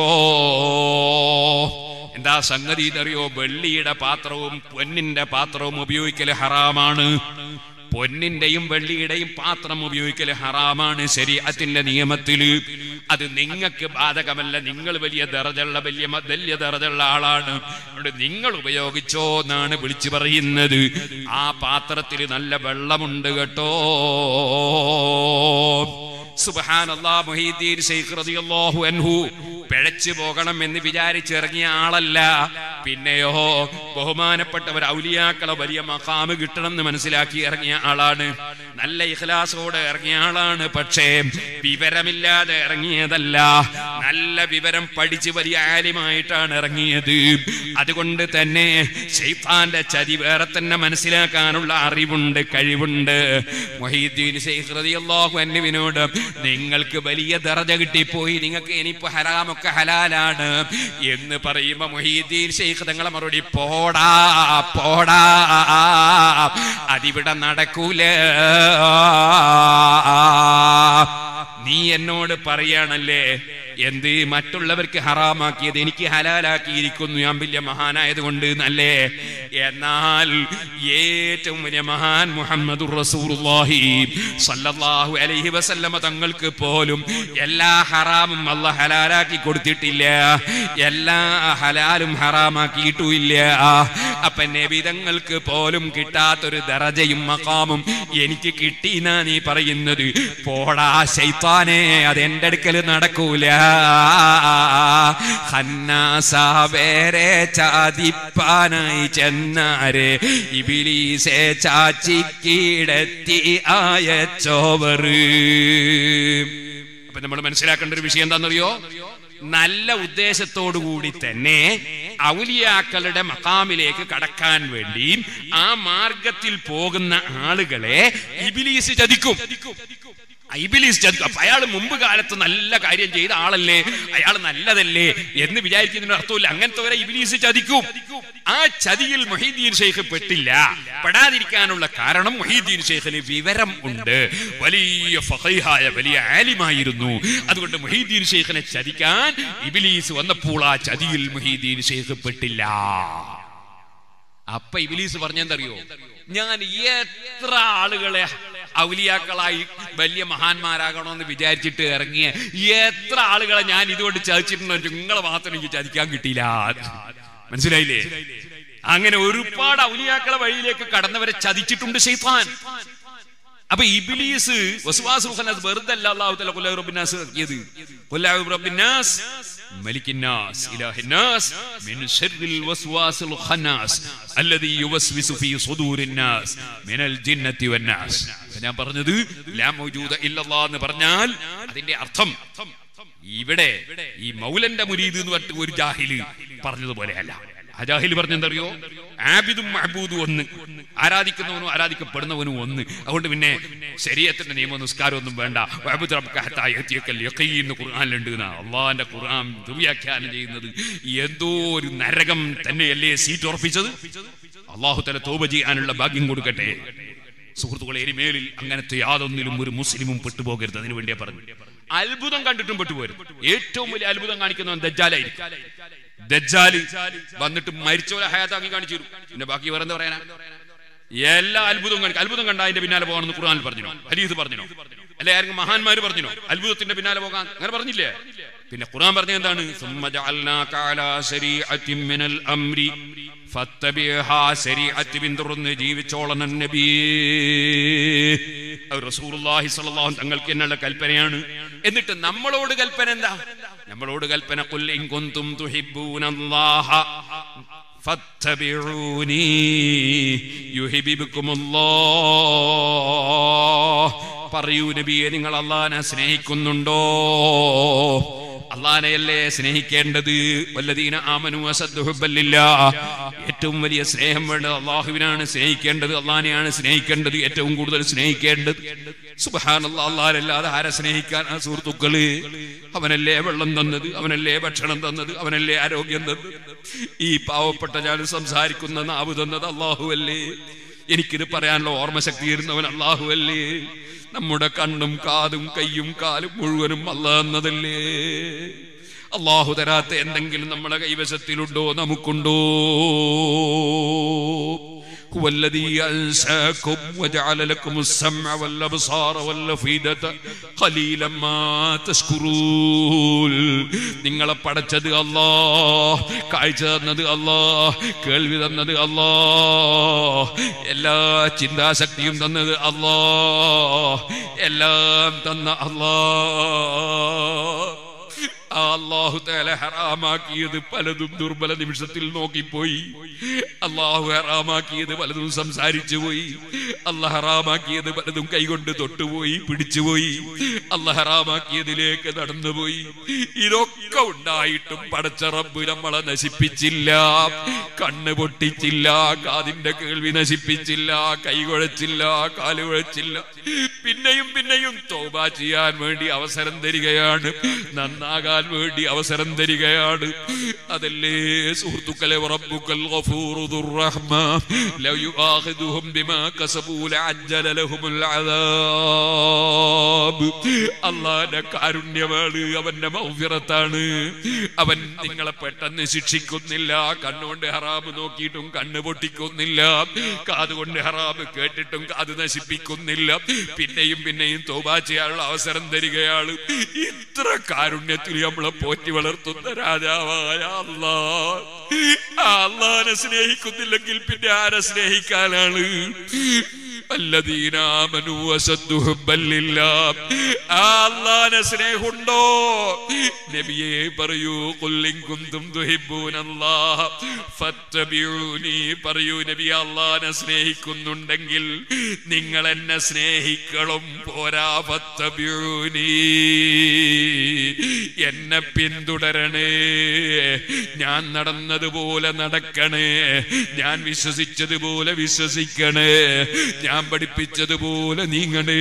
എന്താ സംഗതി എന്നറിയോ വെള്ളിയുടെ പാത്രവും പൊന്നിന്റെ പാത്രവും ഉപയോഗിക്കൽ ഹറാമാണ് പൊന്നിന്റെയും വെള്ളിയുടെയും പാത്രം ഉപയോഗിക്കൽ ഹറാമാണ് ശരീഅത്തിന്റെ നിയമത്തില് അത് നിങ്ങൾക്ക് ബാധകമല്ല നിങ്ങൾ വലിയ ദറജുള്ള വലിയ മ- വലിയ ദറജുള്ള ആളാണ് അതുകൊണ്ട് നിങ്ങൾ ഉപയോഗിച്ചോ എന്നാണ് വിളിച്ചു പറയുന്നത് ആ പാത്രത്തിൽ നല്ല വെള്ളമുണ്ട് കേട്ടോ സുബ്ഹാനല്ലാഹ് മുഹീദ്ദീൻ ശൈഖ് റളിയല്ലാഹു അൻഹു പിഴച്ചു പോകണം എന്ന് വിചാരിച്ചിറങ്ങിയ ആളല്ല പിന്നെയോ ബഹുമാനപ്പെട്ടവർ ഔലിയാക്കളെ വലിയ മക്കാമ് കിട്ടണം എന്ന് മനസ്സിലാക്കി ഇറങ്ങിയ ആളാണ് നല്ല ഇഖ്ലാസോടെ ഇറങ്ങിയ ആളാണ് പക്ഷേ വിവരമില്ലാതെ ഇറങ്ങിയതല്ല നല്ല വിവരം പഠിച്ച് വലിയ ആലിമായിട്ടാണ് ഇറങ്ങിയത് അതുകൊണ്ട് തന്നെ ഷെയ്ത്താന്റെ ചതി വേറെ തന്നെ മനസ്സിലാക്കാനുള്ള അറിവുണ്ട് കഴിവുണ്ട് മൊഹീദ്ദീൻ ശൈഖ് റളിയല്ലാഹു അൻഹുവിനോട് നിങ്ങൾക്ക് വലിയ ദർജ കിട്ടിപ്പോയി നിങ്ങൾക്ക് ഇനിയിപ്പോ ഹറാമൊക്കെ ഹലാലാണ് എന്ന് പറയുമ്പോ മൊഹീദ്ദീൻ ശൈഖ് തങ്ങളെ മറുപടി പോടാ പോടാ അതിവിടെ നടക്കൂല നീ എന്നോട് പറയാണല്ലേ എന്ത് മറ്റുള്ളവർക്ക് ഹറാമാക്കിയത് എനിക്ക് ഹലാലാക്കിയിരിക്കുന്നു ഞാൻ വലിയ മഹാനായത് കൊണ്ട് എന്നല്ലേ എന്നാൽ ഏറ്റവും വലിയ മഹാൻ മുഹമ്മദ് റസൂലുള്ളാഹി സല്ലല്ലാഹു അലൈഹി വസല്ലമ തങ്ങൾക്ക് പോലും എല്ലാ ഹറാമും അല്ല ഹലാലാക്കി കൊടുത്തിട്ടില്ല എല്ലാ ഹലാലും ഹറാമാക്കിയിട്ടുമില്ല അപ്പൊ നബിതങ്ങൾക്ക് പോലും കിട്ടാത്തൊരു ദറജയും മക്കാമും എനിക്ക് കിട്ടി എന്നാ നീ പറയുന്നത് പോടാ ശൈത്താനെ അത് എന്റെ അടുക്കൽ നടക്കൂല ഹന്നാസ വേറെ ചാതിപ്പാനായി ചെന്നാരെ ഇബിലീസെ ചാച്ചിക്കീടത്തി ആയച്ചോവറ് അപ്പൊ നമ്മൾ മനസ്സിലാക്കേണ്ട ഒരു വിഷയം എന്താണെന്നറിയോ നല്ല ഉദ്ദേശത്തോടു കൂടി തന്നെ ഔലിയാക്കളുടെ മക്കാമിലേക്ക് കടക്കാൻ വേണ്ടി ആ മാർഗത്തിൽ പോകുന്ന ആളുകളെ ഇബിലീസ് ചതിക്കും ഇബിലീസ് ചതിക്കും അപ്പൊ അയാൾ മുമ്പ് കാലത്ത് നല്ല കാര്യം ചെയ്ത ആളല്ലേ അയാൾ നല്ലതല്ലേ എന്ന് വിചാരിക്കുന്നതിന് അർത്ഥമില്ല അങ്ങനത്തെ വരെ ഇബിലീസ് ചതിക്കും ആ ചതിയിൽ മൊഹീദ്ദീൻ ഷെയ്ഖ് പെട്ടില്ല പെടാതിരിക്കാനുള്ള കാരണം മൊഹീദ്ദീൻ ഷെയ്ഖിന് വിവരം ഉണ്ട് വലിയ ഫഹൈഹായ വലിയ ആലിമായിരുന്നു അതുകൊണ്ട് മൊഹീദ്ദീൻ ഷെയ്ഖിനെ ചതിക്കാൻ ഇബിലീസ് വന്നപ്പോൾ ആ ചതിയിൽ മൊഹീദ്ദീൻ ഷെയ്ഖ് പെട്ടില്ല അപ്പൊ ഇബിലീസ് പറഞ്ഞെന്തറിയോ ഞാൻ എത്ര ആളുകളെ ഔലിയാക്കളായി വലിയ മഹാന്മാരാകണമെന്ന് വിചാരിച്ചിട്ട് ഇറങ്ങിയ എത്ര ആളുകളെ ഞാൻ ഇതുകൊണ്ട് ചതിച്ചിട്ടുണ്ടോ നിങ്ങളെ മാത്രം എനിക്ക് ചതിക്കാൻ കിട്ടിയില്ല മനസ്സിലായില്ലേ അങ്ങനെ ഒരുപാട് ഔലിയാക്കളെ വഴിയിലേക്ക് കടന്നവരെ ചതിച്ചിട്ടുണ്ട് ഷെയ്ത്താൻ അപ്പൊ ഇബിലീസ് വസ്വാസ് ഖുഖനസ് വെറുതെ അല്ല അല്ലാഹു തആല ഖുൽ റബ്ബിനാസ് ഇറക്കിയത് ഖുൽ റബ്ബിനാസ് മലിക്കിന്നാസ് ഇലാഹിന്നാസ് മിൻ ശർറിൽ വസ്വാസിൽ ഖന്നാസ് അല്ലദീ യുവസ്വിസു ഫീ സുദൂരിന്നാസ് മിനൽ ജിന്നത്തി വന്നാസ് ഞാൻ പറഞ്ഞത് ലാ മൗജൂദ ഇല്ലല്ലാഹ് എന്ന് പറഞ്ഞാൽ അതിന്റെ അർത്ഥം ഇവിടെ ഈ മൗലന്റെ മുരീദ് എന്ന് പറഞ്ഞിട്ട് ഒരു ജാഹില് പറഞ്ഞതുപോലെയല്ല ആ ജാഹില് പറഞ്ഞെന്തറിയോ ആബിദും മഹബൂദും ഒന്ന് ആരാധിക്കുന്നവനും ആരാധിക്കപ്പെടുന്നവനും ഒന്ന് അതുകൊണ്ട് പിന്നെ ശരീരത്തിന്റെ നിയമ നിസ്കാരം ഒന്നും വേണ്ട വഅബ്ദു റബ്ബക ഹത്താ യഅതിയക്കൽ യഖീൻ എന്ന് ഖുർആനിലുണ്ട് എന്നാ അള്ളാഹിന്റെ ഖുർആൻ ദുർവ്യാഖ്യാനം ചെയ്യുന്നത് എന്തോ ഒരു നരകം തന്നെയല്ലേ സീറ്റ് ഉറപ്പിച്ചത് അള്ളാഹു തല തോപ ചെയ്യാനുള്ള ഭാഗ്യം കൊടുക്കട്ടെ സുഹൃത്തുക്കളെ ഇനിമേലിൽ അങ്ങനത്തെ യാതൊന്നിലും ഒരു മുസ്ലിമും പെട്ടുപോകരുത് അതിനു വേണ്ടിയാ പറഞ്ഞു അത്ഭുതം കണ്ടിട്ടും പെട്ടുപോകരുത് ഏറ്റവും വലിയ അത്ഭുതം കാണിക്കുന്നവൻ ദജ്ജാലായിരിക്കും ദജ്ജാല് വന്നിട്ട് മരിച്ചോലെ ഹയാത്താക്കി കാണിച്ചു തരും പിന്നെ ബാക്കി വേറെ എന്താ പറയാനാ എല്ലാ അത്ഭുതവും കാണിക്കും അത്ഭുതം കണ്ട അതിന്റെ പിന്നാലെ പോകണമെന്ന് ഖുർആനിൽ പറഞ്ഞോ ഹരീത് പറഞ്ഞോ അല്ലെ ആരെങ്കിലും മഹാന്മാര് പറഞ്ഞോ അത്ഭുതത്തിന്റെ പിന്നാലെ പോകാൻ അങ്ങനെ പറഞ്ഞില്ലേ പിന്നെ ഖുർആൻ പറഞ്ഞ എന്താണ് ثم جعلناك على شريعة من الأمر فاتبعها ശരീഅത്ത് പിന്തുടർന്ന് ജീവിച്ചോളണം നബി അത് റസൂലുള്ളാഹി സ്വല്ലല്ലാഹു തങ്ങൾക്ക് എന്നുള്ള കൽപ്പനയാണ് എന്നിട്ട് നമ്മളോട് കൽപ്പന എന്താ നമ്മളോട് കൽപ്പന ഖുൽ ഇൻ കുന്തും തുഹിബ്ബൂനല്ലാഹ ഫത്തബിഊനി യുഹിബ്ബുക്കുമുല്ലാഹ് പറയൂ നബിയെ നിങ്ങൾ അള്ളാനെ സ്നേഹിക്കുന്നുണ്ടോ അള്ളാനെയല്ലേ സ്നേഹിക്കേണ്ടത് വല്ലദീന ആമനു അസദ്ദു ഹുബ്ബല്ലില്ലാ ഏറ്റവും വലിയ സ്നേഹം വേണ്ടത് അള്ളാഹുവിനാണ് സ്നേഹിക്കേണ്ടത് അള്ളാനെയാണ് സ്നേഹിക്കേണ്ടത് ഏറ്റവും കൂടുതൽ സ്നേഹിക്കേണ്ടത് സുബഹാനല്ലാ അള്ളാഹല്ലാതെ ആരെ സ്നേഹിക്കാൻ ആ സുഹൃത്തുക്കള് അവനല്ലേ വെള്ളം തന്നത് അവനല്ലേ ഭക്ഷണം തന്നത് അവനല്ലേ ആരോഗ്യം തന്നത് ഈ പാവപ്പെട്ട ഞാൻ സംസാരിക്കുന്ന നാവ് തന്നത് അള്ളാഹുവല്ലേ എനിക്കിത് പറയാനുള്ള ഓർമ്മശക്തി ഇരുന്നവൻ അള്ളാഹുവല്ലേ നമ്മുടെ കണ്ണും കാതും കയ്യും കാലും മുഴുവനും അല്ല എന്നതല്ലേ അള്ളാഹു തരാത്ത എന്തെങ്കിലും നമ്മുടെ കൈവശത്തിലുണ്ടോ നമുക്കുണ്ടോ هو الذي أنساكم وجعل لكم السمع والأبصار والأفئدة قليلا ما تشكرون നിങ്ങളെ പടച്ചത് അല്ലാ കാഴ്ച തന്നത് അല്ലാ കേൾവി തന്നത് അല്ലാ എല്ലാ ചിന്താശക്തിയും തന്നത് അല്ലാ എല്ലാം തന്ന അല്ലാ ആ അള്ളാഹു തആല ഹറാമാക്കിയത് പലതും ദുർബല നിമിഷത്തിൽ നോക്കിപ്പോയി അള്ളാഹു ഹറാമാക്കിയത് പലതും സംസാരിച്ചു പോയി അള്ളാഹ് ഹറാമാക്കിയത് പലതും കൈകൊണ്ട് തൊട്ടുപോയി പിടിച്ചുപോയി അള്ളാഹ് ഹറാമാക്കിയതിലേക്ക് നടന്നുപോയി ഇതൊക്കെ ഉണ്ടായിട്ടും പടച്ച റബ്ബ് നമ്മളെ നശിപ്പിച്ചില്ല കണ്ണ് പൊട്ടിച്ചില്ല കാതിന്റെ കേൾവി നശിപ്പിച്ചില്ല കൈ കുഴച്ചില്ല കാല് കുഴച്ചില്ല പിന്നെയും പിന്നെയും തോബ ചെയ്യാൻ വേണ്ടി അവസരം തരികയാണ് നന്നാകാൻ വേണ്ടി അവസരം തരികയാണ് അതല്ലേ സുഹൃത്തുക്കളെ റബ്ബുക്കൽ ഗഫൂറു ദുർറഹ്മ ലൗ യുആഖിദുഹും ബിമാ കസബൂ ലഅജ്ജല ലഹുമുൽ അദാബ് അല്ലാഹുവിന്റെ കാരുണ്യമാണ് അവന്റെ മൗഫിറത്താണ് അവൻ നിങ്ങളെ പെട്ടെന്ന് ശിക്ഷിക്കുന്നില്ല കണ്ണുകൊണ്ട് ഹറാമ് നോക്കിയിട്ടും കണ്ണ് പൊട്ടിക്കുന്നില്ല കാതുകൊണ്ട് ഹറാമ് കേട്ടിട്ടും കാത് നശിപ്പിക്കുന്നില്ല പിന്നെയും പിന്നെയും തോബാ ചെയ്യാനുള്ള അവസരം തരികയാണ് ഇത്ര കാരുണ്യത്തിൽ നമ്മളെ പോറ്റി വളർത്തുന്ന രാജാവായ അല്ലാ ആ അള്ളാനെ സ്നേഹിക്കുന്നില്ലെങ്കിൽ പിന്നെ ആരെ സ്നേഹിക്കാനാണ് الذين آمنوا وسد حبا لله അള്ളാനെ സ്നേഹമുണ്ടോ നബിയെ പറയൂ കുല്ലിൻ കുന്തും തുഹിബ്ബൂനല്ലാഹ ഫത്തബിഊനി പറയൂ നബി അള്ളാനെ സ്നേഹിക്കുന്നുണ്ടെങ്കിൽ നിങ്ങൾ എന്നെ സ്നേഹിക്കണം പോരാ ഫത്തബിഊനി എന്നെ പിന്തുടരണേ ഞാൻ നടന്നതുപോലെ നടക്കണേ ഞാൻ വിശ്വസിച്ചതുപോലെ വിശ്വസിക്കണേ ഞാൻ പഠിപ്പിച്ചതുപോലെ നീങ്ങണേ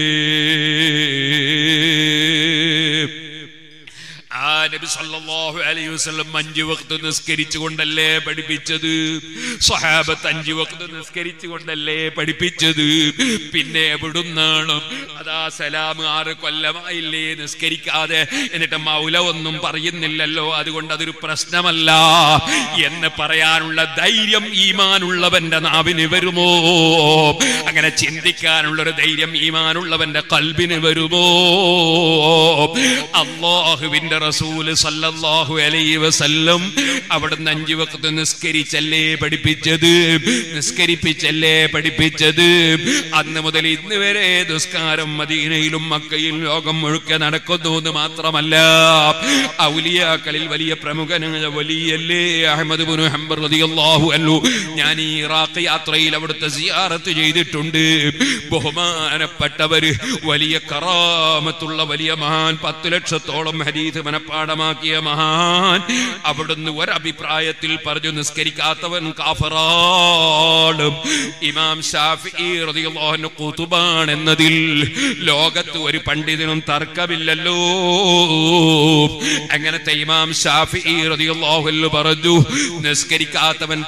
ആ നബി സല്ലല്ലാഹു അലൈഹി വസല്ലം അഞ്ച് വക്ത് നിസ്കരിച്ചു കൊണ്ടല്ലേ പഠിപ്പിച്ചത് സ്വഹാബത്ത് അഞ്ച് വക്ത് നിസ്കരിച്ചു കൊണ്ടല്ലേ പഠിപ്പിച്ചത് പിന്നെ എവിടുന്നാണ് അതാ സലാം ആറ് കൊല്ലമായില്ലേ നിസ്കരിക്കാതെ എന്നിട്ട് മൗല ഒന്നും പറയുന്നില്ലല്ലോ അതുകൊണ്ട് അതൊരു പ്രശ്നമല്ല എന്ന് പറയാനുള്ള ധൈര്യം ഈമാനുള്ളവന്റെ നാവിന് വരുമോ അങ്ങനെ ചിന്തിക്കാനുള്ള ഒരു ധൈര്യം ഈമാനുള്ളവന്റെ കൽബിന് വരുമോ അള്ളാഹുവിന്റെ റസൂല് സല്ലല്ലാഹു അലൈഹി വസല്ലം അവിടുന്ന് അഞ്ചു വക്കത്ത് നിസ്കരിച്ചല്ലേ പഠിപ്പിച്ചത് നിസ്കരിപ്പിച്ചല്ലേ പഠിപ്പിച്ചത് അന്ന് മുതൽ ഇന്ന് വരെ നിസ്കാരം മദീനയിലും മക്കയിലും ലോകം മുഴുക്കെ നടക്കുന്നു എന്ന് മാത്രമല്ല ഔലിയാക്കളിൽ വലിയ പ്രമുഖനായ വലിയല്ലേ അഹമ്മദ് ബിൻ ഹംബർ റളിയല്ലാഹു അൻഹു ഞാൻ ഈ ഇറാഖ് യാത്രയിൽ അവിടുത്തെ സിയാറത്ത് ചെയ്തിട്ടുണ്ട് ബഹുമാനപ്പെട്ടവര് വലിയ കറാമത്തുള്ള വലിയ മഹാൻ പത്ത് ലക്ഷത്തോളം ഹരീത് മനപ്പാടമാക്കിയ മഹാൻ അവിടുന്ന് ഒരഭിപ്രായത്തിൽ പറഞ്ഞു നിസ്കരിക്കാത്തവൻ കാഫറാണ് ഇമാം ഷാഫി റളിയല്ലാഹു കുതുബാൻ എന്നതിൽ ലോകത്ത് ഒരു പണ്ഡിതനും തർക്കമില്ലല്ലോ അങ്ങനത്തെ ഇമാം ഷാഫി റളിയല്ലാഹു അൻഹു പറഞ്ഞു നിസ്കരിക്കാത്തവൻ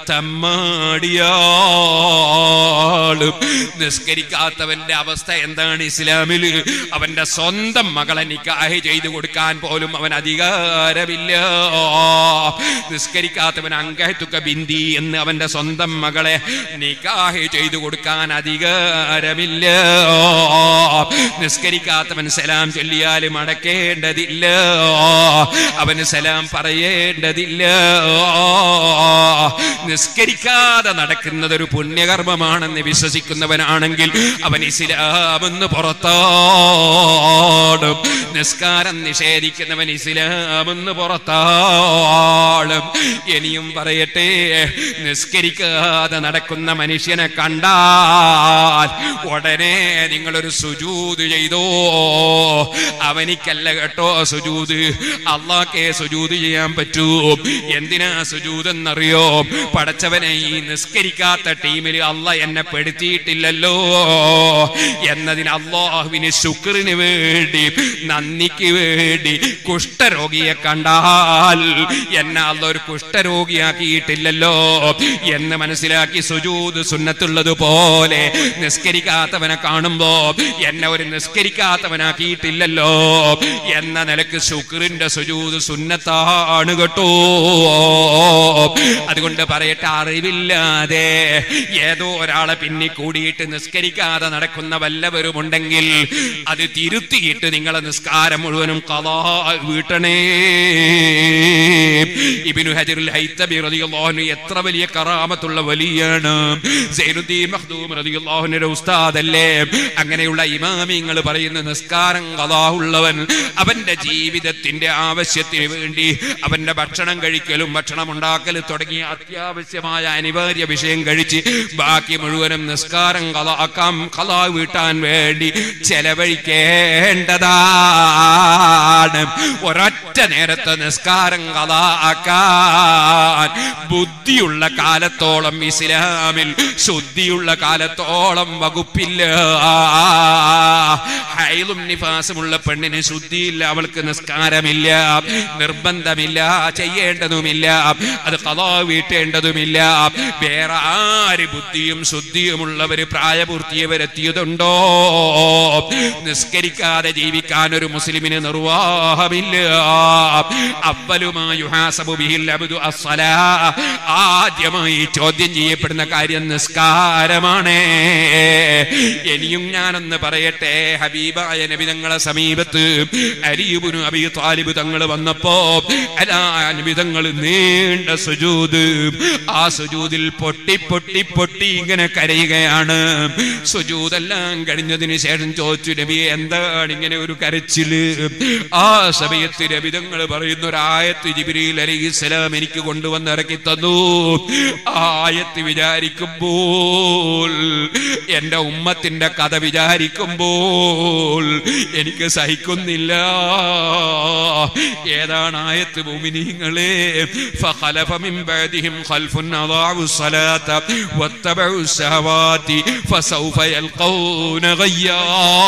തമ്മാടിയാള് നിസ്കരിക്കാത്തവന്റെ അവസ്ഥ എന്താണ് ഇസ്ലാമിൽ അവന്റെ സ്വന്തം മകളെ നിക്കാഹ് ചെയ്തു കൊടുക്കാൻ പോലും അവൻ അധികാരമില്ല നിസ്കരിക്കാത്തവൻ അങ്കഹത്തുക്ക ബിന്ദി എന്ന് അവന്റെ സ്വന്തം മകളെ നിക്കാഹ് ചെയ്തു കൊടുക്കാൻ അധികാരമില്ല നിസ്കരിക്കാത്തവൻ സലാം ചൊല്ലിയാലും അടക്കേണ്ടതില്ല അവന് സലാം പറയേണ്ടതില്ല നിസ്കരിക്കാതെ നടക്കുന്നത് ഒരു പുണ്യകർമ്മമാണെന്ന് വിശ്വസിക്കുന്നവനാണെങ്കിൽ അവൻ ഇസ്ലാമെന്ന് പുറത്താണ് നിസ്കാരം നിഷേധിക്കുന്നവൻ ഇസ്ലാമെന്ന് പുറത്താണ് ഇനിയും പറയട്ടെ നിസ്കരിക്കാതെ നടക്കുന്ന മനുഷ്യനെ കണ്ടാൽ ഉടനെ നിങ്ങളൊരു സുജൂത് ചെയ്തോ അവനിക്കല്ല കേട്ടോ സുജൂത് അള്ളാഹ്ക്കേ സുജൂത് ചെയ്യാൻ പറ്റൂ എന്തിനാ സുജൂത് എന്നറിയോ പടച്ചവനെ ഈ നിസ്കരിക്കാത്ത ടീമിൽ അല്ല എന്നെ പെടുത്തിയിട്ടില്ലല്ലോ എന്നതിന് അള്ളാഹുവിന് ശുക്രിന് വേണ്ടി നന്ദിക്ക് വേണ്ടി കുഷ്ഠരോഗിയെ കണ്ടാൽ എന്നെ അല്ല ഒരു കുഷ്ഠരോഗിയാക്കിയിട്ടില്ലല്ലോ എന്ന് മനസ്സിലാക്കി സുജൂത് സുന്നത്തുള്ളത് പോലെ നിസ്കരിക്കാത്തവനെ കാണുമ്പോ എന്നെ ഒരു നിസ്കരിക്കാത്തവനാക്കിയിട്ടില്ലല്ലോ എന്ന നിലക്ക് ശുക്രിന്റെ സുജൂത് സുന്നത്താണ് കേട്ടോ അതുകൊണ്ട് പറയട്ടെ അറിവില്ലാതെ ഏതോ ഒരാളെ പിന്നി കൂടിയിട്ട് നിസ്കരിക്കാതെ നടക്കുന്ന വല്ലവരുമുണ്ടെങ്കിൽ അത് തിരുത്തിയിട്ട് നിങ്ങളെ നിസ്കാരം നിസ്കാരം മുഴുവനും കലാ വീട്ടണേ ഇബ്നു ഹജറുൽ ഹൈത്തബി റളിയല്ലാഹു അൻഹു എത്ര വലിയ കറാമത്തുള്ള വലിയാണ് സൈനുദ്ദീൻ മഖ്ദൂം റളിയല്ലാഹു അൻഹുവിന്റെ ഉസ്താദല്ലേ അങ്ങനെയുള്ള ഇമാമിങ്ങൾ പറയുന്ന നിസ്കാരം കലാ ഉള്ളവൻ അവന്റെ ജീവിതത്തിന്റെ ആവശ്യത്തിന് വേണ്ടി അവന്റെ ഭക്ഷണം കഴിക്കലും ഭക്ഷണം ഉണ്ടാക്കലും തുടങ്ങിയ അത്യാവശ്യമായ അനിവാര്യ വിഷയം കഴിച്ച് ബാക്കി മുഴുവനും നിസ്കാരം കലാക്കാം കലാ വീട്ടാൻ വേണ്ടി ചെലവഴിക്കേണ്ടതാണ് ഒരൊറ്റ നേരത്തെ നിസ്കാരം കലാക്കാൻ ബുദ്ധിയുള്ള കാലത്തോളം ഇസ്ലാമിൽ ശുദ്ധിയുള്ള കാലത്തോളം വകുപ്പില്ല ഹൈലും നിഫാസുമുള്ള പെണ്ണിന് ശുദ്ധിയില്ല അവൾക്ക് നിസ്കാരമില്ല നിർബന്ധമില്ല ചെയ്യേണ്ടതുമില്ല അത് കലാ വീട്ടേണ്ടതുമില്ല വേറെ ആര് ബുദ്ധിയും ശുദ്ധിയുമുള്ളവര് പ്രായപൂർത്തിയവരെത്തിയതുണ്ടോ നിസ്കരിക്കാതെ ജീവിക്കാൻ ഒരു മുസ്ലിമിന് നിർവാഹമില്ല അവലുമായി ആദ്യമായി ചോദ്യം ചെയ്യപ്പെടുന്ന കാര്യം നിസ്കാരമാണ് ഇനിയും ഞാനൊന്ന് പറയട്ടെ ഹബീബായ നബി തങ്ങളെ സമീപത്ത് അലിയുബിനു അബി താലിബ് തങ്ങൾ വന്നപ്പോ അലാ നബി തങ്ങൾ നീണ്ട സുജൂദ് ആ സുജൂദിൽ പൊട്ടി പൊട്ടി പൊട്ടി ഇങ്ങനെ കരയുകയാണ് സുജൂതെല്ലാം കഴിഞ്ഞതിന് ശേഷം ചോദിച്ചു നബി എന്താണ് ഇങ്ങനെ ഒരു കരച്ചില് ആ സമയത്ത് രബിതങ്ങൾ പറയുന്ന ഒരു ആയത്ത് ജിബിരിൽ അലൈഹിസ്സലാം എനിക്ക് കൊണ്ടുവന്ന് ഇറക്കി തന്നു ആ ആയത്ത് വിചാരിക്കുമ്പോൾ എന്റെ ഉമ്മത്തിന്റെ കഥ വിചാരിക്കുമ്പോൾ എനിക്ക് സഹിക്കുന്നില്ല ഏതാണ് ആയത്ത് ഭൂമിനിങ്ങളെ فخلف من بعدهم خلف أضاعوا الصلاة واتبعوا الشهوات فسوف يلقون غيا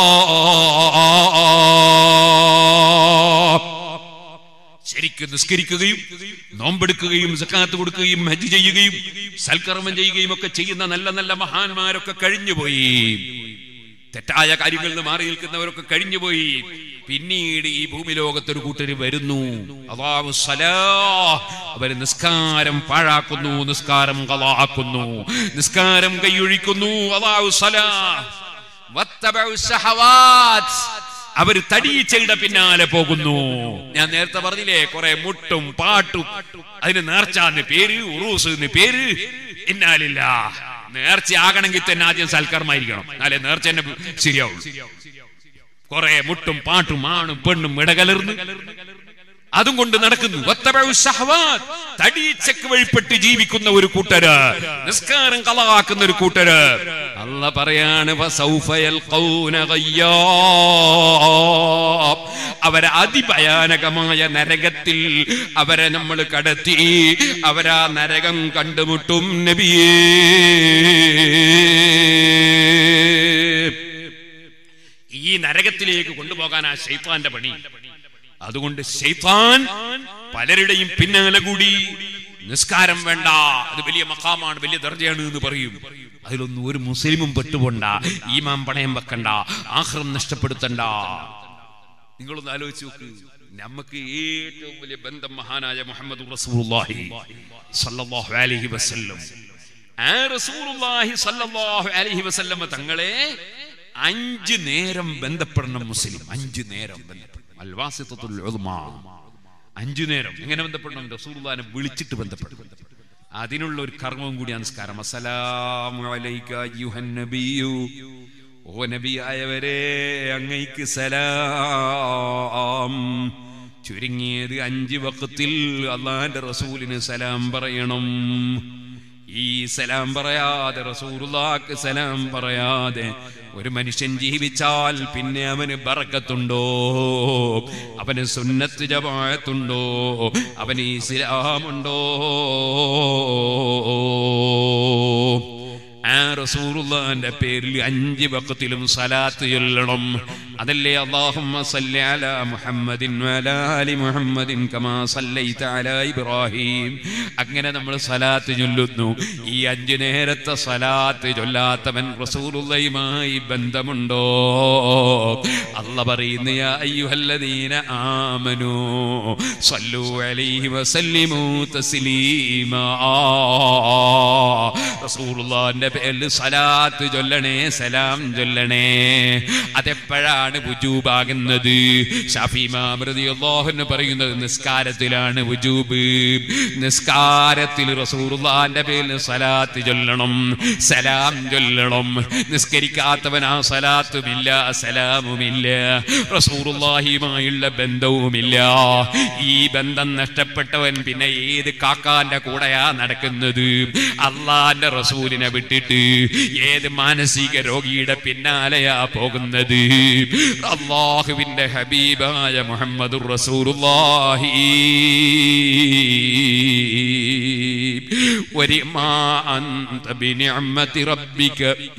ശരിക്കും നിസ്കരിക്കുകയും നോമ്പെടുക്കുകയും സക്കാത്ത് കൊടുക്കുകയും ഹജ്ജ് ചെയ്യുകയും സൽക്കർമ്മം ചെയ്യുകയും ഒക്കെ ചെയ്യുന്ന നല്ല നല്ല മഹാന്മാരൊക്കെ കഴിഞ്ഞുപോയി തെറ്റായ കാര്യങ്ങളിൽ നിന്ന് മാറി നിൽക്കുന്നവരൊക്കെ കഴിഞ്ഞുപോയി പിന്നീട് ഈ ഭൂമി ലോകത്തൊരു കൂട്ടര് വരുന്നു അള്ളാഹു സലാ അവര് നിസ്കാരം പാഴാക്കുന്നു നിസ്കാരം കലാക്കുന്നു നിസ്കാരം കൈയൊഴിക്കുന്നു അള്ളാഹു സലാ വത്തബഉ ശഹവാത്ത് അവര് തടീച്ചയുടെ പിന്നാലെ പോകുന്നു ഞാൻ നേരത്തെ പറഞ്ഞില്ലേ കുറെ മുട്ടും പാട്ടും അതിന് നേർച്ചാന്ന് പേര് ഉറൂസ് എന്ന് പേര് ഇന്നാലില്ല നേർച്ച ആകണമെങ്കിൽ തന്നെ ആദ്യം സൽക്കർമായിരിക്കണം എന്നാലേ നേർച്ച തന്നെ ശരിയാവും കുറെ മുട്ടും പാട്ടും ആണും പെണ്ണും ഇടകലർന്ന് അതും കൊണ്ട് നടക്കുന്നു വത്തബഉ ശഹവാത്ത്. തടീച്ചക്ക് വഴിപ്പെട്ട് ജീവിക്കുന്ന ഒരു കൂട്ടര് നിസ്കാരം കളവാക്കുന്ന ഒരു കൂട്ടര് അല്ല പറയാണ് ഫസൗഫ യൽഖൗന ഗയ്യാ. അവരെ അതിഭയാനകമായ നരകത്തിൽ അവരെ നമ്മൾ കടത്തി അവരാ നരകം കണ്ടുമുട്ടും നബിയേ ഈ നരകത്തിലേക്ക് കൊണ്ടുപോകാൻ ആ ശൈത്താന്റെ പണി അതുകൊണ്ട് ശൈത്താൻ പലരുടെയും പിന്നാലെ കൂടി നിസ്കാരം വേണ്ട അത് വലിയ മക്കാമാണ് വലിയ ദർജയാണ് എന്ന് പറയും അതിലൊന്നും ഒരു മുസ്ലിമും പെട്ടുപോണ്ട ഈമാൻ പണയം വെക്കണ്ട ആഹ്റം നഷ്ടപ്പെടുത്തണ്ട നിങ്ങളൊന്ന് ആലോചിച്ച് നോക്ക് നമുക്ക് ഏറ്റവും വലിയ ബന്ധം മഹാനായ മുഹമ്മദ് റസൂലുള്ളാഹി സല്ലല്ലാഹു അലൈഹി വസല്ലം ആ റസൂലുള്ളാഹി സല്ലല്ലാഹു അലൈഹി വസല്ലം തങ്ങളെ അഞ്ച് നേരം ബന്ധപ്പെടണം മുസ്ലിം അഞ്ച് നേരം ബന്ധപ്പെടണം അൽവാസിത്തുൽ ഉദ്മാ അഞ്ചു നേരം എങ്ങനെ ബന്ധപ്പെടണം റസൂലുള്ളാഹിനെ വിളിച്ചിട്ട് ബന്ധപ്പെടണം അതിനുള്ള ഒരു കർമ്മവും കൂടി നമസ്കാരം അസ്സലാമു അലൈക അയ്യുഹൻ നബിയു ഓ നബിയായവരെ അങ്ങയ്ക്ക് സലാം ചുരുങ്ങിയത് അഞ്ച് വക്കത്തിൽ അള്ളാന്റെ റസൂലിന് സലാം പറയണം ഈ സലാം പറയാതെ റസൂലുള്ളാക്ക് സലാം പറയാതെ ഒരു മനുഷ്യൻ ജീവിച്ചാൽ പിന്നെ അവന് ബറക്കത്തുണ്ടോ അവന് സുന്നത്ത് ജമാഅത്തുണ്ടോ അവന് ഇസ്ലാമുണ്ടോ ആ റസൂലുള്ളാന്റെ പേരിൽ അഞ്ച് വക്കത്തിലും സലാത്ത് ചൊല്ലണം അതല്ലേ അല്ലാഹുമ്മ സല്ലി അലാ മുഹമ്മദിൻ വഅലാ ആലി മുഹമ്മദിൻ കമാ സല്ലൈത അലാ ഇബ്രാഹിം അങ്ങനെ നമ്മൾ സലാത്ത് ചൊല്ലുന്നു ഈ അഞ്ചു നേരത്തെ സലാത്ത് ചൊല്ലാത്തവൻ റസൂലുള്ളയുമായി ബന്ധമുണ്ടോ അല്ല പറയുന്നു യാ അയ്യുഹല്ലദീന ആമനു സല്ലു അലൈഹി വസല്ലിമു തസ്ലീമാ റസൂലുള്ളാന്റെ പേരിൽ സലാത്ത് ചൊല്ലണേ സലാം ചൊല്ലണേ അതെപ്പോഴാണ് അപ്പോഴാണ് വുജൂബാകുന്നത് ഷാഫി മാമൃതി അള്ളാഹുന്ന് പറയുന്നത് നിസ്കാരത്തിലാണ് വുജൂബ് നിസ്കാരത്തിൽ റസൂറുള്ളാന്റെ പേരിൽ സലാത്ത് ചൊല്ലണം സലാം ചൊല്ലണം നിസ്കരിക്കാത്തവൻ ആ സലാത്തുമില്ല സലാമുമില്ല റസൂറുള്ളാഹിയുമായുള്ള ബന്ധവുമില്ല ഈ ബന്ധം നഷ്ടപ്പെട്ടവൻ പിന്നെ ഏത് കാക്കാന്റെ കൂടെയാ നടക്കുന്നത് അള്ളാന്റെ റസൂലിനെ വിട്ടിട്ട് ഏത് മാനസിക രോഗിയുടെ പിന്നാലെയാ പോകുന്നത് അള്ളാഹുവിന്റെ ഹബീബായ മുഹമ്മദ് റസൂലുള്ളാഹി وما أنت بنعمة ربك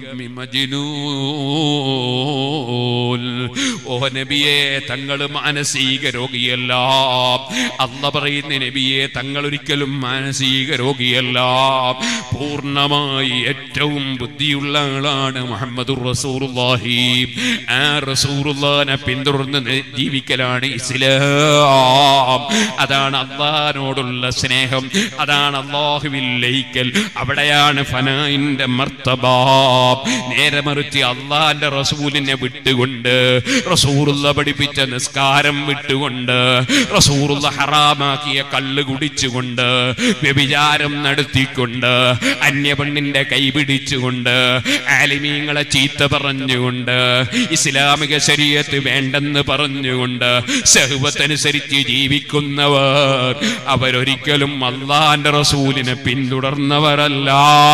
بمجنون ഓ നബിയെ തങ്ങൾ മാനസിക രോഗിയല്ല അല്ല പറയുന്ന നബിയെ തങ്ങൾ ഒരിക്കലും മാനസിക രോഗിയല്ല പൂർണ്ണമായി ഏറ്റവും ബുദ്ധിയുള്ള ആളാണ് മുഹമ്മദ് റസൂറുല്ലാഹി ആ റസൂറുല്ലാനെ പിന്തുടർന്ന് നി- ജീവിക്കലാണ് ഇസ്ലാം അതാണ് അള്ളഹാനോടുള്ള സ്നേഹം അതാണ് അള്ളാഹുവിൽ ലയിക്കൽ അവിടെയാണ് ഫനായിന്റെ മർത്തബ നേരെ മറിച്ച് അള്ളാന്റെ റസൂലിനെ വിട്ടുകൊണ്ട് റസൂറുള്ള പഠിപ്പിച്ച നിസ്കാരം വിട്ടുകൊണ്ട് റസൂറുള്ള ഹറാമാക്കിയ കള്ള് കുടിച്ചുകൊണ്ട് വ്യഭിചാരം നടത്തിക്കൊണ്ട് അന്യപെണ്ണിന്റെ കൈ പിടിച്ചുകൊണ്ട് ആലിമീങ്ങളെ ചീത്ത പറഞ്ഞുകൊണ്ട് ഇസ്ലാമിക ശരീരത്ത് വേണ്ടെന്ന് പറഞ്ഞുകൊണ്ട് സഹുവത്തനുസരിച്ച് ജീവിക്കുന്നവർ അവരൊരിക്കലും അള്ളാന്റെ റസൂലിനെ പിന്തുടർന്നവരല്ല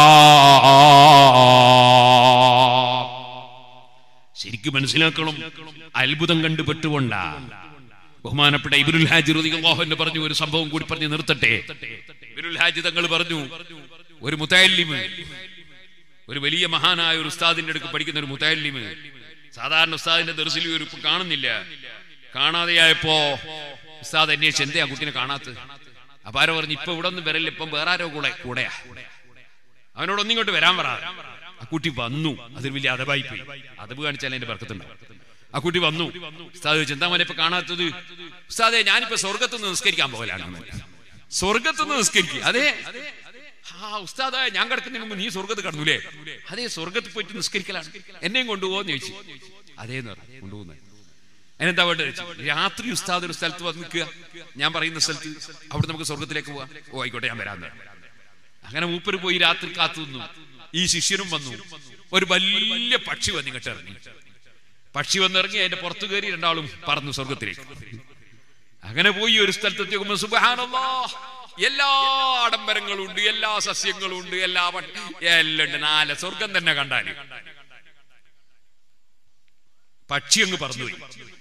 ശരിക്കും മനസ്സിലാക്കണം അത്ഭുതം കണ്ടു പെട്ടുകൊണ്ടാ ബഹുമാനപ്പെട്ട ഇബുൽ ഹാജി റളിയല്ലാഹു അൻഹു പറഞ്ഞു ഒരു സംഭവം കൂടി പറഞ്ഞ് നിർത്തട്ടെ ഇബുൽ ഹാജി തങ്ങൾ പറഞ്ഞു ഒരു മുത്തല്ലിമ് ഒരു വലിയ മഹാനായ ഒരു ഉസ്താദിന്റെ അടുക്ക് പഠിക്കുന്ന ഒരു മുത്തല്ലിമ് സാധാരണ ഉസ്താദിന്റെ ദർസിൽ ഒരു ഇപ്പൊ കാണുന്നില്ല കാണാതെയായപ്പോ ഉസ്താദ് അന്വേഷിച്ച് എന്തേ ആ കുട്ടിനെ കാണാത്ത അപ്പൊ ആരോ പറഞ്ഞു ഇപ്പൊ ഇവിടെ ഒന്നും വരല്ല ഇപ്പം വേറെ ആരോ കൂടെ കൂടെയാ അവനോട് ഒന്നിങ്ങോട്ട് വരാൻ പറ ആ കുട്ടി വന്നു അതൊരു വലിയ അതവായി പോയി അതവ് കാണിച്ചാൽ അതിന്റെ ബർക്കത്തുണ്ടാവും ആ കുട്ടി വന്നു ഉസ്താദ് ചോദിച്ചു എന്താ മോനെ ഇപ്പൊ കാണാത്തത് ഉസ്താദെ ഞാനിപ്പോ സ്വർഗത്ത് നിന്ന് നിസ്കരിക്കാൻ പോകലാണ് സ്വർഗത്ത് നിന്ന് നിസ്കരിക്കുക അതെ ആ ഉസ്താദ് ഞാൻ കിടക്കുന്നതിന് മുമ്പ് നീ സ്വർഗത്ത് കടന്നൂലേ അതെ സ്വർഗത്ത് പോയിട്ട് നിസ്കരിക്കലാണ് എന്നെയും കൊണ്ടുപോകുന്ന ചോദിച്ചു അതേന്ന് പറഞ്ഞു കൊണ്ടുപോകുന്നത് അതിനെന്താ വേണ്ടത് ചോദിച്ചു. രാത്രി ഉസ്താദ് ഒരു സ്ഥലത്ത് വന്ന് നിൽക്കുക ഞാൻ പറയുന്ന സ്ഥലത്ത് അവിടെ നമുക്ക് സ്വർഗത്തിലേക്ക് പോവാം ഓ ആയിക്കോട്ടെ ഞാൻ വരാന്ന് അങ്ങനെ മൂപ്പര് പോയി രാത്രി കാത്തു നിന്നു ഈ ശിഷ്യനും വന്നു ഒരു വലിയ പക്ഷി വന്ന് ഇങ്ങോട്ട് ഇറങ്ങി പക്ഷി വന്നിറങ്ങി അതിന്റെ പുറത്തു കയറി രണ്ടാളും പറന്നു സ്വർഗത്തിലേക്ക് അങ്ങനെ പോയി ഒരു സ്ഥലത്ത് എത്തിയപ്പോൾ സുബ്ഹാനല്ലാ എല്ലാ ആഡംബരങ്ങളും ഉണ്ട് എല്ലാ സസ്യങ്ങളും ഉണ്ട് എല്ലാ പട്ട- എല്ലാം ഉണ്ട് നാല് സ്വർഗം തന്നെ കണ്ടാല് പക്ഷി അങ്ങ് പറന്നുപോയി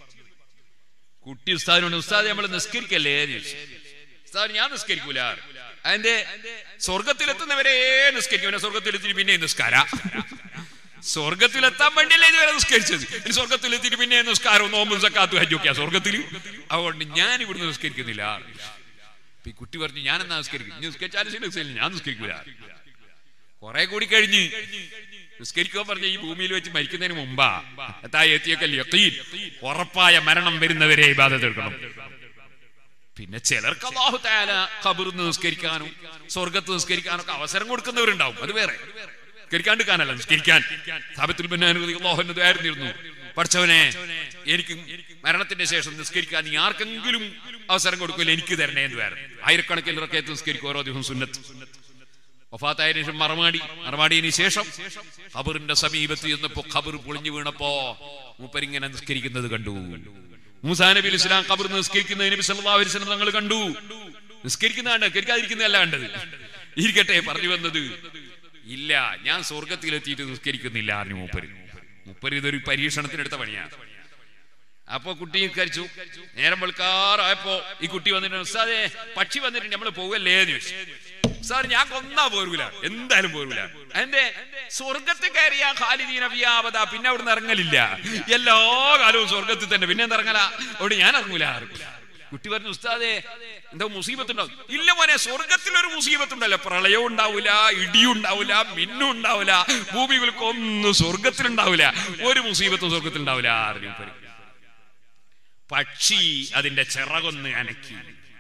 കുട്ടി ഉസ്താദിനോട് ഉസ്താദ് നമ്മൾ നിസ്കരിക്കല്ലേ എന്ന് ചോദിച്ചു ഉസ്താദ് ഞാൻ നിസ്കരിക്കൂല അതിന്റെ സ്വർഗത്തിലെത്തുന്നവരെ നിസ്കരിക്കും പിന്നെ സ്വർഗത്തിലെത്തിയിട്ട് പിന്നെ നിസ്കാര സ്വർഗത്തിലെത്താൻ വേണ്ടിയല്ലേ ഇതുവരെ നിസ്കരിച്ചത് ഇനി സ്വർഗത്തിലെത്തിയിട്ട് പിന്നെ നിസ്കാരവും നോമ്പും സക്കാത്തും ഹജ്ജൊക്കെയാ സ്വർഗത്തിൽ അതുകൊണ്ട് ഞാൻ ഇവിടുന്ന് നിസ്കരിക്കുന്നില്ല അപ്പൊ ഈ കുട്ടി പറഞ്ഞു ഞാൻ എന്നാ നിസ്കരിക്കും ഇനി നിസ്കരിച്ചാലും ശരി നിസ്കരിക്കില്ല. ഞാൻ നിസ്കരിക്കൂല കുറെ കൂടി കഴിഞ്ഞ് നിസ്കരിക്കാൻ പറഞ്ഞ ഈ ഭൂമിയിൽ വെച്ച് മരിക്കുന്നതിന് മുമ്പാ എത്തിയൊക്കെ യഖീൻ ഉറപ്പായ മരണം വരുന്നവരെ ഇബാദത്ത് എടുക്കണം പിന്നെ ചിലർക്ക് അള്ളാഹു താല ഖബറിന്ന് നിസ്കരിക്കാനും സ്വർഗത്ത് നിസ്കരിക്കാനും ഒക്കെ അവസരം കൊടുക്കുന്നവരുണ്ടാവും അത് വേറെ നിസ്കരിക്കാണ്ടിരിക്കാനല്ല നിസ്കരിക്കാൻ സാബിത്തുൽ ബന്നായിരുന്നു പഠിച്ചവനെ എനിക്ക് മരണത്തിന്റെ ശേഷം നിസ്കരിക്കാൻ നീ ആർക്കെങ്കിലും അവസരം കൊടുക്കില്ല എനിക്ക് തരണേ എന്ന് വേറെ ആയിരക്കണക്കിന് ഇറക്കയത്ത് നിസ്കരിക്കും ഓരോ ദിവസം സുന്നത്ത് വഫാത്തായതിനു ശേഷം മറമാടി മറമാടിയതിനു ശേഷം ഖബറിന്റെ സമീപത്ത് ചെന്നപ്പോ ഖബർ പൊളിഞ്ഞു വീണപ്പോ മൂപ്പരിങ്ങനെ നിസ്കരിക്കുന്നത് കണ്ടു മൂസാ നബി അലൈഹി ഇസ്ലാം ഖബർ നിസ്കരിക്കുന്ന നബി സല്ലല്ലാഹു അലൈഹി വസല്ലം തങ്ങൾ കണ്ടു നിസ്കരിക്കുന്നതാണ് നിസ്കരിക്കാതിരിക്കുന്നതല്ല കണ്ടത് ഇരിക്കട്ടെ പറഞ്ഞു വന്നത് ഇല്ല ഞാൻ സ്വർഗത്തിലെത്തിയിട്ട് നിസ്കരിക്കുന്നില്ല അറിഞ്ഞു മൂപ്പര് മൂപ്പര് ഇതൊരു പരീക്ഷണത്തിനെടുത്ത പണിയാണ് അപ്പൊ കുട്ടി കരിച്ചു നേരം വെളുക്കാറായപ്പോ ഈ കുട്ടി വന്നിട്ട് ഉസ്താദേ പക്ഷി വന്നിട്ട് നമ്മൾ പോകല്ലേ എന്ന് ചോദിച്ചു സാർ ഞാൻ കൊന്നാ പോരൂല എന്തായാലും പോരൂല എന്റെ സ്വർഗത്തിൽ കയറിയ ഖാലിദീന വ്യാപത പിന്നെ അവിടുന്ന് ഇറങ്ങലില്ല എല്ലാ കാലവും സ്വർഗത്തിൽ തന്നെ പിന്നെ എന്താ ഇറങ്ങല അവിടെ ഞാൻ ഇറങ്ങൂല കുട്ടി പറഞ്ഞു ഉസ്താദേ എന്താ മുസീബത്തുണ്ടാവും ഇല്ല മോനെ സ്വർഗത്തിൽ ഒരു മുസീബത്തുണ്ടല്ലോ പ്രളയവും ഉണ്ടാവില്ല ഇടിയും ഉണ്ടാവില്ല മിന്നും ഉണ്ടാവില്ല ഭൂമികൾക്കൊന്നും സ്വർഗത്തിലുണ്ടാവില്ല ഒരു മുസീബത്തും സ്വർഗത്തിൽ ഉണ്ടാവില്ല അറിഞ്ഞു മൂപ്പര്. പക്ഷി അതിന്റെ ചിറകൊന്ന് അനക്കി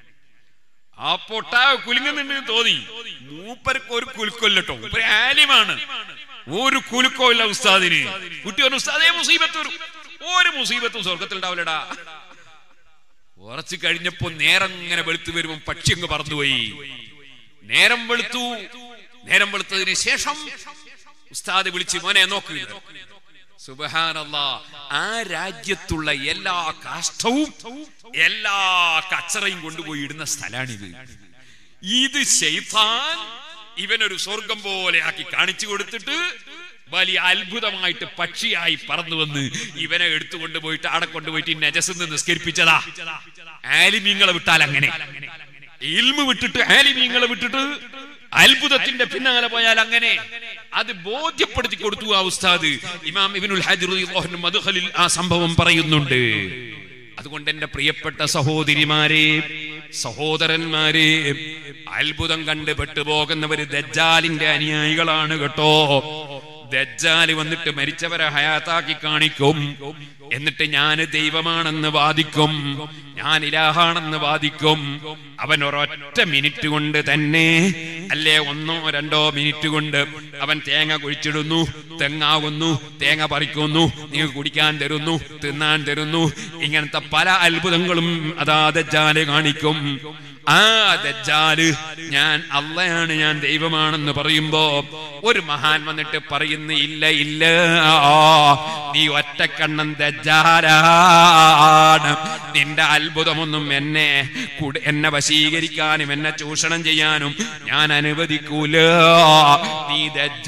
ആ പൊട്ടാ കുലുങ്ങുന്നുണ്ടെന്ന് തോന്നി മൂപ്പർക്ക് ഒരു കുലുക്കൊല്ലട്ടോ മൂപ്പര് ആലിമാണ് ഒരു കുലുക്കോ ഇല്ല ഉസ്താദിന് കുട്ടി പറഞ്ഞു ഉസ്താദേ മുസീബത്ത് വരും ഒരു മുസീബത്തും സ്വർഗത്തിൽ ഉണ്ടാവില്ലടാ ഉറച്ചു കഴിഞ്ഞപ്പോ നേരം ഇങ്ങനെ വെളുത്തു വരുമ്പോ പക്ഷി അങ്ങ് പറന്നുപോയി നേരം വെളുത്തു നേരം വെളുത്തതിന് ശേഷം ഉസ്താദ് വിളിച്ച് മോനെ നോക്ക് സുബഹാനല്ലാ ആ രാജ്യത്തുള്ള എല്ലാ കാഷ്ടവും എല്ലാ കച്ചറയും കൊണ്ടുപോയി ഇടുന്ന സ്ഥലാണിത് ഇത് ശൈത്താൻ ഇവനൊരു സ്വർഗം പോലെ ആക്കി കാണിച്ചു കൊടുത്തിട്ട് വലിയ അത്ഭുതമായിട്ട് പക്ഷിയായി പറന്നു വന്ന് ഇവനെ എടുത്തുകൊണ്ട് പോയിട്ട് അവിടെ കൊണ്ടുപോയിട്ട് ഈ നജസ് നിസ്കരിപ്പിച്ചതാ ആലിമീങ്ങളെ വിട്ടാൽ അങ്ങനെ ഇൽമു വിട്ടിട്ട് ആലിമീങ്ങളെ വിട്ടിട്ട് അത്ഭുതത്തിന്റെ പിന്നാലെ പോയാൽ അങ്ങനെ അത് ബോധ്യപ്പെടുത്തി കൊടുത്തു ആ ഉസ്താദ് ഇമാം ഇബ്നുൽ ഹജർ റളിയല്ലാഹു മദ്ഖലിൽ ആ സംഭവം പറയുന്നുണ്ട് അതുകൊണ്ട് എന്റെ പ്രിയപ്പെട്ട സഹോദരിമാരെ സഹോദരന്മാരെ അത്ഭുതം കണ്ട് പെട്ടുപോകുന്നവര് ദജ്ജാലിന്റെ അനുയായികളാണ് കേട്ടോ ദജ്ജാല് വന്നിട്ട് മരിച്ചവരെ ഹയാത്താക്കി കാണിക്കും എന്നിട്ട് ഞാൻ ദൈവമാണെന്ന് വാദിക്കും ഞാൻ ഇലാഹാണെന്ന് വാദിക്കും അവൻ ഒരൊറ്റ മിനിറ്റ് കൊണ്ട് തന്നെ അല്ലേ ഒന്നോ രണ്ടോ മിനിറ്റ് കൊണ്ട് അവൻ തേങ്ങ കുഴിച്ചിടുന്നു തെങ്ങാകുന്നു തേങ്ങ പറിക്കുന്നു നിങ്ങൾക്ക് കുടിക്കാൻ തരുന്നു തിന്നാൻ തരുന്നു ഇങ്ങനത്തെ പല അത്ഭുതങ്ങളും അതാ ദജ്ജാല് കാണിക്കും ആ ദജ്ജാല് ഞാൻ അള്ളയാണ് ഞാൻ ദൈവമാണെന്ന് പറയുമ്പോ ഒരു മഹാൻ വന്നിട്ട് പറയുന്നു ഇല്ല ഇല്ല നീ ഒറ്റക്കണ്ണൻ ദജ്ജാലാണ് നിന്റെ അത്ഭുതമൊന്നും എന്നെ കുട- എന്നെ വശീകരിക്കാനും എന്നെ ചൂഷണം ചെയ്യാനും ഞാൻ അനുവദിക്കൂല നീ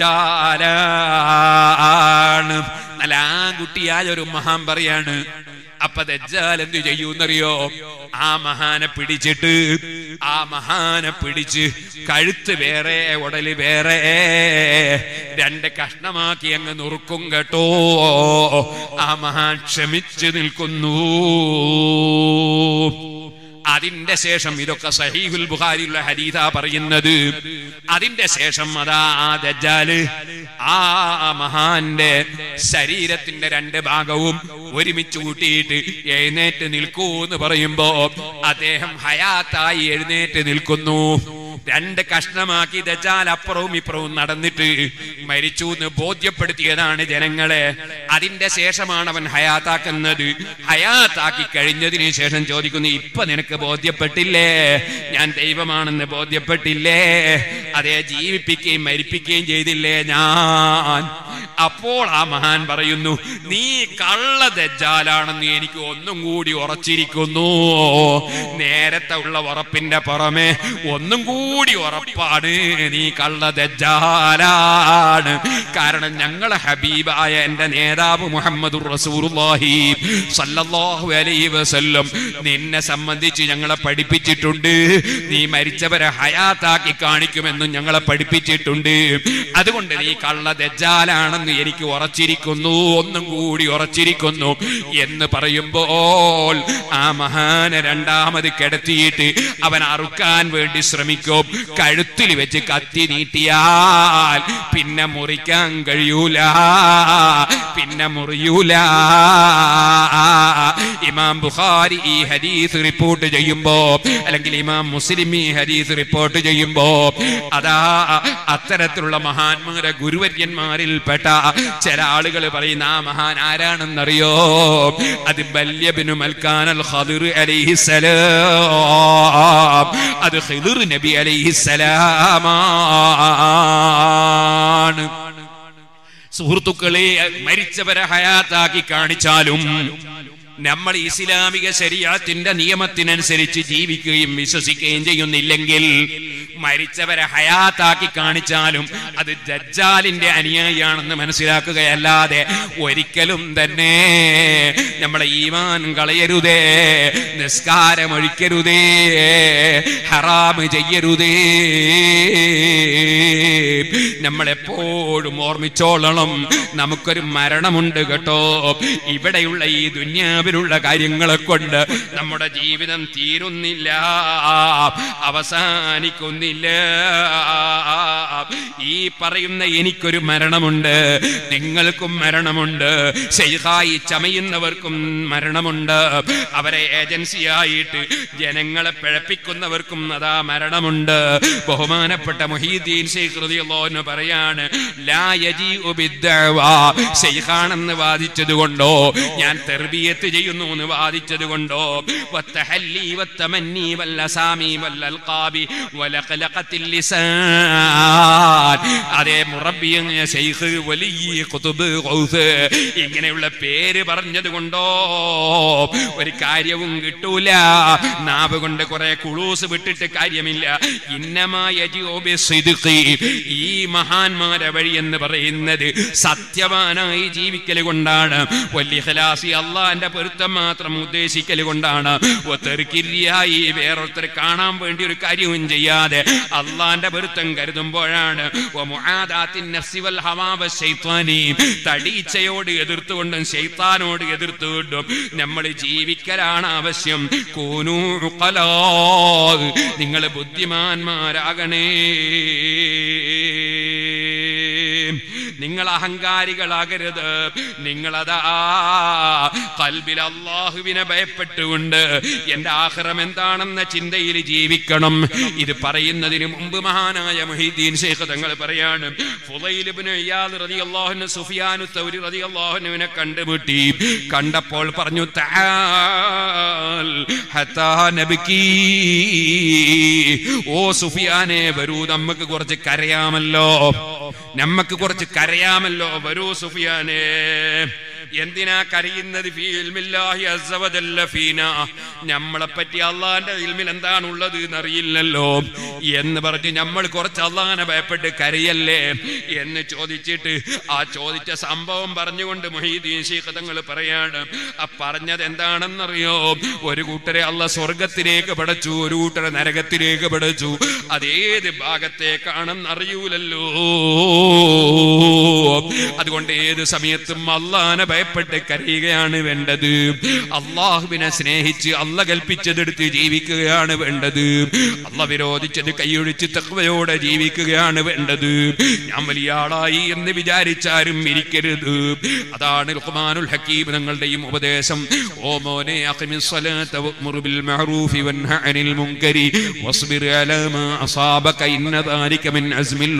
ദജ്ജാലാണ് നല്ല ആൺകുട്ടിയായ ഒരു മഹാൻ പറയാണ് അപ്പൊ ദജ്ജാൽ എന്ത് ചെയ്യൂന്നറിയോ ആ മഹാനെ പിടിച്ചിട്ട് ആ മഹാനെ പിടിച്ച് കഴുത്ത് വേറെ ഉടല് വേറെ രണ്ട് കഷ്ണമാക്കി അങ്ങ് നുറുക്കും കേട്ടോ ആ മഹാൻ ക്ഷമിച്ചു നിൽക്കുന്നു അതിന്റെ ശേഷം ഇതൊക്കെ സഹീഹുൽ ബുഖാരിയുള്ള ഹരീത പറയുന്നത് അതിന്റെ ശേഷം അതാ ആ ദജ്ജാല് ആ മഹാന്റെ ശരീരത്തിന്റെ രണ്ട് ഭാഗവും ഒരുമിച്ച് കൂട്ടിയിട്ട് എഴുന്നേറ്റ് നിൽക്കൂ എന്ന് പറയുമ്പോ അദ്ദേഹം ഹയാത്തായി എഴുന്നേറ്റ് നിൽക്കുന്നു രണ്ട് കഷ്ണമാക്കി ദജാൽ അപ്പുറവും ഇപ്പുറവും നടന്നിട്ട് മരിച്ചു എന്ന് ബോധ്യപ്പെടുത്തിയതാണ് ജനങ്ങളെ അതിന്റെ ശേഷമാണ് അവൻ ഹയാത്താക്കുന്നത് ഹയാത്താക്കി കഴിഞ്ഞതിന് ശേഷം ചോദിക്കുന്നു ഇപ്പൊ നിനക്ക് ബോധ്യപ്പെട്ടില്ലേ ഞാൻ ദൈവമാണെന്ന് ബോധ്യപ്പെട്ടില്ലേ അതേ ജീവിപ്പിക്കുകയും മരിപ്പിക്കുകയും ചെയ്തില്ലേ ഞാൻ അപ്പോൾ ആ മഹാൻ പറയുന്നു നീ കള്ള ദജ്ജാലാണെന്ന് എനിക്ക് ഒന്നും കൂടി ഉറച്ചിരിക്കുന്നു നേരത്തെ ഉള്ള ഉറപ്പിന്റെ പുറമെ ഒന്നും കൂടി ഉറപ്പാണ് നീ കള്ള ദജ്ജാലാണ് കാരണം ഞങ്ങളെ ഹബീബായ എന്റെ നേതാവ് മുഹമ്മദ് റസൂലുള്ളാഹി സല്ലല്ലാഹു അലൈഹി വസല്ലം നിന്നെ സംബന്ധിച്ച് ഞങ്ങളെ പഠിപ്പിച്ചിട്ടുണ്ട് നീ മരിച്ചവരെ ഹയാത്താക്കി കാണിക്കുമെന്നും ഞങ്ങളെ പഠിപ്പിച്ചിട്ടുണ്ട് അതുകൊണ്ട് നീ കള്ള ദജ്ജാലാണെന്ന് എനിക്ക് ഉറച്ചിരിക്കുന്നു ഒന്നും കൂടി ഉറച്ചിരിക്കുന്നു എന്ന് പറയുമ്പോൾ ആ മഹാനെ രണ്ടാമത് കിടത്തിയിട്ട് അവൻ അറുക്കാൻ വേണ്ടി ശ്രമിക്കും കഴുത്തിൽ വെച്ച് കത്തി നീട്ടിയാൽ പിന്നെ മുറിക്കാൻ കഴിയൂല പിന്നെ മുറിയൂല ഇമാം ബുഖാരി ഈ ഹദീസ് റിപ്പോർട്ട് ചെയ്യുമ്പോ അല്ലെങ്കിൽ ഇമാം മുസ്ലിം ഈ ഹദീസ് റിപ്പോർട്ട് ചെയ്യുമ്പോ അതാ അത്തരത്തിലുള്ള മഹാന്മാരെ ഗുരുവര്യന്മാരിൽപ്പെട്ട ചില ആളുകൾ പറയുന്ന ആ മഹാൻ ആരാണെന്നറിയോ അത് ബല്യബിനു മൽക്കാനൽ ഖദിർ അലൈഹിസ്സലാം അത് ഖിദിർ നബി അലൈഹിസ്സലാമാണ് സുഹൃത്തുക്കളെ മരിച്ചവരെ ഹയാത്താക്കി കാണിച്ചാലും നമ്മൾ ഇസ്ലാമിക ശരീരത്തിന്റെ നിയമത്തിനനുസരിച്ച് ജീവിക്കുകയും വിശ്വസിക്കുകയും ചെയ്യുന്നില്ലെങ്കിൽ മരിച്ചവരെ ഹയാത്താക്കി കാണിച്ചാലും അത് ജജ്ജാലിന്റെ അനുയായിയാണെന്ന് മനസ്സിലാക്കുകയല്ലാതെ ഒരിക്കലും തന്നെ നമ്മളെ ഈമാൻ കളയരുതേ നിസ്കാരമൊഴിക്കരുതേ ഹറാമ് ചെയ്യരുതേ നമ്മളെപ്പോഴും ഓർമ്മിച്ചോളണം നമുക്കൊരു മരണമുണ്ട് കേട്ടോ ഇവിടെയുള്ള ഈ ദുന്യാവിലുള്ള കാര്യങ്ങളെ കൊണ്ട് നമ്മുടെ ജീവിതം തീരുന്നില്ല അവസാനിക്കുന്നില്ല ഈ പറയുന്ന എനിക്കൊരു മരണമുണ്ട് നിങ്ങൾക്കും മരണമുണ്ട് ഷെയ്ഖായി ചമയുന്നവർക്കും മരണമുണ്ട് അവരെ ഏജൻസിയായിട്ട് ജനങ്ങളെ പിഴപ്പിക്കുന്നവർക്കും അതാ മരണമുണ്ട് ബഹുമാനപ്പെട്ട മൊഹീദ്ദീൻ ഷെയ്ഖ് റളിയല്ലാഹു അൻഹു പറയാണ് ലാ യജീഉ ബിദ്ദഅവാ ഷെയ്ഖാണെന്ന് വാദിച്ചത് കൊണ്ടോ ഞാൻ തെർബിയത്ത് ചെയ്യുന്നു എന്ന് വാദിച്ചത് കൊണ്ടോ വത്തഹല്ലി വത്തമന്നി വല്ലസാമി വല്ലൽഖാബി വലഖലഖത്തിൽ ലിസാൻ അതേ മുറബിയ ഷെയ്ഖ് വലിയ കുതുബ് ഗൗസ് ഇങ്ങനെയുള്ള പേര് പറഞ്ഞത് കൊണ്ടോ ഒരു കാര്യവും കിട്ടൂല നാവ് കൊണ്ട് കുറെ കുളൂസ് വിട്ടിട്ട് കാര്യമില്ല ഇന്നമായ ഈ മഹാന്മാരെ വഴി എന്ന് പറയുന്നത് സത്യവാനായി ജീവിക്കൽ കൊണ്ടാണ് വലിയ ഖലാസി അള്ളാന്റെ പൊരുത്തം മാത്രം ഉദ്ദേശിക്കൽ കൊണ്ടാണ് ഒത്തെറുക്കിരിയായി വേറൊരുത്തർ കാണാൻ വേണ്ടി ഒരു കാര്യവും ചെയ്യാതെ അള്ളാന്റെ പൊരുത്തം കരുതുമ്പോഴാണ് വ മുആദാത്തിൻ നഫ്സി വൽ ഹവാ വശൈത്വാനി. തടീച്ചയോട് എതിർത്തുകൊണ്ടും ശൈത്താനോട് എതിർത്തുകൊണ്ടും നമ്മൾ ജീവിക്കലാണ് ആവശ്യം കൂനൂ ഉഖലാ. നിങ്ങൾ ബുദ്ധിമാന്മാരാകണേ നിങ്ങൾ അഹങ്കാരികളാകരുത് നിങ്ങളതാ കൽബിൽ അള്ളാഹുവിനെ ഭയപ്പെട്ടുകൊണ്ട് എന്റെ ആഹ്റം എന്താണെന്ന ചിന്തയിൽ ജീവിക്കണം ഇത് പറയുന്നതിന് മുമ്പ് മഹാനായ മൊഹീദ്ദീൻ ശേഖ് തങ്ങൾ പറയാണ് ഫുളൈൽ ഇബ്നു ഇയാദ് റളിയല്ലാഹു അൻഹു സുഫിയാനു തൗരി റളിയല്ലാഹു അൻഹുവിനെ കണ്ടുമുട്ടി കണ്ടപ്പോൾ പറഞ്ഞു തആൽ ഹത്താ നബ്കി ഓ സുഫിയാനെ വരൂ നമുക്ക് കുറച്ച് കരയാമല്ലോ നമുക്ക് കുറച്ച് കരയാമല്ലോ വരൂ സുഫിയാനെ എന്തിനാ കരയുന്നത് ഫീ ഇൽമില്ലാഹി അസ്സ വജല്ല ഫീന നമ്മളെ പറ്റി അള്ളാന്റെ ഇൽമിൽ എന്താണ് ഉള്ളത് എന്നറിയില്ലല്ലോ എന്ന് പറഞ്ഞ് നമ്മൾ കുറച്ച് അള്ളാനെ ഭയപ്പെട്ട് കരയല്ലേ എന്ന് ചോദിച്ചിട്ട് ആ ചോദിച്ച സംഭവം പറഞ്ഞുകൊണ്ട് മൊഹീദ്ദീൻ ശീഖ് തങ്ങൾ പറയാണ് ആ പറഞ്ഞത് എന്താണെന്നറിയോ ഒരു കൂട്ടരെ അള്ള സ്വർഗത്തിലേക്ക് പടച്ചു ഒരു കൂട്ടരെ നരകത്തിലേക്ക് പടച്ചു അതേത് ഭാഗത്തേക്കാണെന്ന് അറിയൂലല്ലോ അതുകൊണ്ട് ഏത് സമയത്തും അള്ളാനെ ഭയപ്പെട്ട് കരയുകയാണ് വേണ്ടത് അള്ളാഹുവിനെ സ്നേഹിച്ച് അല്ല കൽപ്പിച്ചതെടുത്ത് ജീവിക്കുകയാണ് വേണ്ടത് അല്ല വിരോധിച്ചത് കൈയൊഴിച്ച് തക്വയോടെ ജീവിക്കുകയാണ് വേണ്ടത് ഞാൻ വലിയ ആളായി എന്ന് വിചാരിച്ചാരും ഇരിക്കരുത് അതാണ് ലുഖ്മാനുൽ ഹക്കീം തങ്ങളുടെയും ഉപദേശം ഓ മോനെ അഖിമിസ് സ്വലാത്ത വഅ്മുർ ബിൽ മഅറൂഫി വൻഹ അനിൽ മുൻകരി വസ്ബിർ അലാ മാ അസാബക ഇന്ന ദാലിക മിൻ അസ്മിൽ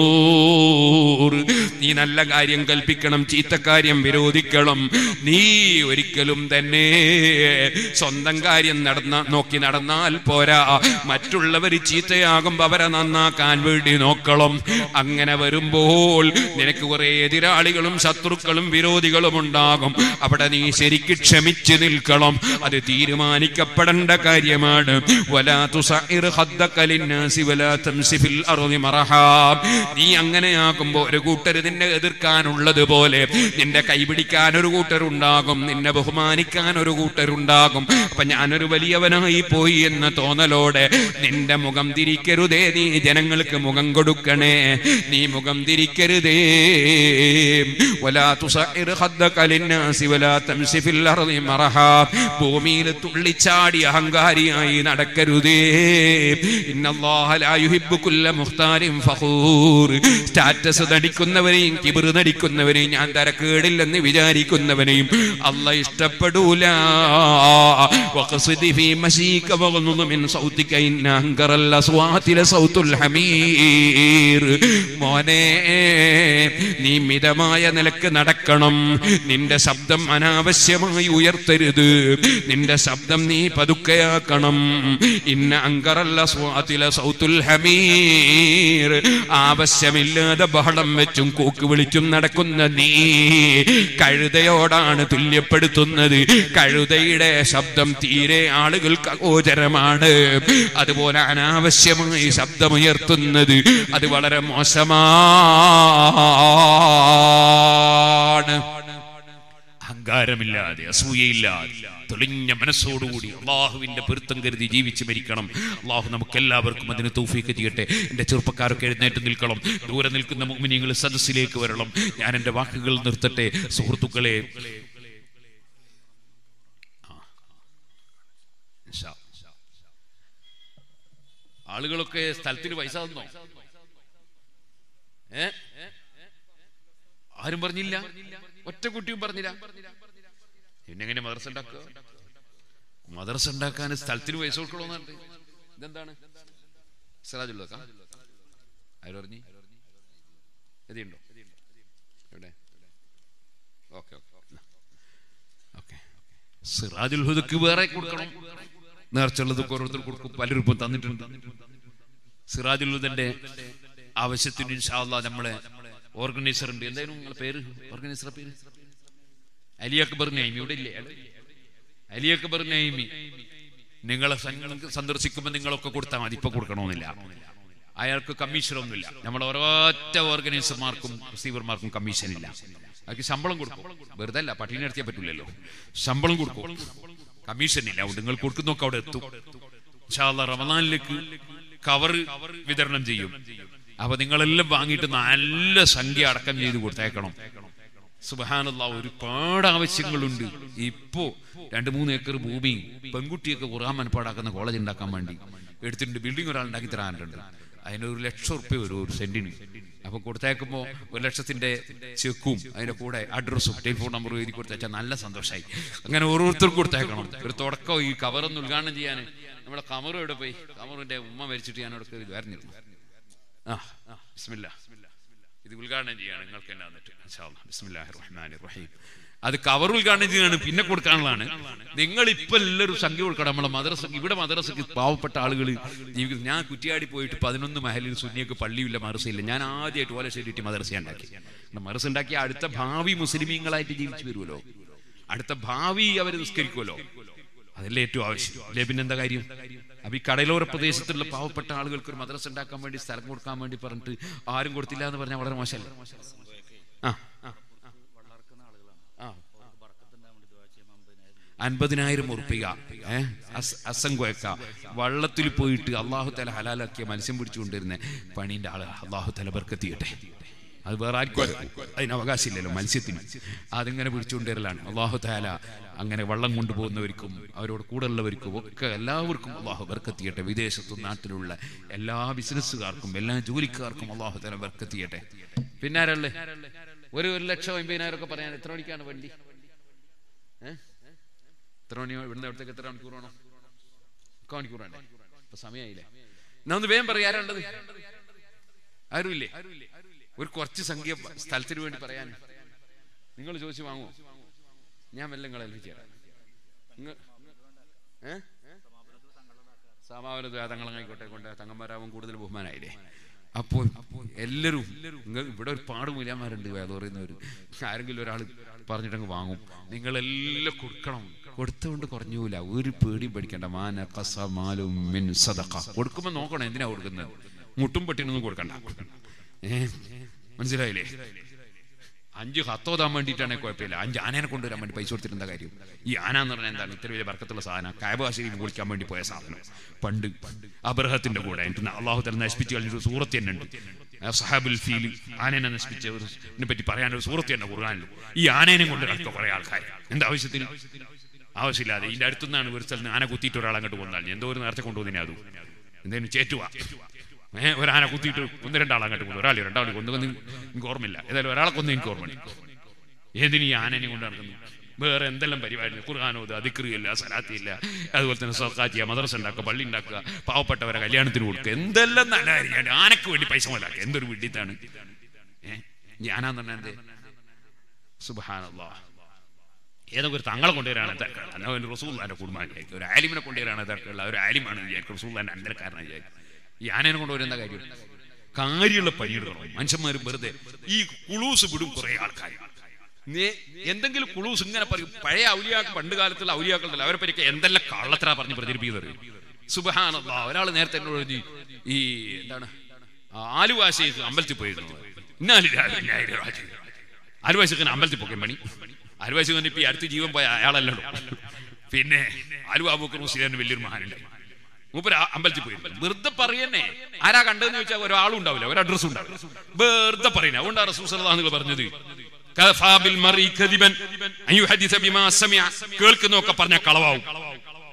ഉമൂർ നീ നല്ല കാര്യം കൽപ്പിക്കണം ചീത്ത കാര്യം വിരോധിക്കണം നീ ഒരിക്കലും തന്നെ സ്വന്തം കാര്യം നടന്ന നോക്കി നടന്നാൽ പോരാ മറ്റുള്ളവർ ചീത്തയാകുമ്പോ അവരെ നന്നാക്കാൻ വേണ്ടി നോക്കണം അങ്ങനെ വരുമ്പോൾ നിനക്ക് കുറെ എതിരാളികളും ശത്രുക്കളും വിരോധികളും ഉണ്ടാകും അവിടെ നീ ശരിക്ക് ക്ഷമിച്ചു നിൽക്കണം അത് തീരുമാനിക്കപ്പെടേണ്ട കാര്യമാണ് വലാ തുസഇർ ഖദ്ദക ലിന്നാസി വലാ തംസി ഫിൽ അർളി മറഹാ നീ അങ്ങനെയാകുമ്പോൾ ഒരു കൂട്ടർ നിന്നെ എതിർക്കാനുള്ളത് പോലെ നിന്റെ കൈപിടിക്കാൻ ഒരു കൂട്ടരുണ്ടാകും നിന്നെ ബഹുമാനിക്കാൻ ഒരു കൂട്ടരുണ്ടാകും അപ്പൊ ഞാനൊരു വലിയവനായി പോയി എന്ന തോന്നലോടെ നിന്റെ മുഖം തിരിക്കരുതേ നീ ജനങ്ങൾക്ക് മുഖം കൊടുക്കണേ നീ മുഖം തിരിക്കരുതേ വലാ തുസഇർ ഖദ്ദക ലിന്നാസി വലാ തംസി ഫിൽ അർളി മറഹാ ഭൂമിയിൽ തുള്ളിച്ചാടി അഹങ്കാരിയായി നടക്കരുതേ ഇന്നല്ലാഹ ലാ യുഹിബ്ബു കുല്ല മുഖ്താരിൻ ഫഖൂർ സ്റ്റാറ്റസ് നടിക്കുന്നവരെയും കിബിർ നടിക്കുന്നവരെയും ഞാൻ തരക്കേടില്ലെന്ന് വിചാരിക്കുന്നവനെയും അല്ല ഇഷ്ടപ്പെടൂല വഖസിദി ഫീ മശീക വഗ്നുദ് മിൻ സൗതിക ഇന്ന അൻകറൽ അസ്വാതി ലസൗതുൽ ഹമീർ മോനെ നീ മിതമായ നിലക്ക് നടക്കണം നിന്റെ ശബ്ദം അനാവശ്യമായി ഉയർത്തരുത് നിന്റെ ശബ്ദം നീ പതുക്കെയാക്കണം ഇന്ന അങ്കറല്ല സ്വാതില സൗത്തുൽ ഹമീർ ആവശ്യമില്ലാതെ ബഹളം വെച്ചും കൂക്ക് വിളിച്ചും നടക്കുന്ന നീ കഴുതയോടാണ് തുല്യപ്പെടുത്തുന്നത് കഴുതയുടെ ശബ്ദം തീരെ ആളുകൾക്ക് അഗോചരമാണ് അതുപോലെ അനാവശ്യമായി ശബ്ദമുയർത്തുന്നത് അത് വളരെ മോശമാണ് അഹങ്കാരമില്ലാതെ അസൂയയില്ലാതെ തെളിഞ്ഞ മനസ്സോടുകൂടി അള്ളാഹുവിന്റെ പൊരുത്തം കരുതി ജീവിച്ച് മരിക്കണം അള്ളാഹു നമുക്ക് എല്ലാവർക്കും അതിന് തൗഫീക്ക് ചെയ്യട്ടെ എൻ്റെ ചെറുപ്പക്കാരൊക്കെ എഴുന്നേറ്റ് നിൽക്കണം ദൂരെ നിൽക്കുന്ന മുഗ്മിനികൾ സദസ്സിലേക്ക് വരണം ഞാൻ എൻ്റെ വാക്കുകൾ നിർത്തട്ടെ സുഹൃത്തുക്കളെ ആ. ഇൻഷാ. ആളുകളൊക്കെ സ്ഥലത്തിന് പൈസ തന്നോ ഏ ആരും പറഞ്ഞില്ല ഒറ്റ കുട്ടിയും പറഞ്ഞില്ല പിന്നെ എങ്ങനെ മദർസ ഉണ്ടാക്കുക മദർസ ഉണ്ടാക്കാൻ സ്ഥലത്തിന് പൈസ കൊടുക്കണമെന്നുണ്ട് ഇതെന്താണ് സിറാജുള്ള ആര് പറഞ്ഞു എതിയുണ്ടോ എവിടെ ഓക്കെ ഓക്കെ സിറാജുൽ ഹുദക്ക് വേറെ കൊടുക്കണം നേർച്ചുള്ളതൊക്കെ ഓരോരുത്തർ കൊടുക്കും പലരും ഇപ്പം തന്നിട്ടുണ്ട് സിറാജുൽ ഹുദന്റെ ആവശ്യത്തിന് ഇൻഷാല്ല നമ്മളെ ഓർഗനൈസർ ഉണ്ട് എന്തായാലും നിങ്ങളെ പേര് ഓർഗനൈസറെ പേര് അലി അക്ബർ നൈമി ഇവിടെ ഇല്ലേ അയാള്? അലി അക്ബർ നൈമി നിങ്ങളെ സൻ- സന്ദർശിക്കുമ്പോൾ നിങ്ങളൊക്കെ കൊടുത്താൽ മതി ഇപ്പൊ കൊടുക്കണമെന്നില്ല അയാൾക്ക് കമ്മീഷനൊന്നുമില്ല നമ്മൾ ഓരോറ്റ ഓർഗനൈസർമാർക്കും റിസീവർമാർക്കും കമ്മീഷൻ ഇല്ല അയാൾക്ക് ശമ്പളം കൊടുക്കും വെറുതെ അല്ല പട്ടിണി നടത്തിയാൽ പറ്റൂലല്ലോ ശമ്പളം കൊടുക്കും കമ്മീഷൻ ഇല്ല അതുകൊണ്ട് നിങ്ങൾ കൊടുക്കുന്നൊക്കെ അവിടെ എത്തും ഇൻഷാ അല്ലാ റമദാനിലേക്ക് കവർ വിതരണം ചെയ്യും അപ്പൊ നിങ്ങളെല്ലാം വാങ്ങിയിട്ട് നല്ല സംഖ്യ അടക്കം ചെയ്ത് കൊടുത്തേക്കണം സുബഹാനല്ല ഒരുപാട് ആവശ്യങ്ങളുണ്ട് ഇപ്പോ രണ്ട് മൂന്ന് ഏക്കർ ഭൂമി പെൺകുട്ടിയൊക്കെ ഖുറാൻ മനപ്പാടാക്കുന്ന കോളേജ് ഉണ്ടാക്കാൻ വേണ്ടി എടുത്തിട്ടുണ്ട് ബിൽഡിംഗ് ഒരാൾ ഉണ്ടാക്കി തരാനുണ്ട് അതിന് ഒരു ലക്ഷം റുപ്യ വരും ഒരു സെന്റിന് അപ്പൊ കൊടുത്തേക്കുമ്പോ ഒരു ലക്ഷത്തിന്റെ ചെക്കും അതിന്റെ കൂടെ അഡ്രസ്സും ടെലിഫോൺ നമ്പറും എഴുതി കൊടുത്തേച്ചാൽ നല്ല സന്തോഷമായി അങ്ങനെ ഓരോരുത്തർക്കും കൊടുത്തേക്കണം ഒരു തുടക്കം ഈ കവറൊന്ന് ഉദ്ഘാടനം ചെയ്യാൻ നമ്മളെ കമറും എവിടെ പോയി കമറിന്റെ ഉമ്മ മരിച്ചിട്ട് ഞാൻ അവിടെ വരഞ്ഞിരുന്നു ആ ബിസ്മില്ല ഇത് ഉദ്ഘാടനം ചെയ്യാണ് നിങ്ങൾക്ക് എന്നാ വന്നിട്ട് ഇൻഷാ അല്ലാ. ബിസ്മില്ലാഹിർ റഹ്മാനിർ റഹീം അത് കവർ ഉദ്ഘാടനം ചെയ്യാണ് പിന്നെ കൊടുക്കാനുള്ളതാണ് നിങ്ങൾ ഇപ്പൊ എല്ലാവരും സംഖ്യ കൊടുക്കണം നമ്മളെ മദ്രസ ഇവിടെ മദ്രസക്ക് പാവപ്പെട്ട ആളുകൾ ജീവിക്കുന്നത് ഞാൻ കുറ്റിയാടി പോയിട്ട് പതിനൊന്ന് മഹലിൽ സുന്നിയൊക്കെ പള്ളിയില്ല മദ്രസയില്ല ഞാൻ ആദ്യമായിട്ട് ഓലശ്ശേരിയിട്ട് മദ്രസ ഉണ്ടാക്കി മദ്രസ ഉണ്ടാക്കി അടുത്ത ഭാവി മുസ്ലിമീങ്ങളായിട്ട് ജീവിച്ചു വരുമല്ലോ അടുത്ത ഭാവി അവർ നിസ്കരിക്കുമല്ലോ അതല്ലേ ഏറ്റവും ആവശ്യം അല്ലേ പിന്നെന്താ കാര്യം അപ്പൊ ഈ കടലോര പ്രദേശത്തുള്ള പാവപ്പെട്ട ആളുകൾക്ക് ഒരു മദ്രസ ഉണ്ടാക്കാൻ വേണ്ടി സ്ഥലം കൊടുക്കാൻ വേണ്ടി പറഞ്ഞിട്ട് ആരും കൊടുത്തില്ല എന്ന് പറഞ്ഞാൽ വളരെ മോശമല്ലേ ആ ആ ആ അൻപതിനായിരം ഉറുപ്പിക ഏഹ് അസംഖ്യക്ക വള്ളത്തിൽ പോയിട്ട് അള്ളാഹു തല ഹലാലാക്കിയ മത്സ്യം പിടിച്ചുകൊണ്ടിരുന്ന പണീന്റെ ആള് അള്ളാഹു തല ബർക്കത്തിയട്ടെ അത് വേറെ ആർക്കും അതിന് അവകാശമില്ലല്ലോ മത്സ്യത്തിന് അതിങ്ങനെ പിടിച്ചുകൊണ്ടിരലാണ് അള്ളാഹു താല അങ്ങനെ വള്ളം കൊണ്ടുപോകുന്നവർക്കും അവരോട് കൂടെയുള്ളവർക്കും ഒക്കെ എല്ലാവർക്കും അള്ളാഹു ബർക്കത്തിയട്ടെ വിദേശത്തും നാട്ടിലുള്ള എല്ലാ ബിസിനസ്സുകാർക്കും എല്ലാ ജോലിക്കാർക്കും അള്ളാഹു താല ബർക്കത്തിയട്ടെ പിന്നെ ആരല്ലേ ഒരു ഒരു ലക്ഷം അമ്പതിനായിരം ഒക്കെ പറയാൻ എത്ര മണിക്കാണ് വണ്ടി ഏഹ് എത്ര മണിയോ ഇവിടുന്ന് അവിടത്തേക്ക് എത്ര മണിക്കൂർ വേണം മുക്കാൽ മണിക്കൂർ വേണ്ടേ ഇപ്പൊ സമയമായില്ലേ എന്നാ ഒന്ന് വേഗം പറയാ ആരുണ്ടത് ആരുമില്ലേ ഒരു കുറച്ച് സംഖ്യ സ്ഥലത്തിന് വേണ്ടി പറയാൻ നിങ്ങൾ ചോദിച്ചു വാങ്ങുമോ ഞാൻ മെല്ലെ നിങ്ങളെ ഏൽപ്പിച്ചു തരാം നിങ്ങൾ ഏ സമാവന തങ്ങളായിക്കോട്ടെ കൊണ്ട് തങ്ങന്മാരാവും കൂടുതൽ ബഹുമാനായില്ലേ അപ്പോൾ എല്ലാവരും നിങ്ങൾ ഇവിടെ ഒരുപാട് മൂല്യന്മാരുണ്ട് വേദ പറയുന്നവർ ആരെങ്കിലും ഒരാൾ പറഞ്ഞിട്ടങ്ങ് വാങ്ങും നിങ്ങളെല്ലാം കൊടുക്കണം കൊടുത്തുകൊണ്ട് കുറഞ്ഞൂല ഒരു പേടിയും പേടിക്കണ്ട മാന കസ മാലും മിൻ സദഖ കൊടുക്കുമ്പോൾ നോക്കണം എന്തിനാ കൊടുക്കുന്നത് മുട്ടും പെട്ടിനൊന്നും കൊടുക്കണ്ട ഏ മനസ്സിലായില്ലേ അഞ്ച് ഹത്തോതാൻ വേണ്ടിയിട്ടാണെങ്കിൽ കുഴപ്പമില്ല അഞ്ച് ആനേനെ കൊണ്ടുവരാൻ വേണ്ടി പൈസ കൊടുത്തിട്ട് എന്താ കാര്യം ഈ ആന എന്ന് പറഞ്ഞാൽ എന്താണ് ഇത്ര വലിയ ബർക്കത്തുള്ള സാധനം കായബാശയിൽ വിളിക്കാൻ വേണ്ടി പോയ സാധനം പണ്ട് അബ്രഹത്തിന്റെ കൂടെ എന്നിട്ട് അള്ളാഹു തല നശിപ്പിച്ച് കഴിഞ്ഞൊരു സൂറത്ത് തന്നെ ഉണ്ട് ആ സഹാബുൽ ഫീൽ ആനേനെ നശിപ്പിച്ച ഒരു പറ്റി പറയാനൊരു സൂറത്ത് തന്നെ ഖുർആനിൽ ഈ ആനേനെ കൊണ്ട് നടക്കുക കുറെ ആൾക്കാർ എന്താ ആവശ്യത്തിന് ആവശ്യമില്ലാതെ ഇതിന്റെ അടുത്തുനിന്നാണ് ഒരു സ്ഥലത്ത് ആന കുത്തിയിട്ട് ഒരാൾ അങ്ങോട്ട് കൊന്നാൽ എന്തോ ഒരു നേരത്തെ കൊണ്ടുപോകുന്നതിനെ അതും എന്തേലും ചേറ്റുവാ ഏഹ് ഒരാനെ കുത്തിയിട്ട് ഒന്ന് രണ്ടാൾ അങ്ങോട്ട് കൊണ്ടു ഒരാൾ രണ്ടാൾ കൊണ്ടുവന്ന് എനിക്ക് ഓർമ്മയില്ല ഏതായാലും ഒരാളെ കൊന്ന് എനിക്ക് ഓർമ്മയുണ്ട് ഏതിന് ഈ ആനനെ കൊണ്ട് നടക്കുന്നു വേറെ എന്തെല്ലാം പരിപാടി ഖുർആാനോത് അതിക്രിയില്ല സലാത്തിയില്ല അതുപോലെ തന്നെ സൊക്കാറ്റിയ മദ്രസ ഉണ്ടാക്കുക പള്ളി ഉണ്ടാക്കുക പാവപ്പെട്ടവരെ കല്യാണത്തിന് കൊടുക്കുക എന്തെല്ലാം നല്ല കാര്യമാണ് ആനക്ക് വേണ്ടി പൈസ മുതലാക്കുക എന്തൊരു വിഡിത്താണ് ഏഹ് ഞാനാന്ന് പറഞ്ഞാൽ എന്തേ സുബാനല്ലാ ഏതൊക്കെ ഒരു തങ്ങളെ കൊണ്ടുവരാണ് തിരക്കുള്ള ഒരു റസൂല്ലാന്റെ കുടുംബം വിചാരിക്കും ഒരു ആലിമിനെ കൊണ്ടുവരാണ് തിരക്കുള്ള ഒരു ആലിമാണ് വിചാരിക്കും റസൂല്ലാന്റെ അന്തരക്കാരനെ വിചാരിക്കും ഈ ആനേനെ കൊണ്ടുവരുന്ന കാര്യം കാര്യമുള്ള പണിയെടുക്കണം മനുഷ്യന്മാർ വെറുതെ ഈ കുളൂസ് വിടും കുറെ ആൾക്കാർ നേ- എന്തെങ്കിലും കുളൂസ് ഇങ്ങനെ പറയും പഴയ ഔലിയാക്കൾ പണ്ട് കാലത്തുള്ള ഔലിയാക്കളുണ്ടല്ലോ അവരെ പറ്റിയൊക്കെ എന്തെല്ലാം കള്ളത്തര പറഞ്ഞ് പ്രചരിപ്പിക്കുന്നത് സുബഹാനല്ലാ ഒരാൾ നേരത്തെ എന്നോട് പറഞ്ഞു ഈ എന്താണ് ആ, ആലുവാശേക്ക് അമ്പലത്തിൽ പോയിരുന്നു ഇന്നാലും ആലുവാശിക്കൻ അമ്പലത്തിൽ പോകെ മണി ആലുവാശിക്കൻ ഇപ്പൊ ഈ അടുത്ത് ജീവൻ പോയ അയാളല്ലോ പിന്നെ ആലുവ ബൂക്കർ മുസ്ലിം വലിയൊരു മഹാനുണ്ട് മൂപ്പര് ആ അമ്പലത്തിൽ പോയി വെറുതെ പറയന്നെ ആരാ കണ്ടതെന്ന് ചോദിച്ചാൽ ഒരാളും ഉണ്ടാവില്ല ഒരു അഡ്രസ്സും ഉണ്ടാവില്ല വെറുതെ പറയുന്നത് അതുകൊണ്ടാണ് റസൂസലാഹുകൾ പറഞ്ഞത് കഫാ ബിൽ മർഇ കദിബൻ അൻ യുഹദിസ ബിമാ സമിഅ കേൾക്കുന്നൊക്കെ പറഞ്ഞ കളവാവും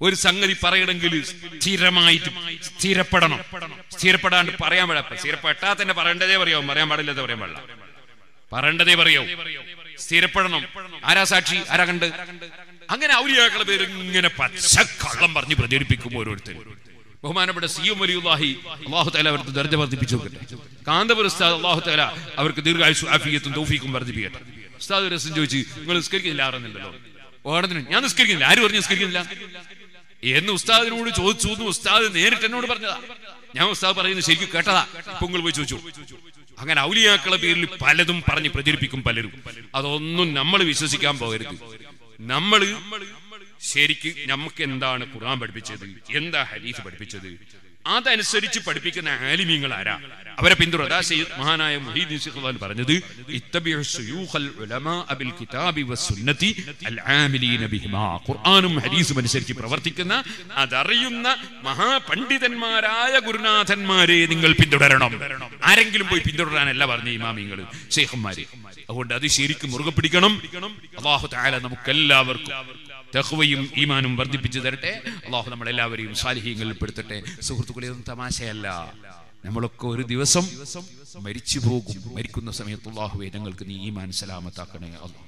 ഒരു സംഗതി പറയണമെങ്കിൽ സ്ഥിരമായിട്ട് സ്ഥിരപ്പെടണം സ്ഥിരപ്പെടാണ്ട് പറയാൻ പാടില്ല സ്ഥിരപ്പെട്ടാ തന്നെ പറയേണ്ടതേ പറയാവും പറയാൻ പാടില്ലാതെ പറയാൻ പാടില്ല പറയേണ്ടതേ പറയാവും സ്ഥിരപ്പെടണം ആരാ സാക്ഷി ആരാ കണ്ട് അങ്ങനെ ഔലിയാക്കളെ പേര് ഇങ്ങനെ പച്ചക്കള്ളം പറഞ്ഞ് പ്രചരിപ്പിക്കും ഓരോരുത്തർ ബഹുമാനപ്പെട്ട സി എം വലിയുല്ലാഹി അള്ളാഹു താല അവർക്ക് ദർജ വർദ്ധിപ്പിച്ചു നോക്കട്ടെ കാന്തപുര ഉസ്താദ് അള്ളാഹു താല അവർക്ക് ദീർഘായുസ് ആഫിയത്തും തൗഫീഖും വർദ്ധിപ്പിക്കട്ടെ ഉസ്താദ് ഒരു രസം ചോദിച്ചു നിങ്ങൾ നിസ്കരിക്കുന്നില്ല ആറുന്നില്ലല്ലോ ഓടത്തിന് ഞാൻ നിസ്കരിക്കുന്നില്ല ആര് പറഞ്ഞു നിസ്കരിക്കുന്നില്ല എന്ന് ഉസ്താദിനോട് ചോദിച്ചു എന്ന് ഉസ്താദ് നേരിട്ട് എന്നോട് പറഞ്ഞതാ ഞാൻ ഉസ്താദ് പറയുന്നത് ശരിക്കും കേട്ടതാ പൊങ്ങൾ പോയി ചോദിച്ചു അങ്ങനെ ഔലിയാക്കളെ പേരിൽ പലതും പറഞ്ഞ് പ്രചരിപ്പിക്കും പലരും അതൊന്നും നമ്മൾ വിശ്വസിക്കാൻ പോകരുത് നമ്മള് ശരിക്ക് നമുക്ക് എന്താണ് ഖുർആൻ പഠിപ്പിച്ചത് എന്താ ഹരീഫ് പഠിപ്പിച്ചത് അതനുസരിച്ച് പഠിപ്പിക്കുന്ന ആലിമീങ്ങൾ ആരാ അവരെ പിന്തുടർ അതാ സയ്യിദ് മഹാനായ മുഹീദ്ദീൻ ശിഖ്വാൻ പറഞ്ഞത് ഇത്തബിഉ ശുയൂഖൽ ഉലമാ ബിൽ കിതാബി വസ്സുന്നതി അൽ ആമിലീന ബിഹിമാ ഖുർആനും ഹദീസും അനുസരിച്ച് പ്രവർത്തിക്കുന്ന അതറിയുന്ന മഹാപണ്ഡിതന്മാരായ ഗുരുനാഥന്മാരെ നിങ്ങൾ പിന്തുടരണം ആരെങ്കിലും പോയി പിന്തുടരാനല്ല പറഞ്ഞ ഇമാമിങ്ങൾ ഷെയ്ഖന്മാരെ അതുകൊണ്ട് അത് ശരിക്കും മുറുകെ പിടിക്കണം അള്ളാഹു താല നമുക്ക് എല്ലാവർക്കും തെഹ്വയും ഈമാനും വർദ്ധിപ്പിച്ചു തരട്ടെ അള്ളാഹു നമ്മളെല്ലാവരെയും സാലിഹ്യങ്ങളിൽ പെടുത്തട്ടെ സുഹൃത്തുക്കളെ ഒന്നും തമാശയല്ല നമ്മളൊക്കെ ഒരു ദിവസം മരിച്ചു പോകും മരിക്കുന്ന സമയത്ത് അള്ളാഹുവെ ഞങ്ങൾക്ക് നീ ഈമാൻ സലാമത്താക്കണേ അള്ളാഹ്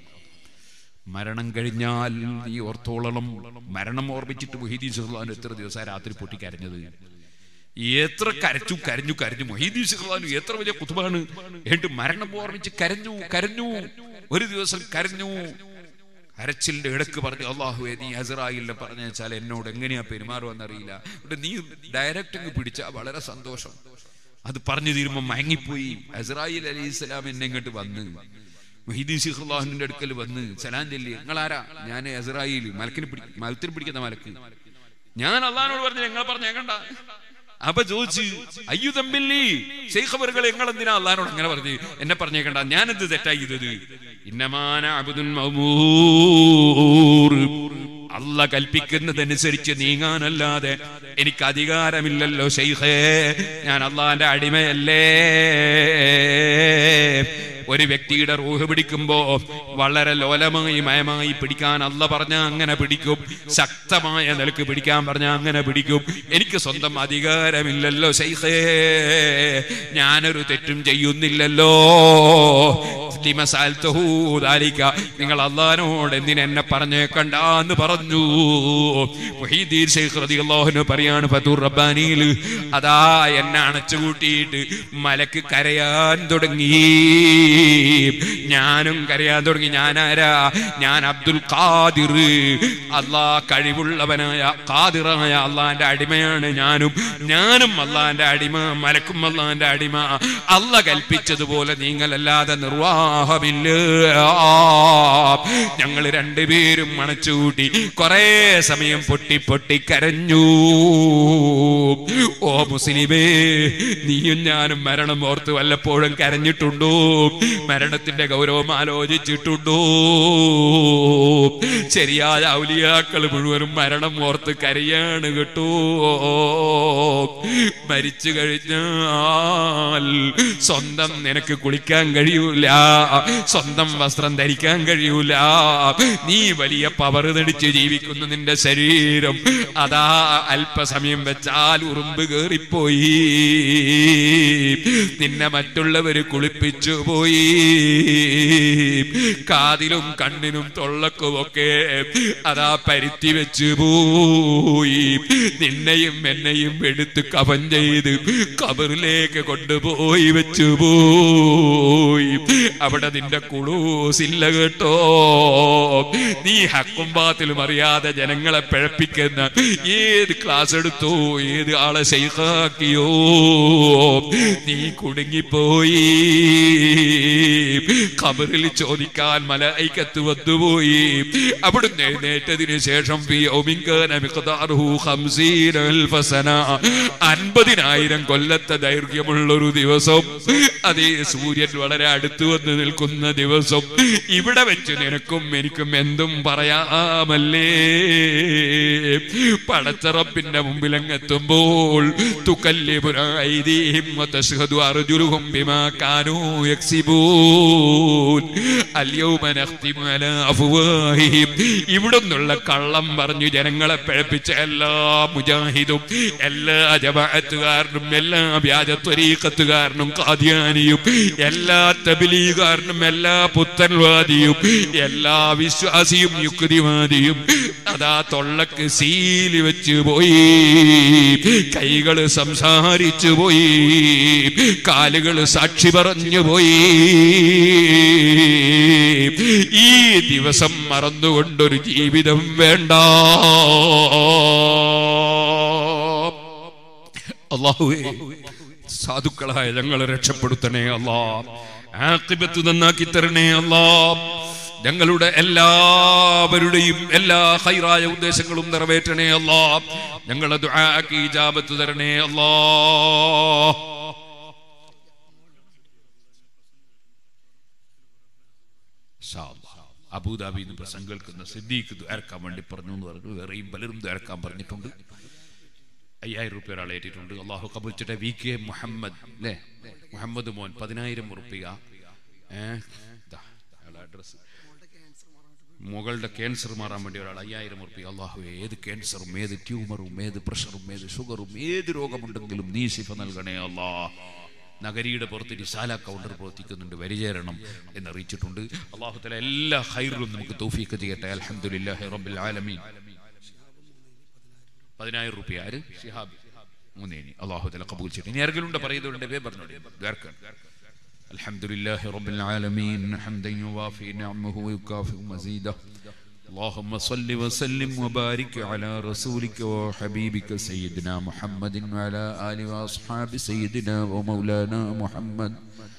മരണം കഴിഞ്ഞാൽ നീ ഓർത്തോളണം മരണം ഓർമ്മിച്ചിട്ട് മൊഹീദീൻ സുഹ്ലാൻ എത്ര ദിവസം രാത്രി പൊട്ടിക്കരഞ്ഞത് എത്ര കരച്ചു കരഞ്ഞു കരഞ്ഞു മൊഹീദീൻ സുഹ്ലാനു എത്ര വലിയ കുത്തുബാണ് എന്നിട്ട് മരണം ഓർമ്മിച്ച് കരഞ്ഞു കരഞ്ഞു ഒരു ദിവസം കരഞ്ഞു കരച്ചിലിന്റെ ഇടക്ക് പറഞ്ഞു അള്ളാഹുവെ നീ ഹസറായില്ല പറഞ്ഞു വെച്ചാൽ എന്നോട് എങ്ങനെയാ പെരുമാറുമെന്നറിയില്ല എന്നിട്ട് നീ ഡയറക്റ്റ് അങ്ങ് പിടിച്ചാ വളരെ സന്തോഷം അത് പറഞ്ഞു തീരുമ്പോ മയങ്ങിപ്പോയി ഹസറായിൽ അലി ഇസ്ലാം എന്നെ ഇങ്ങോട്ട് വന്ന് മൊഹീദ്ദീൻ ശിഖ് അള്ളാഹുവിന്റെ അടുക്കൽ വന്ന് സലാം ചൊല്ലി നിങ്ങളാരാ ഞാൻ ഹസറായിൽ മലക്കിന് പിടി മലത്തിന് പിടിക്കുന്ന മലക്ക് ഞാൻ അള്ളഹാനോട് പറഞ്ഞു ഞങ്ങൾ പറഞ്ഞ കണ്ട അപ്പൊ ചോദിച്ചു അയ്യു തമ്മില്ലി ശൈഖബറുകൾ നിങ്ങൾ എന്തിനാ അള്ളഹാനോട് അങ്ങനെ പറഞ്ഞു എന്നെ പറഞ്ഞേക്കണ്ട ഞാൻ എന്ത് തെറ്റായി ചെയ്തത് ഇന്നമാന അബുദുൻ മൗമൂർ അല്ല കൽപ്പിക്കുന്നതനുസരിച്ച് നീങ്ങാനല്ലാതെ എനിക്ക് അധികാരമില്ലല്ലോ ശൈഖേ ഞാൻ അള്ളാന്റെ അടിമയല്ലേ ഒരു വ്യക്തിയുടെ റൂഹ് പിടിക്കുമ്പോ വളരെ ലോലമായി മയമായി പിടിക്കാൻ അല്ല പറഞ്ഞ അങ്ങനെ പിടിക്കും ശക്തമായ നിലക്ക് പിടിക്കാൻ പറഞ്ഞ അങ്ങനെ പിടിക്കും എനിക്ക് സ്വന്തം അധികാരമില്ലല്ലോ ശൈഖേ ഞാനൊരു തെറ്റും ചെയ്യുന്നില്ലല്ലോ ലിമസാൽത്തുഹു ദാലിക. നിങ്ങൾ അള്ളഹാനോട് എന്തിനെ എന്നെ പറഞ്ഞേക്കണ്ട എന്ന് പറഞ്ഞു മുഹീദ്ദീൻ ശൈഖ് റളിയല്ലാഹു അൻഹു പറയാണ് ഫതൂർ റബ്ബാനിയിൽ അതാ എന്നെ അണച്ചു കൂട്ടിയിട്ട് മലക്ക് കരയാൻ തുടങ്ങി ഞാനും കരയാൻ തുടങ്ങി ഞാനാരാ ഞാൻ അബ്ദുൽ ഖാദിർ അള്ളാ കഴിവുള്ളവനായ ഖാദിറായ അള്ളാന്റെ അടിമയാണ് ഞാനും ഞാനും അള്ളാന്റെ അടിമ മലക്കും അള്ളാന്റെ അടിമ അല്ല കൽപ്പിച്ചതുപോലെ നീങ്ങളല്ലാതെ നിർവാഹമില്ല ഞങ്ങൾ രണ്ടുപേരും അണച്ചുകൂട്ടി കുറെ സമയം പൊട്ടി പൊട്ടി കരഞ്ഞു ഓ മുസ്ലിമേ നീയും ഞാനും മരണം ഓർത്ത് വല്ലപ്പോഴും കരഞ്ഞിട്ടുണ്ടോ മരണത്തിന്റെ ഗൗരവം ആലോചിച്ചിട്ടുണ്ടോ ശരിയായ ഔലിയാക്കൾ മുഴുവനും മരണം ഓർത്ത് കരയാണ് കേട്ടോ മരിച്ചു കഴിഞ്ഞാൽ സ്വന്തം നിനക്ക് കുളിക്കാൻ കഴിയൂല സ്വന്തം വസ്ത്രം ധരിക്കാൻ കഴിയൂല നീ വലിയ പവർ നടിച്ച് ജീവിക്കുന്ന നിന്റെ ശരീരം അതാ അല്പസമയം വെച്ചാൽ ഉറുമ്പ് കേറിപ്പോയി നിന്നെ മറ്റുള്ളവര് കുളിപ്പിച്ചു പോയി കാതിലും കണ്ണിനും തൊള്ളക്കുമൊക്കെ അതാ പരുത്തി വെച്ചു പോയി നിന്നെയും എന്നെയും എടുത്ത് കവൻ ചെയ്ത് കബറിലേക്ക് കൊണ്ടുപോയി വെച്ചു പോയി അവിടെ നിന്റെ കുളൂസില്ല കേട്ടോ നീ ഹക്കും ബാത്തിലും അറിയാതെ ജനങ്ങളെ പിഴപ്പിക്കുന്ന ഏത് ക്ലാസ് എടുത്തോ ഏത് ആളെ ശൈഖാക്കിയോ നീ കുടുങ്ങിപ്പോയി ഖബറിൽ ചോദിക്കാൻ മലൈക്കത്ത് വന്നുപോയി അവിടുന്ന് എഴുന്നേറ്റതിന് ശേഷം ഫി യൗമിൻ കാന മിഖ്ദാറുഹു ഖംസീന അൽഫ സന. അൻപതിനായിരം കൊല്ലത്തെ ദൈർഘ്യമുള്ള ഒരു ദിവസം അതേ സൂര്യൻ വളരെ അടുത്ത് വന്ന് നിൽക്കുന്ന ദിവസം ഇവിടെ വെച്ച് നിനക്കും എനിക്കും എന്തും പറയാമല്ലേ പടച്ചറപ്പിന്റെ മുമ്പിൽ അങ്ങെത്തുമ്പോൾ തുകല്ലിബുന ഐദീഹിം വതശ്ഹദു അർജുലുഹും ബിമാ കാനൂ യക്സിബൂൻ يكذبون اليوم نختم على أفواههم ഇവിടുന്നുള്ള കള്ളം പറഞ്ഞു ജനങ്ങളെ പിഴപ്പിച്ച എല്ലാ മുജാഹിദും എല്ലാ ജമാഅത്തുകാരനും എല്ലാ വ്യാജത്വരീക്കത്തുകാരനും കാദ്യാനിയും എല്ലാ തബിലീകാരനും എല്ലാ പുത്തൻവാദിയും എല്ലാ വിശ്വാസിയും യുക്തിവാദിയും അതാ തൊള്ളക്ക് സീലി വെച്ച് പോയി കൈകൾ സംസാരിച്ചു പോയി കാലുകൾ സാക്ഷി പറഞ്ഞു പോയി ഈ ദിവസം മറന്നുകൊണ്ടൊരു ജീവിതം വേണ്ട അള്ളാഹുവേ സാധുക്കളായ ഞങ്ങളെ രക്ഷപ്പെടുത്തണേ അല്ലാ ആക്കിബത്ത് നന്നാക്കി തരണേ അല്ലാ ഞങ്ങളുടെ എല്ലാവരുടെയും എല്ലാ ഹൈറായ ഉദ്ദേശങ്ങളും നിറവേറ്റണേ അല്ലാ ഞങ്ങളെ ദുആക്ക് ഇജാബത്ത് തരണേ അല്ലാ ഇൻഷാ അല്ലാ. അബുദാബിയിൽ നിന്ന് പ്രസംഗം കേൾക്കുന്ന സിദ്ദീഖ് ദ്വാരക്കാൻ വേണ്ടി പറഞ്ഞു എന്ന് പറഞ്ഞു വേറെയും പലരും ദ്വാരക്കാൻ പറഞ്ഞിട്ടുണ്ട് അയ്യായിരം റുപ്യ ഒരാൾ ഏറ്റിട്ടുണ്ട് അള്ളാഹു കബുൽച്ചിട്ട് വി കെ മുഹമ്മദ് അല്ലേ മുഹമ്മദ് മോൻ പതിനായിരം റുപ്യ അഡ്രസ് മുകളുടെ ക്യാൻസർ മാറാൻ വേണ്ടി ഒരാൾ അയ്യായിരം ഉറുപ്പിക അള്ളാഹു ഏത് ക്യാൻസറും ഏത് ട്യൂമറും ഏത് പ്രഷറും ഏത് ഷുഗറും ഏത് രോഗമുണ്ടെങ്കിലും നീ ശിഫ നൽകണേ അല്ലാ നഗരിയുടെ പുറത്ത് റിസാല കൗണ്ടർ പ്രവർത്തിക്കുന്നുണ്ട് വരിചേരണം എന്നറിയിച്ചിട്ടുണ്ട് അള്ളാഹു തല എല്ലാ ഹൈറിലും നമുക്ക് തൗഫീഖ് ചെയ്യട്ടെ അൽഹംദുലില്ലാഹി റബ്ബിൽ ആലമീൻ പതിനായിരം റുപ്യ ആര് ഷിഹാബ് മൂന്നേനി അള്ളാഹു തല കബൂൽ ചെയ്യട്ടെ ഇനി ആരെങ്കിലും പറയുന്നുണ്ട് വേ പറഞ്ഞോളി ദ്വാർക്കാൻ الحمد لله رب العالمين حمدا يوافي نعمه ويكافئ مزيده اللهم صل وسلم وبارك على رسولك وحبيبك سيدنا محمد وعلى آله وأصحاب سيدنا ومولانا محمد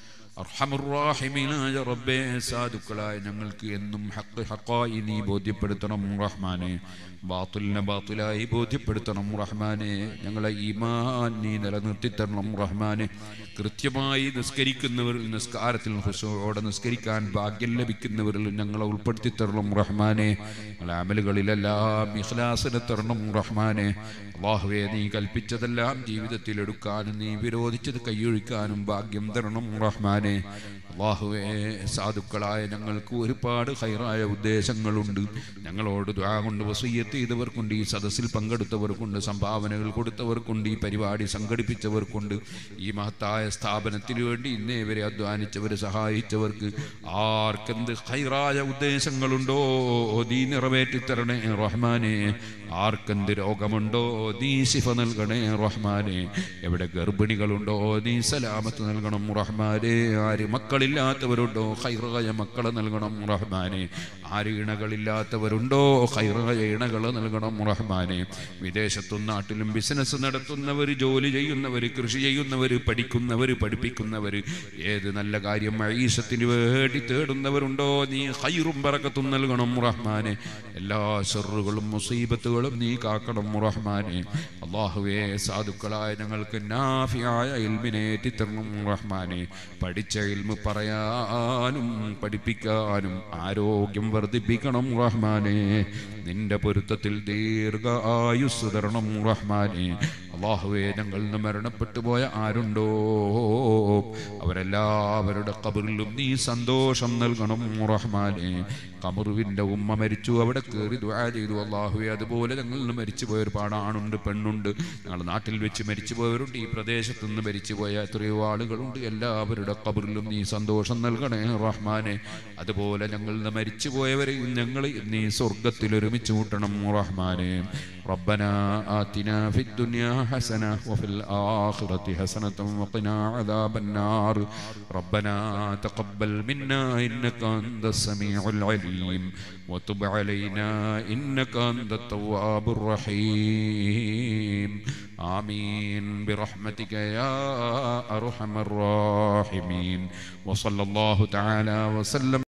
അർഹമുറാഹിമീനായ റബ്ബേ സാധുക്കളായ ഞങ്ങൾക്ക് എന്നും ഹക്ക് ഹക്കായി നീ ബോധ്യപ്പെടുത്തണം റഹ്മാനെ ബാത്തുലിനെ ബാത്തുലായി ബോധ്യപ്പെടുത്തണം റഹ്മാനെ ഞങ്ങളെ ഈമാൻ നീ നിലനിർത്തി തരണം റഹ്മാനെ കൃത്യമായി നിസ്കരിക്കുന്നവരിൽ നിസ്കാരത്തിൽ ഹുസോടെ നിസ്കരിക്കാൻ ഭാഗ്യം ലഭിക്കുന്നവരിൽ ഞങ്ങളെ ഉൾപ്പെടുത്തി തരണം റഹ്മാനെ ഞങ്ങളെ അമലുകളിലെല്ലാം ഇഖ്ലാസിനെ തരണം റഹ്മാനെ അള്ളാഹുവെ നീ കൽപ്പിച്ചതെല്ലാം ജീവിതത്തിൽ എടുക്കാനും നീ വിരോധിച്ചത് കൈയൊഴിക്കാനും ഭാഗ്യം തരണം റഹ്മാനെ അള്ളാഹുവെ സാധുക്കളായ ഞങ്ങൾക്ക് ഒരുപാട് ഹൈറായ ഉദ്ദേശങ്ങളുണ്ട് ഞങ്ങളോട് ദ്വാ കൊണ്ട് വസൂയത്ത് ചെയ്തവർക്കുണ്ട് ഈ സദസ്സിൽ പങ്കെടുത്തവർക്കുണ്ട് സംഭാവനകൾ കൊടുത്തവർക്കുണ്ട് ഈ പരിപാടി സംഘടിപ്പിച്ചവർക്കുണ്ട് ഈ മഹത്തായ സ്ഥാപനത്തിന് വേണ്ടി ഇന്നേ വരെ അധ്വാനിച്ചവർ സഹായിച്ചവർക്ക് ആർക്കെന്ത് ഹൈറായ ഉദ്ദേശങ്ങളുണ്ടോ നീ നിറവേറ്റി തരണേ റഹ്മാനെ ആർക്കെന്ത് രോഗമുണ്ടോ നീ ശിഫ നൽകണേ റഹ്മാനെ എവിടെ ഗർഭിണികളുണ്ടോ നീ സലാമത്ത് നൽകണം റഹ്മാനെ ആര് മക്കളില്ലാത്തവരുണ്ടോ ഹൈറായ മക്കളെ നൽകണം റഹ്മാനെ ആര് ഇണകളില്ലാത്തവരുണ്ടോ ഹൈറായ ഇണകളെ നൽകണം റഹ്മാനെ വിദേശത്തും നാട്ടിലും ബിസിനസ് നടത്തുന്നവർ ജോലി ചെയ്യുന്നവർ കൃഷി ചെയ്യുന്നവർ പഠിക്കുന്നവർ പഠിപ്പിക്കുന്നവർ ഏത് നല്ല കാര്യം ഐഷത്തിന് വേണ്ടി തേടുന്നവരുണ്ടോ നീ ഹൈറും പറക്കത്തും നൽകണം റഹ്മാനെ എല്ലാ ഷെറുകളും മുസീബത്തുകളും നീ കാക്കണം റഹ്മാനെ അള്ളാഹുവേ സാധുക്കളായ ഞങ്ങൾക്ക് നാഫിയായ ഇൽമിനേറ്റി തരണം റഹ്മാനെ പഠിച്ച ഇൽമ് പറയാനും പഠിപ്പിക്കാനും ആരോഗ്യം വർദ്ധിപ്പിക്കണം റഹ്മാനെ നിന്റെ പൊരുത്തത്തിൽ ദീർഘ ആയുസ് തരണം റഹ്മാനെ അള്ളാഹുവെ ഞങ്ങൾ നിന്ന് മരണപ്പെട്ടു പോയ ആരുണ്ടോ അവരെല്ലാവരുടെ കബറിലും നീ സന്തോഷം നൽകണം റഹ്മാനെ കമറുവിന്റെ ഉമ്മ മരിച്ചു അവിടെ കയറി ദുആ ചെയ്തു അള്ളാഹുവെ അതുപോലെ ഞങ്ങളിൽ നിന്ന് മരിച്ചു പോയ ഒരുപാട് ആണുണ്ട് പെണ്ണുണ്ട് ഞങ്ങളുടെ നാട്ടിൽ വെച്ച് മരിച്ചു പോയവരുണ്ട് ഈ പ്രദേശത്ത് നിന്ന് മരിച്ചു പോയ എത്രയോ ആളുകളുണ്ട് എല്ലാവരുടെ കബറിലും നീ സന്തോഷം നൽകണേ റഹ്മാനെ അതുപോലെ ഞങ്ങളിൽ നിന്ന് മരിച്ചു പോയവരെയും ഞങ്ങൾ നീ സ്വർഗത്തിൽ ഒരുമിച്ച് കൂട്ടണം റഹ്മാനെ ربنا آتنا في الدنيا حسنة وفي الآخرة حسنة وقنا عذاب النار ربنا تقبل منا إنك أنت السميع العليم وتب علينا إنك أنت التواب الرحيم آمين برحمتك يا أرحم الراحمين وصلى الله تعالى وسلم